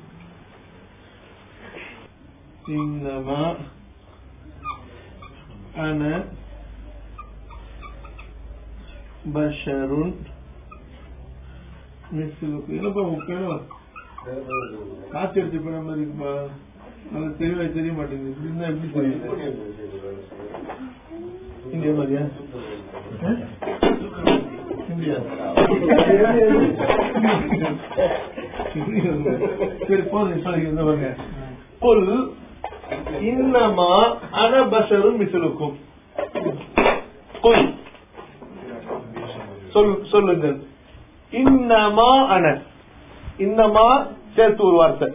இன்னமா அன பஷருன் மிஸ்லுக்கு என்னப்பா உன் பேரும் காத்து எடுத்து போன மாதிரி இருக்குப்பா நல்லா தெளிவா தெரிய மாட்டேங்குது இருந்தா எப்படி தெரியும் இந்தியா மாதிரியா ஆ? இந்தியா சரி போதும் சொல்லி இந்த பாருங்க கொல் இன்னமா அனபசரும் மிசிலுக்கும் கொல் சொல் சொல்லுங்கள் இன்னமா அன இன்னமா சேர்த்து ஒரு வார்த்தை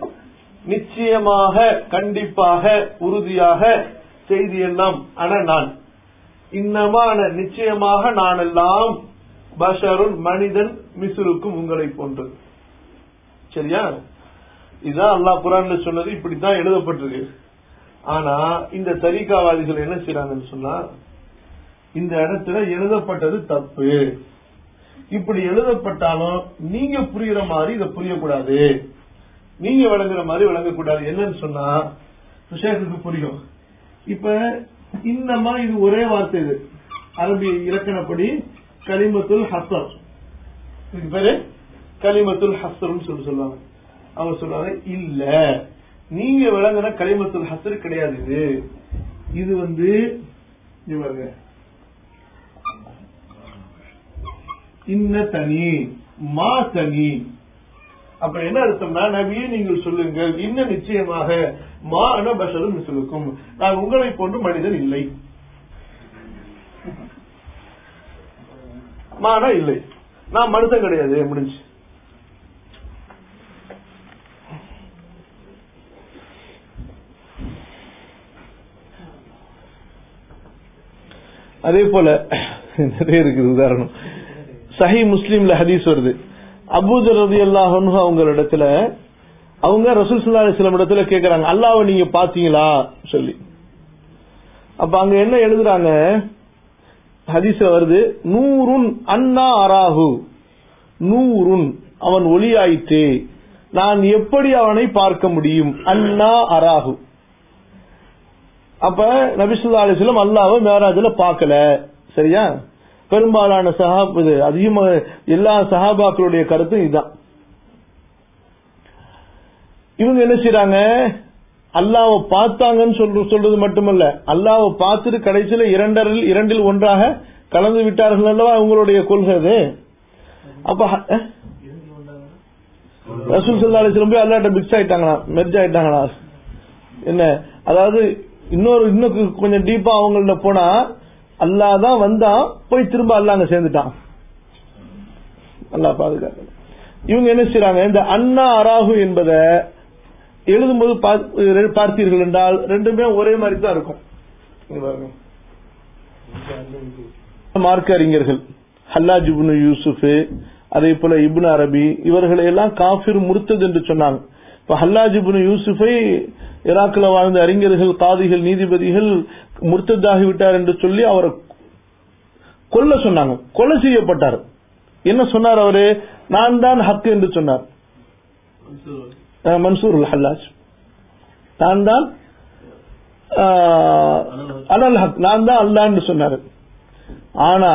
நிச்சயமாக கண்டிப்பாக உறுதியாக செய்தி எல்லாம் அன நான் இன்னமான நிச்சயமாக நான் எல்லாம் பஷருன் மனிதன் மிசுருக்கும் உங்களை போன்றது சரியா இதுதான் அல்லாஹ் குரான்ல சொன்னது இப்படித்தான் எழுதப்பட்டிருக்கு ஆனா இந்த தரிகாவாதிகள் என்ன செய்யறாங்கன்னு சொன்னா இந்த இடத்துல எழுதப்பட்டது தப்பு இப்படி எழுதப்பட்டாலும் நீங்க புரியுற மாதிரி இதை புரியக்கூடாது நீங்க விளங்குற மாதிரி விளங்கக்கூடாது என்னன்னு சொன்னா விஷயத்துக்கு புரியும் இப்ப இன்னமா இது ஒரே வார்த்தை இது அரபி இலக்கணப்படி கலிமத்துல் ஹசர் இதுக்கு பேரு கலிமத்துல் ஹசர்னு சொல்லி சொல்லுவாங்க அவங்க சொல்லுவாங்க இல்ல நீங்க விளங்குன கலிமத்துல் ஹசர் கிடையாது இது இது வந்து இவங்க இன்ன தனி மா தனி அப்ப என்ன அர்த்தம்னா நபியே நீங்கள் சொல்லுங்கள் இன்னும் நிச்சயமாக மா அன பஷரும் மிஸ்லுக்கும் நான் உங்களை போன்று மனிதன் இல்லை மானா இல்லை நான் மனுஷன் கிடையாது முடிஞ்சு அதே போல நிறைய இருக்குது உதாரணம் சஹி முஸ்லீம்ல ஹதீஸ் வருது அபூதர் ரதி அல்லாஹ் அவங்களிடத்துல அவங்க ரசூல் சல்லா அலிஸ்லாம் இடத்துல கேக்குறாங்க அல்லாவை நீங்க பாத்தீங்களா சொல்லி அப்ப அங்க என்ன எழுதுறாங்க ஹதீஸ்ல வருது நூறுன் அண்ணா அராஹு நூறுன் அவன் ஒளியாயிற்று நான் எப்படி அவனை பார்க்க முடியும் அண்ணா அராஹு அப்ப நபிசுல்லா அலிஸ்லாம் அல்லாவை மேராஜ்ல பார்க்கல சரியா பெரும்பாலான சஹாப் இது அதிகமாக எல்லா சஹாபாக்களுடைய கருத்தும் இதுதான் இவங்க என்ன செய்யறாங்க அல்லாவை பார்த்தாங்கன்னு சொல்ற சொல்றது மட்டுமல்ல அல்லாவை பார்த்துட்டு கடைசியில இரண்டரில் இரண்டில் ஒன்றாக கலந்து விட்டார்கள் அல்லவா அவங்களுடைய கொள்கை அது அப்ப அஹ், ரசூல் சல்லா அலிஸ்லம் போய் அல்லாட்ட மிக்ஸ் ஆயிட்டாங்களா மெர்ஜ் ஆயிட்டாங்களா என்ன அதாவது இன்னொரு இன்னும் கொஞ்சம் டீப்பா அவங்கள்ட்ட போனா அல்லாஹ் தான் வந்தான் போய் திரும்ப அல்லாஹ் அங்க சேர்ந்துட்டான் அல்லாஹ் பாதுகாக்க இவங்க என்ன செய்றாங்க இந்த அண்ணா அராகு என்பதை எழுதும்போது பார்- பார்த்தீர்கள் என்றால் ரெண்டுமே ஒரே மாதிரி தான் இருக்கும் இங்க பாருங்க. மார்க்க அறிஞர்கள் ஹல்லாஜ் இப்னு யூசுப் அதே போல இப்னு அரபி இவர்களை எல்லாம் காஃபிர் முர்த்தது என்று சொன்னாங்க இப்ப ஹல்லாஜ் இப்னு யூசுஃபை ஈராக்கில் வாழ்ந்த அறிஞர்கள் காதிகள் நீதிபதிகள் முர்த்ததாகி விட்டார் என்று சொல்லி அவரை கொல்ல சொன்னாங்க கொலை செய்யப்பட்டார் என்ன சொன்னார் அவரு நான் தான் ஹக் என்று சொன்னார் அஹ் மன்சூர் அல் ஹல்லாஜ் நான் தான் ஆஹ், அனல் ஹக் நான் தான் அல்லான்னு சொன்னாரு ஆனா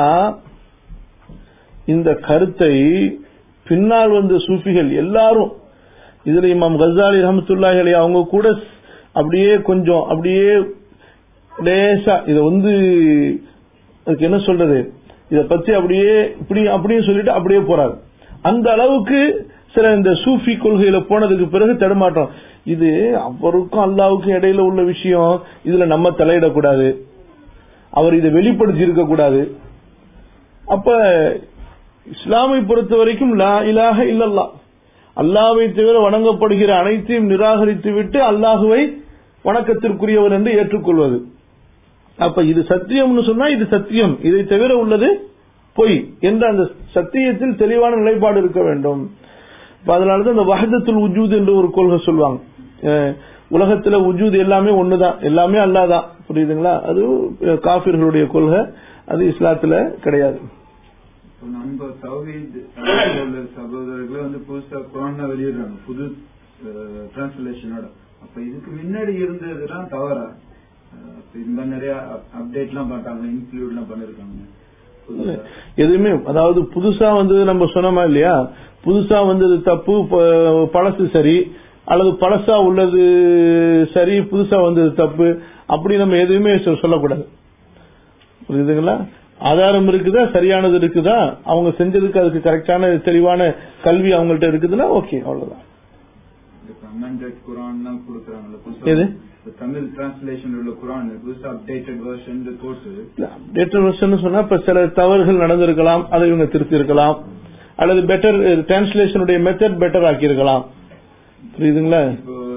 இந்த கருத்தை பின்னால் வந்த சூஃபிகள் எல்லாரும் இதுல இமாம் கசாலி ரஹமத்துல்லாஹி அலைஹி அவங்க கூட அப்படியே கொஞ்சம் அப்படியே லேசா இத வந்து அதுக்கு என்ன சொல்றது இத பத்தி அப்படியே இப்படி அப்படியே சொல்லிட்டு அப்படியே போறாரு அந்த அளவுக்கு சில இந்த சூஃபி கொள்கையில போனதுக்கு பிறகு தடுமாற்றம் இது அவருக்கும் அல்லாவுக்கும் இடையில உள்ள விஷயம் இதுல நம்ம தலையிடக்கூடாது அவர் இதை வெளிப்படுத்தி இருக்க கூடாது அப்ப இஸ்லாமை பொறுத்த வரைக்கும் லா இலாஹ இல்லல்லா அல்லாவை தவிர வணங்கப்படுகிற அனைத்தையும் நிராகரித்து விட்டு அல்லாஹுவை வணக்கத்திற்குரியவர் என்று ஏற்றுக்கொள்வது அப்ப இது சத்தியம்னு சொன்னா இது சத்தியம் இதை தவிர உள்ளது பொய் என்ற அந்த சத்தியத்தில் தெளிவான நிலைப்பாடு இருக்க வேண்டும் இப்ப அதனாலதான் இந்த வஹதத்துல் உஜூத் என்று ஒரு கொள்கை சொல்லுவாங்க அஹ் உலகத்துல உஜூத் எல்லாமே ஒண்ணுதான் எல்லாமே அல்லாதான் புரியுதுங்களா அது அஹ், காபிர்களுடைய கொள்கை அது இஸ்லாத்துல கிடையாது இப்போ நம்ம தௌஹீத் உள்ள சகோதரர்களே வந்து புதுசா குரான் வெளியிடுறாங்க புது டிரான்ஸ்லேஷனோட அப்ப இதுக்கு முன்னாடி இருந்ததுலாம் தவறா அஹ் இப்ப இந்த மாதிரி நிறைய அப்டேட் எல்லாம் பண்றாங்க இன்க்ளூட் எல்லாம் பண்ணிருக்காங்க புதுசா. எதுவுமே அதாவது புதுசா வந்தது நம்ம சொன்னோமா இல்லையா புதுசா வந்தது தப்பு ப- பழசு சரி அல்லது பழசா உள்ளது சரி புதுசா வந்தது தப்பு அப்படி நம்ம எதுவுமே சொ- சொல்லக்கூடாது புரியுதுங்களா ஆதாரம் இருக்குதா சரியானது இருக்குதா அவங்க செஞ்சதுக்கு அதுக்கு கரெக்டான தெளிவான கல்வி அவங்கள்ட்ட இருக்குதுன்னா ஓகே அவ்வளவுதான் இந்த கமெண்டட் குரான் எல்லாம் கொடுக்குறாங்கல்ல புதுசா எது? இப்ப தமிழ் டிரான்ஸ்லேஷன் உள்ள குரான் புதுசா அப்டேட்டட் வெர்ஷன் போட்டு அப்டேட்டட் வெர்ஷன் சொன்னா இப்ப சில தவறுகள் நடந்திருக்கலாம் அதை இவங்க திருத்தி இருக்கலாம் அல்லது பெட்டர் டிரான்ஸ்லேஷனுடைய மெத்தட் பெட்டர் ஆக்கி இருக்கலாம் புரியுதுங்களா இப்போ இதே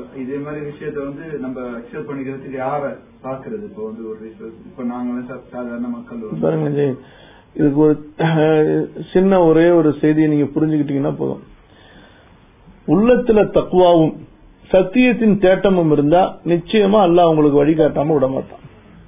மாதிரி விஷயத்த வந்து நம்ம அக்செப்ட் பண்ணிக்கிறதுக்கு யார பாக்குறது இப்போ வந்து ஒரு விஷயம் இப்போ நாங்க வந்து சா- சாதாரண மக்கள் வந்து பாருங்க ஜெய் இதுக்கு ஒரு அஹ், சின்ன ஒரே ஒரு செய்தியை நீங்க புரிஞ்சுக்கிட்டீங்கன்னா போதும் உள்ளத்துல தக்குவாவும் சத்தியத்தின் தேட்டமும் இருந்தா நிச்சயமா அல்லாஹ் உங்களுக்கு வழிகாட்டாம விட மாட்டான்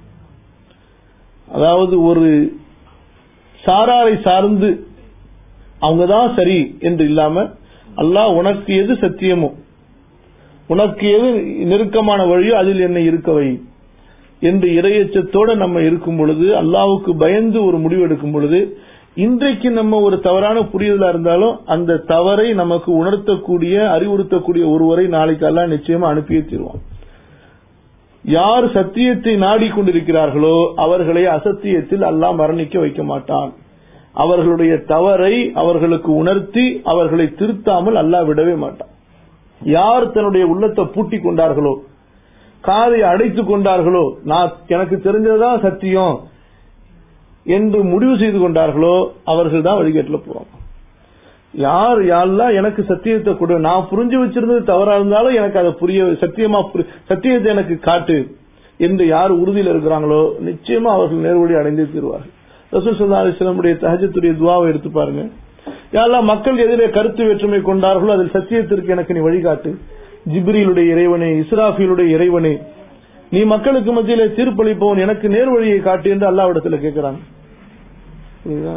அதாவது ஒரு சாராரை சார்ந்து அவங்கதான் சரி என்று இல்லாம அல்லாஹ் உனக்கு எது சத்தியமோ உனக்கு எது நெருக்கமான வழியோ அதில் என்னை இருக்க வை என்று இரையச்சத்தோட நம்ம இருக்கும் பொழுது அல்லாவுக்கு பயந்து ஒரு முடிவு எடுக்கும் பொழுது இன்றைக்கு நம்ம ஒரு தவறான புரிதலா இருந்தாலும் அந்த தவறை நமக்கு உணர்த்தக்கூடிய அறிவுறுத்தக்கூடிய ஒருவரை நாளைக்கு அல்லாஹ் நிச்சயமா அனுப்பியே தீர்வான் யார் சத்தியத்தை நாடிக்கொண்டிருக்கிறார்களோ அவர்களை அசத்தியத்தில் அல்லாஹ் மரணிக்க வைக்க மாட்டான் அவர்களுடைய தவறை அவர்களுக்கு உணர்த்தி அவர்களை திருத்தாமல் அல்லாஹ் விடவே மாட்டான் யார் தன்னுடைய உள்ளத்தை பூட்டிக் கொண்டார்களோ காதை அடைத்துக் கொண்டார்களோ நான் எனக்கு தெரிஞ்சதுதான் சத்தியம் என்று முடிவு செய்து கொண்டார்களோ அவர்கள் தான் வழிகேட்டில் போவாங்க யார் யாரெல்லாம் எனக்கு சத்தியத்தை கொடு நான் புரிஞ்சு வச்சிருந்தது தவறா இருந்தாலும் எனக்கு அதை புரிய சத்தியமா புரி- சத்தியத்தை எனக்கு காட்டு என்று யார் உறுதியில் இருக்கிறாங்களோ நிச்சயமா அவர்கள் நேர்வழி அடைந்தே தீர்வார்கள் ரசூல் சல்லா அலிஸ்லமுடைய தஹஜத்துடைய துவாவை எடுத்து பாருங்க யாரெல்லாம் மக்கள் எதிரே கருத்து வேற்றுமை கொண்டார்களோ அதில் சத்தியத்திற்கு எனக்கு நீ வழிகாட்டு ஜிப்ரீலுடைய இறைவனே இஸ்ராஃபிலுடைய இறைவனே நீ மக்களுக்கு மத்தியிலே தீர்ப்பளிப்பவன் எனக்கு நேர்வழியை காட்டு என்று அல்லாவிடத்துல கேட்கிறாங்க புரியுதா?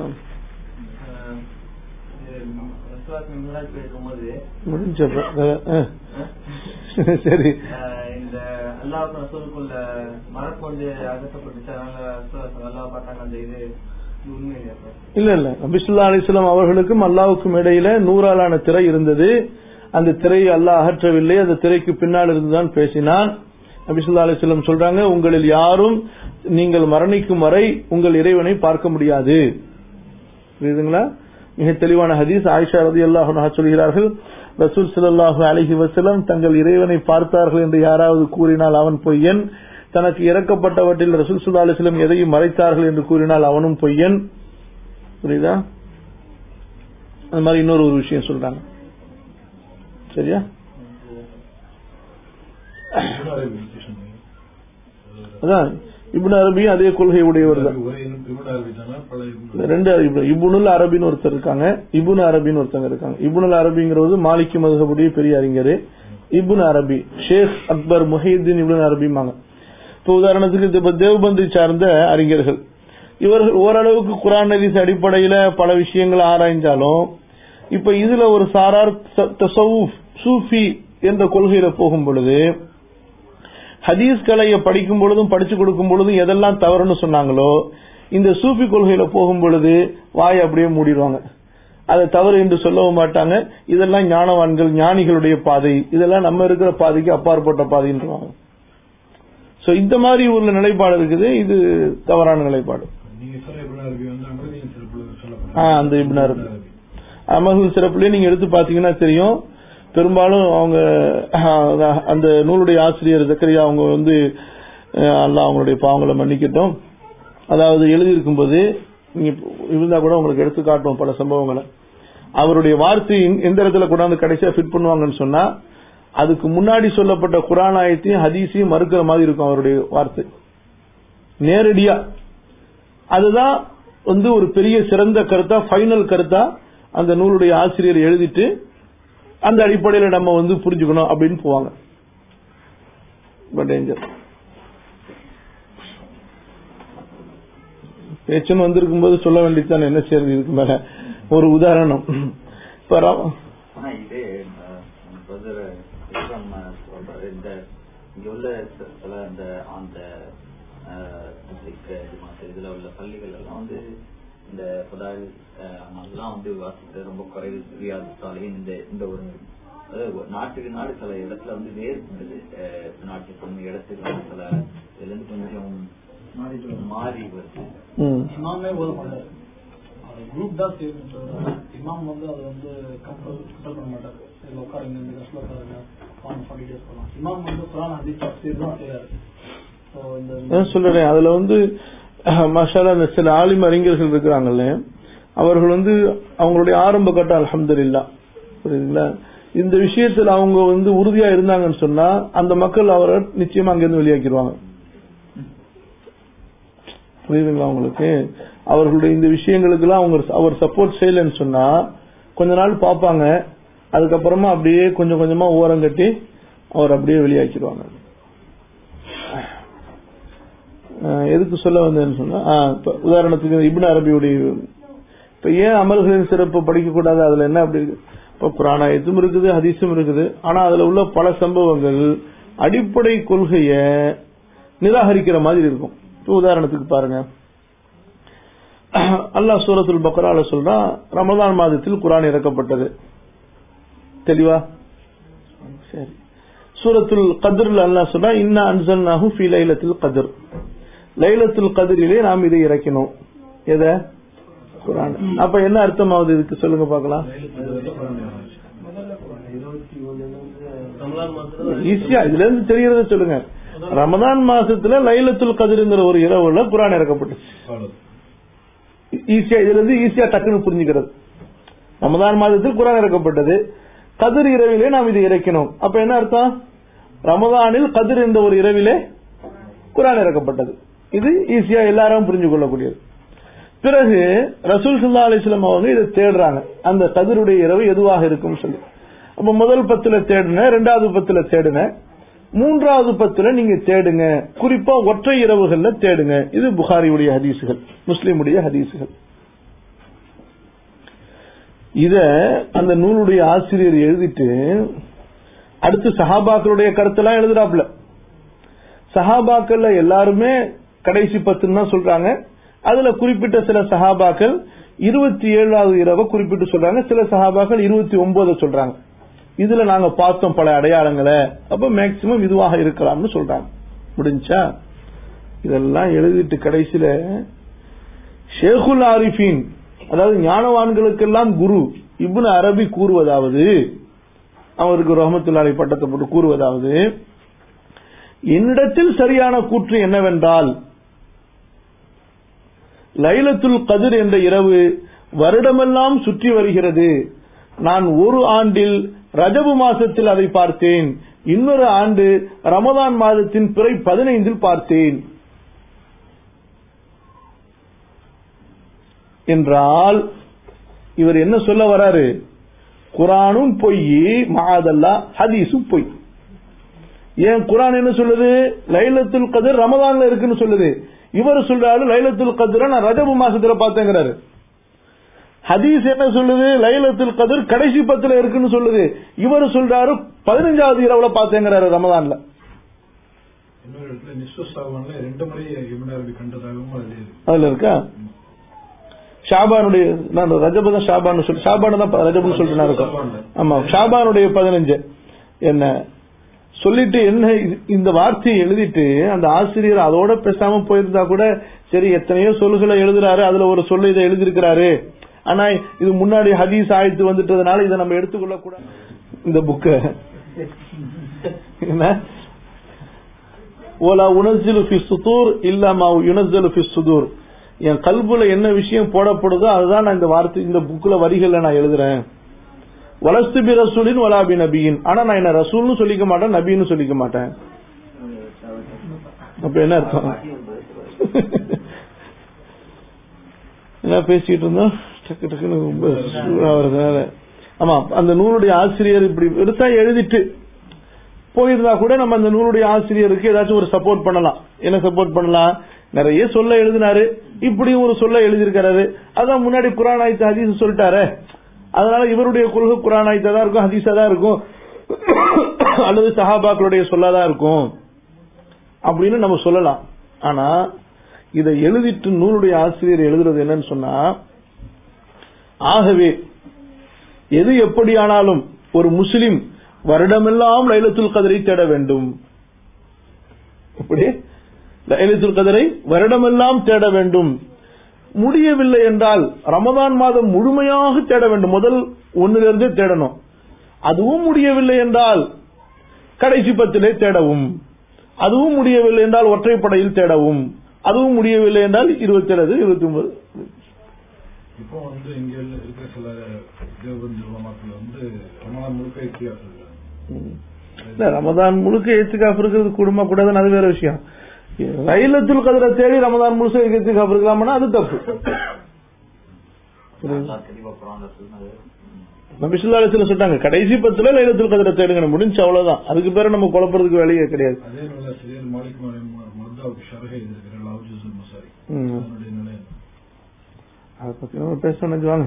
முன்னாடி இருக்கும்போது முடிஞ்சப்ப அஹ். சரி ஆஹ் இந்த அல்லாஹ் ரசூலுக்குள்ள மரக்கொண்டு அகற்றப்பட்டுச்சு அதனால ரசூல் அல்லாஹ் பார்த்தாங்க அந்த இது இது உண்மை இல்லையா சார் இல்ல இல்ல நபிசுல்லா அலிஸ்லாம் அவர்களுக்கும் அல்லாவுக்கும் இடையில நூறாலான திரை இருந்தது அந்த திரையை அல்லாஹ் அகற்றவில்லை அந்த திரைக்கு பின்னால் இருந்துதான் பேசினான் நபிசுல்லா அலிஸ்லாம் சொல்றாங்க உங்களில் யாரும் நீங்கள் மரணிக்கும் வரை உங்கள் இறைவனை பார்க்க முடியாது புரியுதுங்களா மிக தெளிவான ஹதீஸ் ஆயிஷா ரதி அல்லாஹ் சொல்கிறார்கள் ரசூல் ஸல்லல்லாஹு அலைஹி வஸல்லம் தங்கள் இறைவனை பார்த்தார்கள் என்று யாராவது கூறினால் அவன் பொய்யன் தனக்கு இறக்கப்பட்டவற்றில் ரசூல் ஸல்லல்லாஹு அலைஹி வஸல்லம் எதையும் மறைத்தார்கள் என்று கூறினால் அவனும் பொய்யன் புரியுதா அது மாதிரி இன்னொரு ஒரு விஷயம் சொல்றாங்க சரியா அதான் இப்னு அரபி அதே கொள்கை உடையவர் தான் ஒரே இவன் அரபி தானா பழைய இப்னு ரெண்டு இப்னு- இப்னுல் அரபின்னு ஒருத்தர் இருக்காங்க இபுன் அரபின்னு ஒருத்தங்க இருக்காங்க இபுனுல் அரபிங்கிறது மாலிக்கு மதுகபுடைய பெரிய அறிஞர் இபுன் அரபி ஷேக் அக்பர் முஹியுத்தீன் இப்னு அரபிமாங்க இப்போ உதாரணத்துக்கு இப்ப தேவபந்து சார்ந்த அறிஞர்கள் இவர்கள் ஓரளவுக்கு குரான் ஹதீஸ் அடிப்படையில பல விஷயங்களை ஆராய்ந்தாலும் இப்ப இதுல ஒரு சாரார் த- தசவுஃப் சூஃபி என்ற கொள்கையில போகும் பொழுது ஹதீஸ் கலையை படிக்கும் பொழுதும் படிச்சு கொடுக்கும் பொழுதும் எதெல்லாம் தவறுன்னு சொன்னாங்களோ இந்த சூஃபி கொள்கையில போகும் பொழுது வாய் அப்படியே மூடிடுவாங்க அதை தவறு என்று சொல்லவும் மாட்டாங்க இதெல்லாம் ஞானவான்கள் ஞானிகளுடைய பாதை இதெல்லாம் நம்ம இருக்கிற பாதைக்கு அப்பாற்பட்ட பாதைன்றாங்க சோ இந்த மாதிரி உள்ள நிலைப்பாடு இருக்குது இது தவறான நிலைப்பாடு நீங்க சொல்ல இப்னு அரபி வந்து அமர்தியின் சிறப்புல ஆ, சொல்லப்படுறாங்க அந்த இப்னு அரபி. அமர்கள் சிறப்புலயே நீங்க எடுத்து பாத்தீங்கன்னா தெரியும் பெரும்பாலும் அவங்க அஹ், அந்த நூலுடைய ஆசிரியர் ஜக்கரியா அவங்க வந்து அஹ், அல்லாஹ் அவங்களுடைய பாவங்களை மன்னிக்கட்டும் அதாவது எழுதியிருக்கும்போது நீங்க இருந்தா கூட உங்களுக்கு எடுத்து காட்டுவோம் பல சம்பவங்களை அவருடைய வார்த்தை எங்க- எந்த இடத்துல கொண்டாந்து கடைசியா ஃபிட் பண்ணுவாங்கன்னு சொன்னா அதுக்கு முன்னாடி சொல்லப்பட்ட குரான் ஆயத்தையும் ஹதீஸையும் மறுக்கிற மாதிரி இருக்கும் அவருடைய வார்த்தை நேரடியா அதுதான் வந்து ஒரு பெரிய சிறந்த கருத்தா ஃபைனல் கருத்தா அந்த நூலுடைய ஆசிரியர் எழுதிட்டு அந்த அடிப்படையில நம்ம வந்து புரிஞ்சுக்கணும் அப்படின்னு போவாங்க டேஞ்சர் பேச்சுன்னு வந்திருக்கும் போது சொல்ல வேண்டியதுதான் என்ன செய்யறது இதுக்கு மேல ஒரு உதாரணம் இப்ப ர- ஆனா இது அஹ், நமக்கு வந்து விக்ரம் அஹ், சொல்றாரு இந்த இங்க உள்ள சில சில இந்த அந்த அஹ், தப்லீக் ஜமாத் இதுல உள்ள பள்ளிகள் எல்லாம் வந்து இந்த புதால் அதெல்லாம் வந்து வாசிக்கிறது ரொம்ப குறைவு தெரியாததாலே இந்த இந்த ஒரு அதாவது ஒரு நாட்டுக்கு நாடு சில இடத்துல வந்து வேறுபடுது அஹ், நாட்டுக்கு கொஞ்சம் இடத்துக்கு வந்து சில இதுல இருந்து கொஞ்சம் மாறி வருது ம். இமாமே ஓத மாட்டாரு அவர் குரூப் தான் செய்யணும் தவிர இமாம் வந்து அதை வந்து கம்பல் கம்பல் பண்ண மாட்டாரு இதுல உட்காருங்க இந்த கஷ்டம் உட்காருங்க ஃபார்ம் ஃபார்ட்டி டேஸ் பண்ணலாம் இமாம் வந்து குரான் ஹதீஸ் தஃசீர் தான் செய்யறாரு ஸோ இந்த அதான் சொல்றேன் அதுல வந்து மசாலா இந்த சில ஆலிம் அறிஞர்கள் இருக்கிறாங்கல்ல அவர்கள் வந்து அவங்களுடைய ஆரம்ப கட்டம் அல்ஹம்துலில்லாஹ் புரியுதுங்களா இந்த விஷயத்துல அவங்க வந்து உறுதியா இருந்தாங்கன்னு சொன்னா அந்த மக்கள் அவரை நிச்சயமா அங்கிருந்து வெளியாக்கிடுவாங்க புரியுதுங்களா உங்களுக்கு அவர்களுடைய இந்த விஷயங்களுக்கெல்லாம் அவங்க அவர் சப்போர்ட் செய்யலைன்னு சொன்னா கொஞ்ச நாள் பார்ப்பாங்க அதுக்கப்புறமா அப்படியே கொஞ்சம் கொஞ்சமா ஓரம் கட்டி அவர் அப்படியே வெளியாக்கிடுவாங்க அஹ் எதுக்கு சொல்ல வந்தேன்னு சொன்னா ஆஹ் இப்ப உதாரணத்துக்கு இப்னு அரபியுடைய இப்ப ஏன் அமல்களின் சிறப்பு படிக்க கூடாது அதுல என்ன அப்படி இருக்கு இப்ப புராணாயத்தும் இருக்குது ஹதீஸும் இருக்குது ஆனா அதுல உள்ள பல சம்பவங்கள் அடிப்படை கொள்கைய நிராகரிக்கிற மாதிரி இருக்கும் இப்ப உதாரணத்துக்கு பாருங்க அல்லாஹ் சூரத்துல் பக்ரால சொல்றான் ரமதான் மாதத்தில் குரான் இறக்கப்பட்டது தெளிவா சரி சூரத்துல் கதிர்ல அல்லாஹ் சொல்றா இன்னா அன்சல்னாஹு ஃபீ லைலத்துல் கதிர் லைலத்துல் கதிரிலே நாம் இதை இறக்கினோம் எதை குரான் அப்ப என்ன அர்த்தம் ஆகுது இதுக்கு சொல்லுங்க பார்க்கலாம் ஈஸியா இதுல இருந்து தெரியறத சொல்லுங்க ரமதான் மாசத்துல லைலத்துல் கதிர்ங்கிற ஒரு இரவுல குரான் இறக்கப்பட்டுச்சு ஈஸியா இதுல இருந்து ஈஸியா டக்குன்னு புரிஞ்சுக்கிறது ரமதான் மாதத்தில் குரான் இறக்கப்பட்டது கதிர் இரவிலே நாம் இதை இறக்கினோம் அப்ப என்ன அர்த்தம் ரமதானில் கதிர் என்ற ஒரு இரவிலே குரான் இறக்கப்பட்டது இது ஈஸியா எல்லாரும் புரிஞ்சு கொள்ளக்கூடியது பிறகு ரசூல் சுல்லா அலிஸ்லாம் அவங்க இதை தேடுறாங்க அந்த கதிருடைய இரவு எதுவாக இருக்கும் சொல்லி அப்ப முதல் பத்துல தேடுன ரெண்டாவது பத்துல தேடுன மூன்றாவது பத்துல நீங்க தேடுங்க குறிப்பா ஒற்றை இரவுகள்ல தேடுங்க இது புகாரியுடைய ஹதீசுகள் முஸ்லிமுடைய ஹதீசுகள் இத அந்த நூலுடைய ஆசிரியர் எழுதிட்டு அடுத்து சஹாபாக்களுடைய கருத்தெல்லாம் எழுதுறாப்ல சஹாபாக்கள்ல எல்லாருமே கடைசி பத்துன்னு தான் சொல்றாங்க அதுல குறிப்பிட்ட சில சஹாபாக்கள் இருபத்தி ஏழாவது இரவை குறிப்பிட்டு சொல்றாங்க சில சஹாபாக்கள் இருபத்தி ஒன்பது சொல்றாங்க இதுல நாங்க பார்த்தோம் பல அடையாளங்களை அப்ப மேக்சிமம் இதுவாக இருக்கலாம்னு சொல்றாங்க முடிஞ்சா இதெல்லாம் எழுதிட்டு கடைசியில ஷேகுல் ஆரிஃபீன் அதாவது ஞானவான்களுக்கெல்லாம் குரு இப்னு அரபி கூறுவதாவது அவருக்கு ரஹமத்துல்லாலை பட்டத்தை போட்டு கூறுவதாவது என்னிடத்தில் சரியான கூற்று என்னவென்றால் லைலத்துல் கதிர் என்ற இரவு வருடமெல்லாம் சுற்றி வருகிறது நான் ஒரு ஆண்டில் ரஜபு மாசத்தில் அதை பார்த்தேன் இன்னொரு ஆண்டு ரமதான் மாதத்தின் பிறை பதினைந்தில் பார்த்தேன் என்றால் இவர் என்ன சொல்ல வராரு குரானும் பொய் மகாதல்லா ஹதீஸும் பொய் ஏன் குரான் என்ன சொல்லுது லைலத்துல் கதிர் ரமதான்ல இருக்குன்னு சொல்லுது இவர் சொல்றாரு லைலத்துல் கதிர நான் ரஜபு மாசத்துல பார்த்தேங்கிறாரு ஹதீஸ் என்ன சொல்லுது லைலத்துல் கதிர் கடைசி பத்துல இருக்குன்னு சொல்லுது இவர் சொல்றாரு பதினஞ்சாவது இரவுல பார்த்தேங்கிறாரு ரமதான்ல இன்னொரு இடத்துல நிஸ்வ சாவான்ல ரெண்டு முறை இப்னு அரபி கண்டதாகவும் அதுல இருக்கு. அதுல இருக்கா ஷாபானுடைய நான் ரஜபு தான் ஷாபான் சொல்லி ஷாபான் தான் ரஜபுன்னு சொல்லிட்டு நான் இருக்கோம் ஆமா ஷாபானுடைய பதினஞ்சு என்ன சொல்லிட்டு என்ன இது- இந்த வார்த்தையை எழுதிட்டு அந்த ஆசிரியர் அதோட பேசாம போயிருந்தா கூட சரி எத்தனையோ சொல்லுகளை எழுதுறாரு அதுல ஒரு சொல்லு இதை எழுதியிருக்கிறாரு ஆனா இது முன்னாடி ஹதீஸ் ஆயிட்டு வந்துட்டதுனால இதை நம்ம எடுத்துக்கொள்ள கூட இந்த புக்க என்ன ஓலா உனசிலு ஃபி சுதூர் இல்லாமா யுனஸ்ஸலு ஃபி சுதூர் என் கல்புல என்ன விஷயம் போடப்படுதோ அதுதான் நான் இந்த வார்த்தை இந்த புக்ல வரிகள்ல நான் எழுதுறேன் வலஸ்து பி ரசூலின் வலா பி நபியின் ஆனா நான் என்ன ரசூல்னு சொல்லிக்க மாட்டேன் நபின்னு சொல்லிக்க மாட்டேன் அப்ப என்ன அர்த்தம் என்ன பேசிட்டு இருந்தோம் டக்கு டக்குன்னு ரொம்ப சூடா வருதுனால ஆமா அந்த நூலுடைய ஆசிரியர் இப்படி எடுத்தா எழுதிட்டு போயிருந்தா கூட நம்ம அந்த நூலுடைய ஆசிரியருக்கு ஏதாச்சும் ஒரு சப்போர்ட் பண்ணலாம் என்ன சப்போர்ட் பண்ணலாம் நிறைய சொல்ல எழுதினாரு இப்படியும் ஒரு சொல்ல எழுதியிருக்காரு அதான் முன்னாடி குரான் ஆயித்த ஹதீஸ் சொல்லிட்டாரு அதனால இவருடைய கொள்கை குரான் ஆயித்தா தான் இருக்கும் ஹதீஸா தான் இருக்கும் அல்லது சஹாபாக்களுடைய சொல்லாதான் இருக்கும் அப்படின்னு நம்ம சொல்லலாம் ஆனா இதை எழுதிட்டு நூலுடைய ஆசிரியர் எழுதுறது என்னன்னு சொன்னா ஆகவே எது எப்படியானாலும் ஒரு முஸ்லிம் வருடமெல்லாம் லைலத்துல் கதரை தேட வேண்டும் எப்படி லைலத்துல் கதரை வருடமெல்லாம் தேட வேண்டும் முடியவில்லை என்றால் ரமதான் மாதம் முழுமையாக தேட வேண்டும் முதல் ஒன்னிலிருந்தே தேடணும் அதுவும் முடியவில்லை என்றால் கடைசி பத்திலே தேடவும் அதுவும் முடியவில்லை என்றால் ஒற்றைப்படையில் தேடவும் அதுவும் முடியவில்லை என்றால் இருபத்தி ஏழு இருபத்தி ஒன்பது இப்போ வந்து இங்க இருக்கிற சில தேவபந்து உலமாக்கள் வந்து ரமலான் முழுக்க இத்தியாசம் இருக்காங்க ம். இல்ல ரமதான் முழுக்க ஏத்துக்காப்பு இருக்கிறது குடும்ப கூடாதுன்னு அது வேற விஷயம் லைலத்துல் கதிரை தேடி ரமதான் முழுச ஏத்துக்காப்பு இருக்கலாம்னா அது தப்பு புரியுதா? தெளிவா குரான்ல சொன்னது நபிசுல்லாலத்துல சொல்லிட்டாங்க கடைசி பத்துல லைலத்துல் கதிரை தேடுங்க முடிஞ்சு அவ்வளவுதான் அதுக்கு பேரு நம்ம குழப்பறதுக்கு வேலையே கிடையாது அதே நல்ல சிறியர் மாலிக் மருதாவுக்கு ஷரகை எழுதியிருக்கிற லவ்ஜூசுல் மசாரி ம். அதனுடைய நிலை என்ன? அதை பத்தி நம்ம பேசணும் வாங்க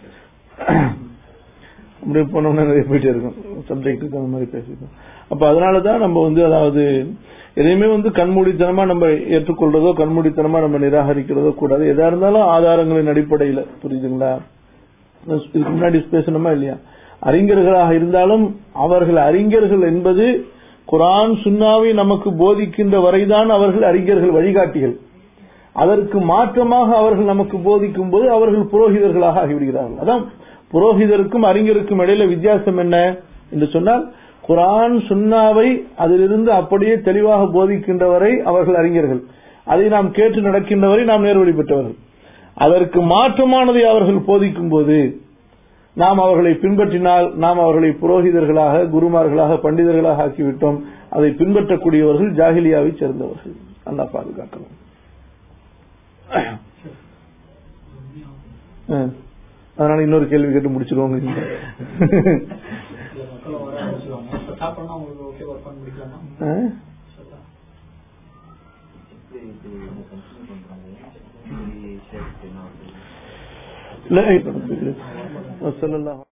அப்படியே போனோம்னா நிறைய போயிட்டே இருக்கும் சப்ஜெக்ட்டுக்கு அந்த மாதிரி பேசிட்டோம் அப்ப அதனாலதான் நம்ம வந்து அதாவது எதையுமே வந்து கண்மூடித்தனமா நம்ம ஏற்றுக்கொள்றதோ கண்மூடித்தனமா நம்ம நிராகரிக்கிறதோ கூடாது எதா இருந்தாலும் ஆதாரங்களின் அடிப்படையில புரியுதுங்களா இதுக்கு முன்னாடி பேசணுமா இல்லையா அறிஞர்களாக இருந்தாலும் அவர்கள் அறிஞர்கள் என்பது குரான் சுன்னாவை நமக்கு போதிக்கின்ற வரைதான் அவர்கள் அறிஞர்கள் வழிகாட்டிகள் அதற்கு மாற்றமாக அவர்கள் நமக்கு போதிக்கும் போது அவர்கள் புரோகிதர்களாக ஆகிவிடுகிறார்கள் அதான் புரோகிதருக்கும் அறிஞருக்கும் இடையில வித்தியாசம் என்ன என்று சொன்னால் குரான் சுன்னாவை அதிலிருந்து அப்படியே தெளிவாக போதிக்கின்ற வரை அவர்கள் அறிஞர்கள் அதை நாம் கேட்டு நடக்கின்ற வரை நாம் நேர்வழி பெற்றவர்கள் அதற்கு மாற்றமானதை அவர்கள் போதிக்கும் போது நாம் அவர்களை பின்பற்றினால் நாம் அவர்களை புரோகிதர்களாக குருமார்களாக பண்டிதர்களாக ஆக்கிவிட்டோம் அதை பின்பற்றக்கூடியவர்கள் ஜாகிலியாவை சேர்ந்தவர்கள் அல்லா பாதுகாக்கணும் ஆ. அதனால இன்னொரு கேள்வி கேட்டு முடிச்சிருவாங்க நீங்க. சில மக்கள் வர ஆரம்பிச்சிருவாங்க ஸ்டார்ட் பண்ணா உங்களுக்கு ஓகே ஒர்க் பண்ண முடிக்கலாமா ஆ? இப்படி இப்படி என்ன கன்ஃபியூஸ் பண்றாங்க இப்படி ஷேப் என்ன لا أيضا. وصلى الله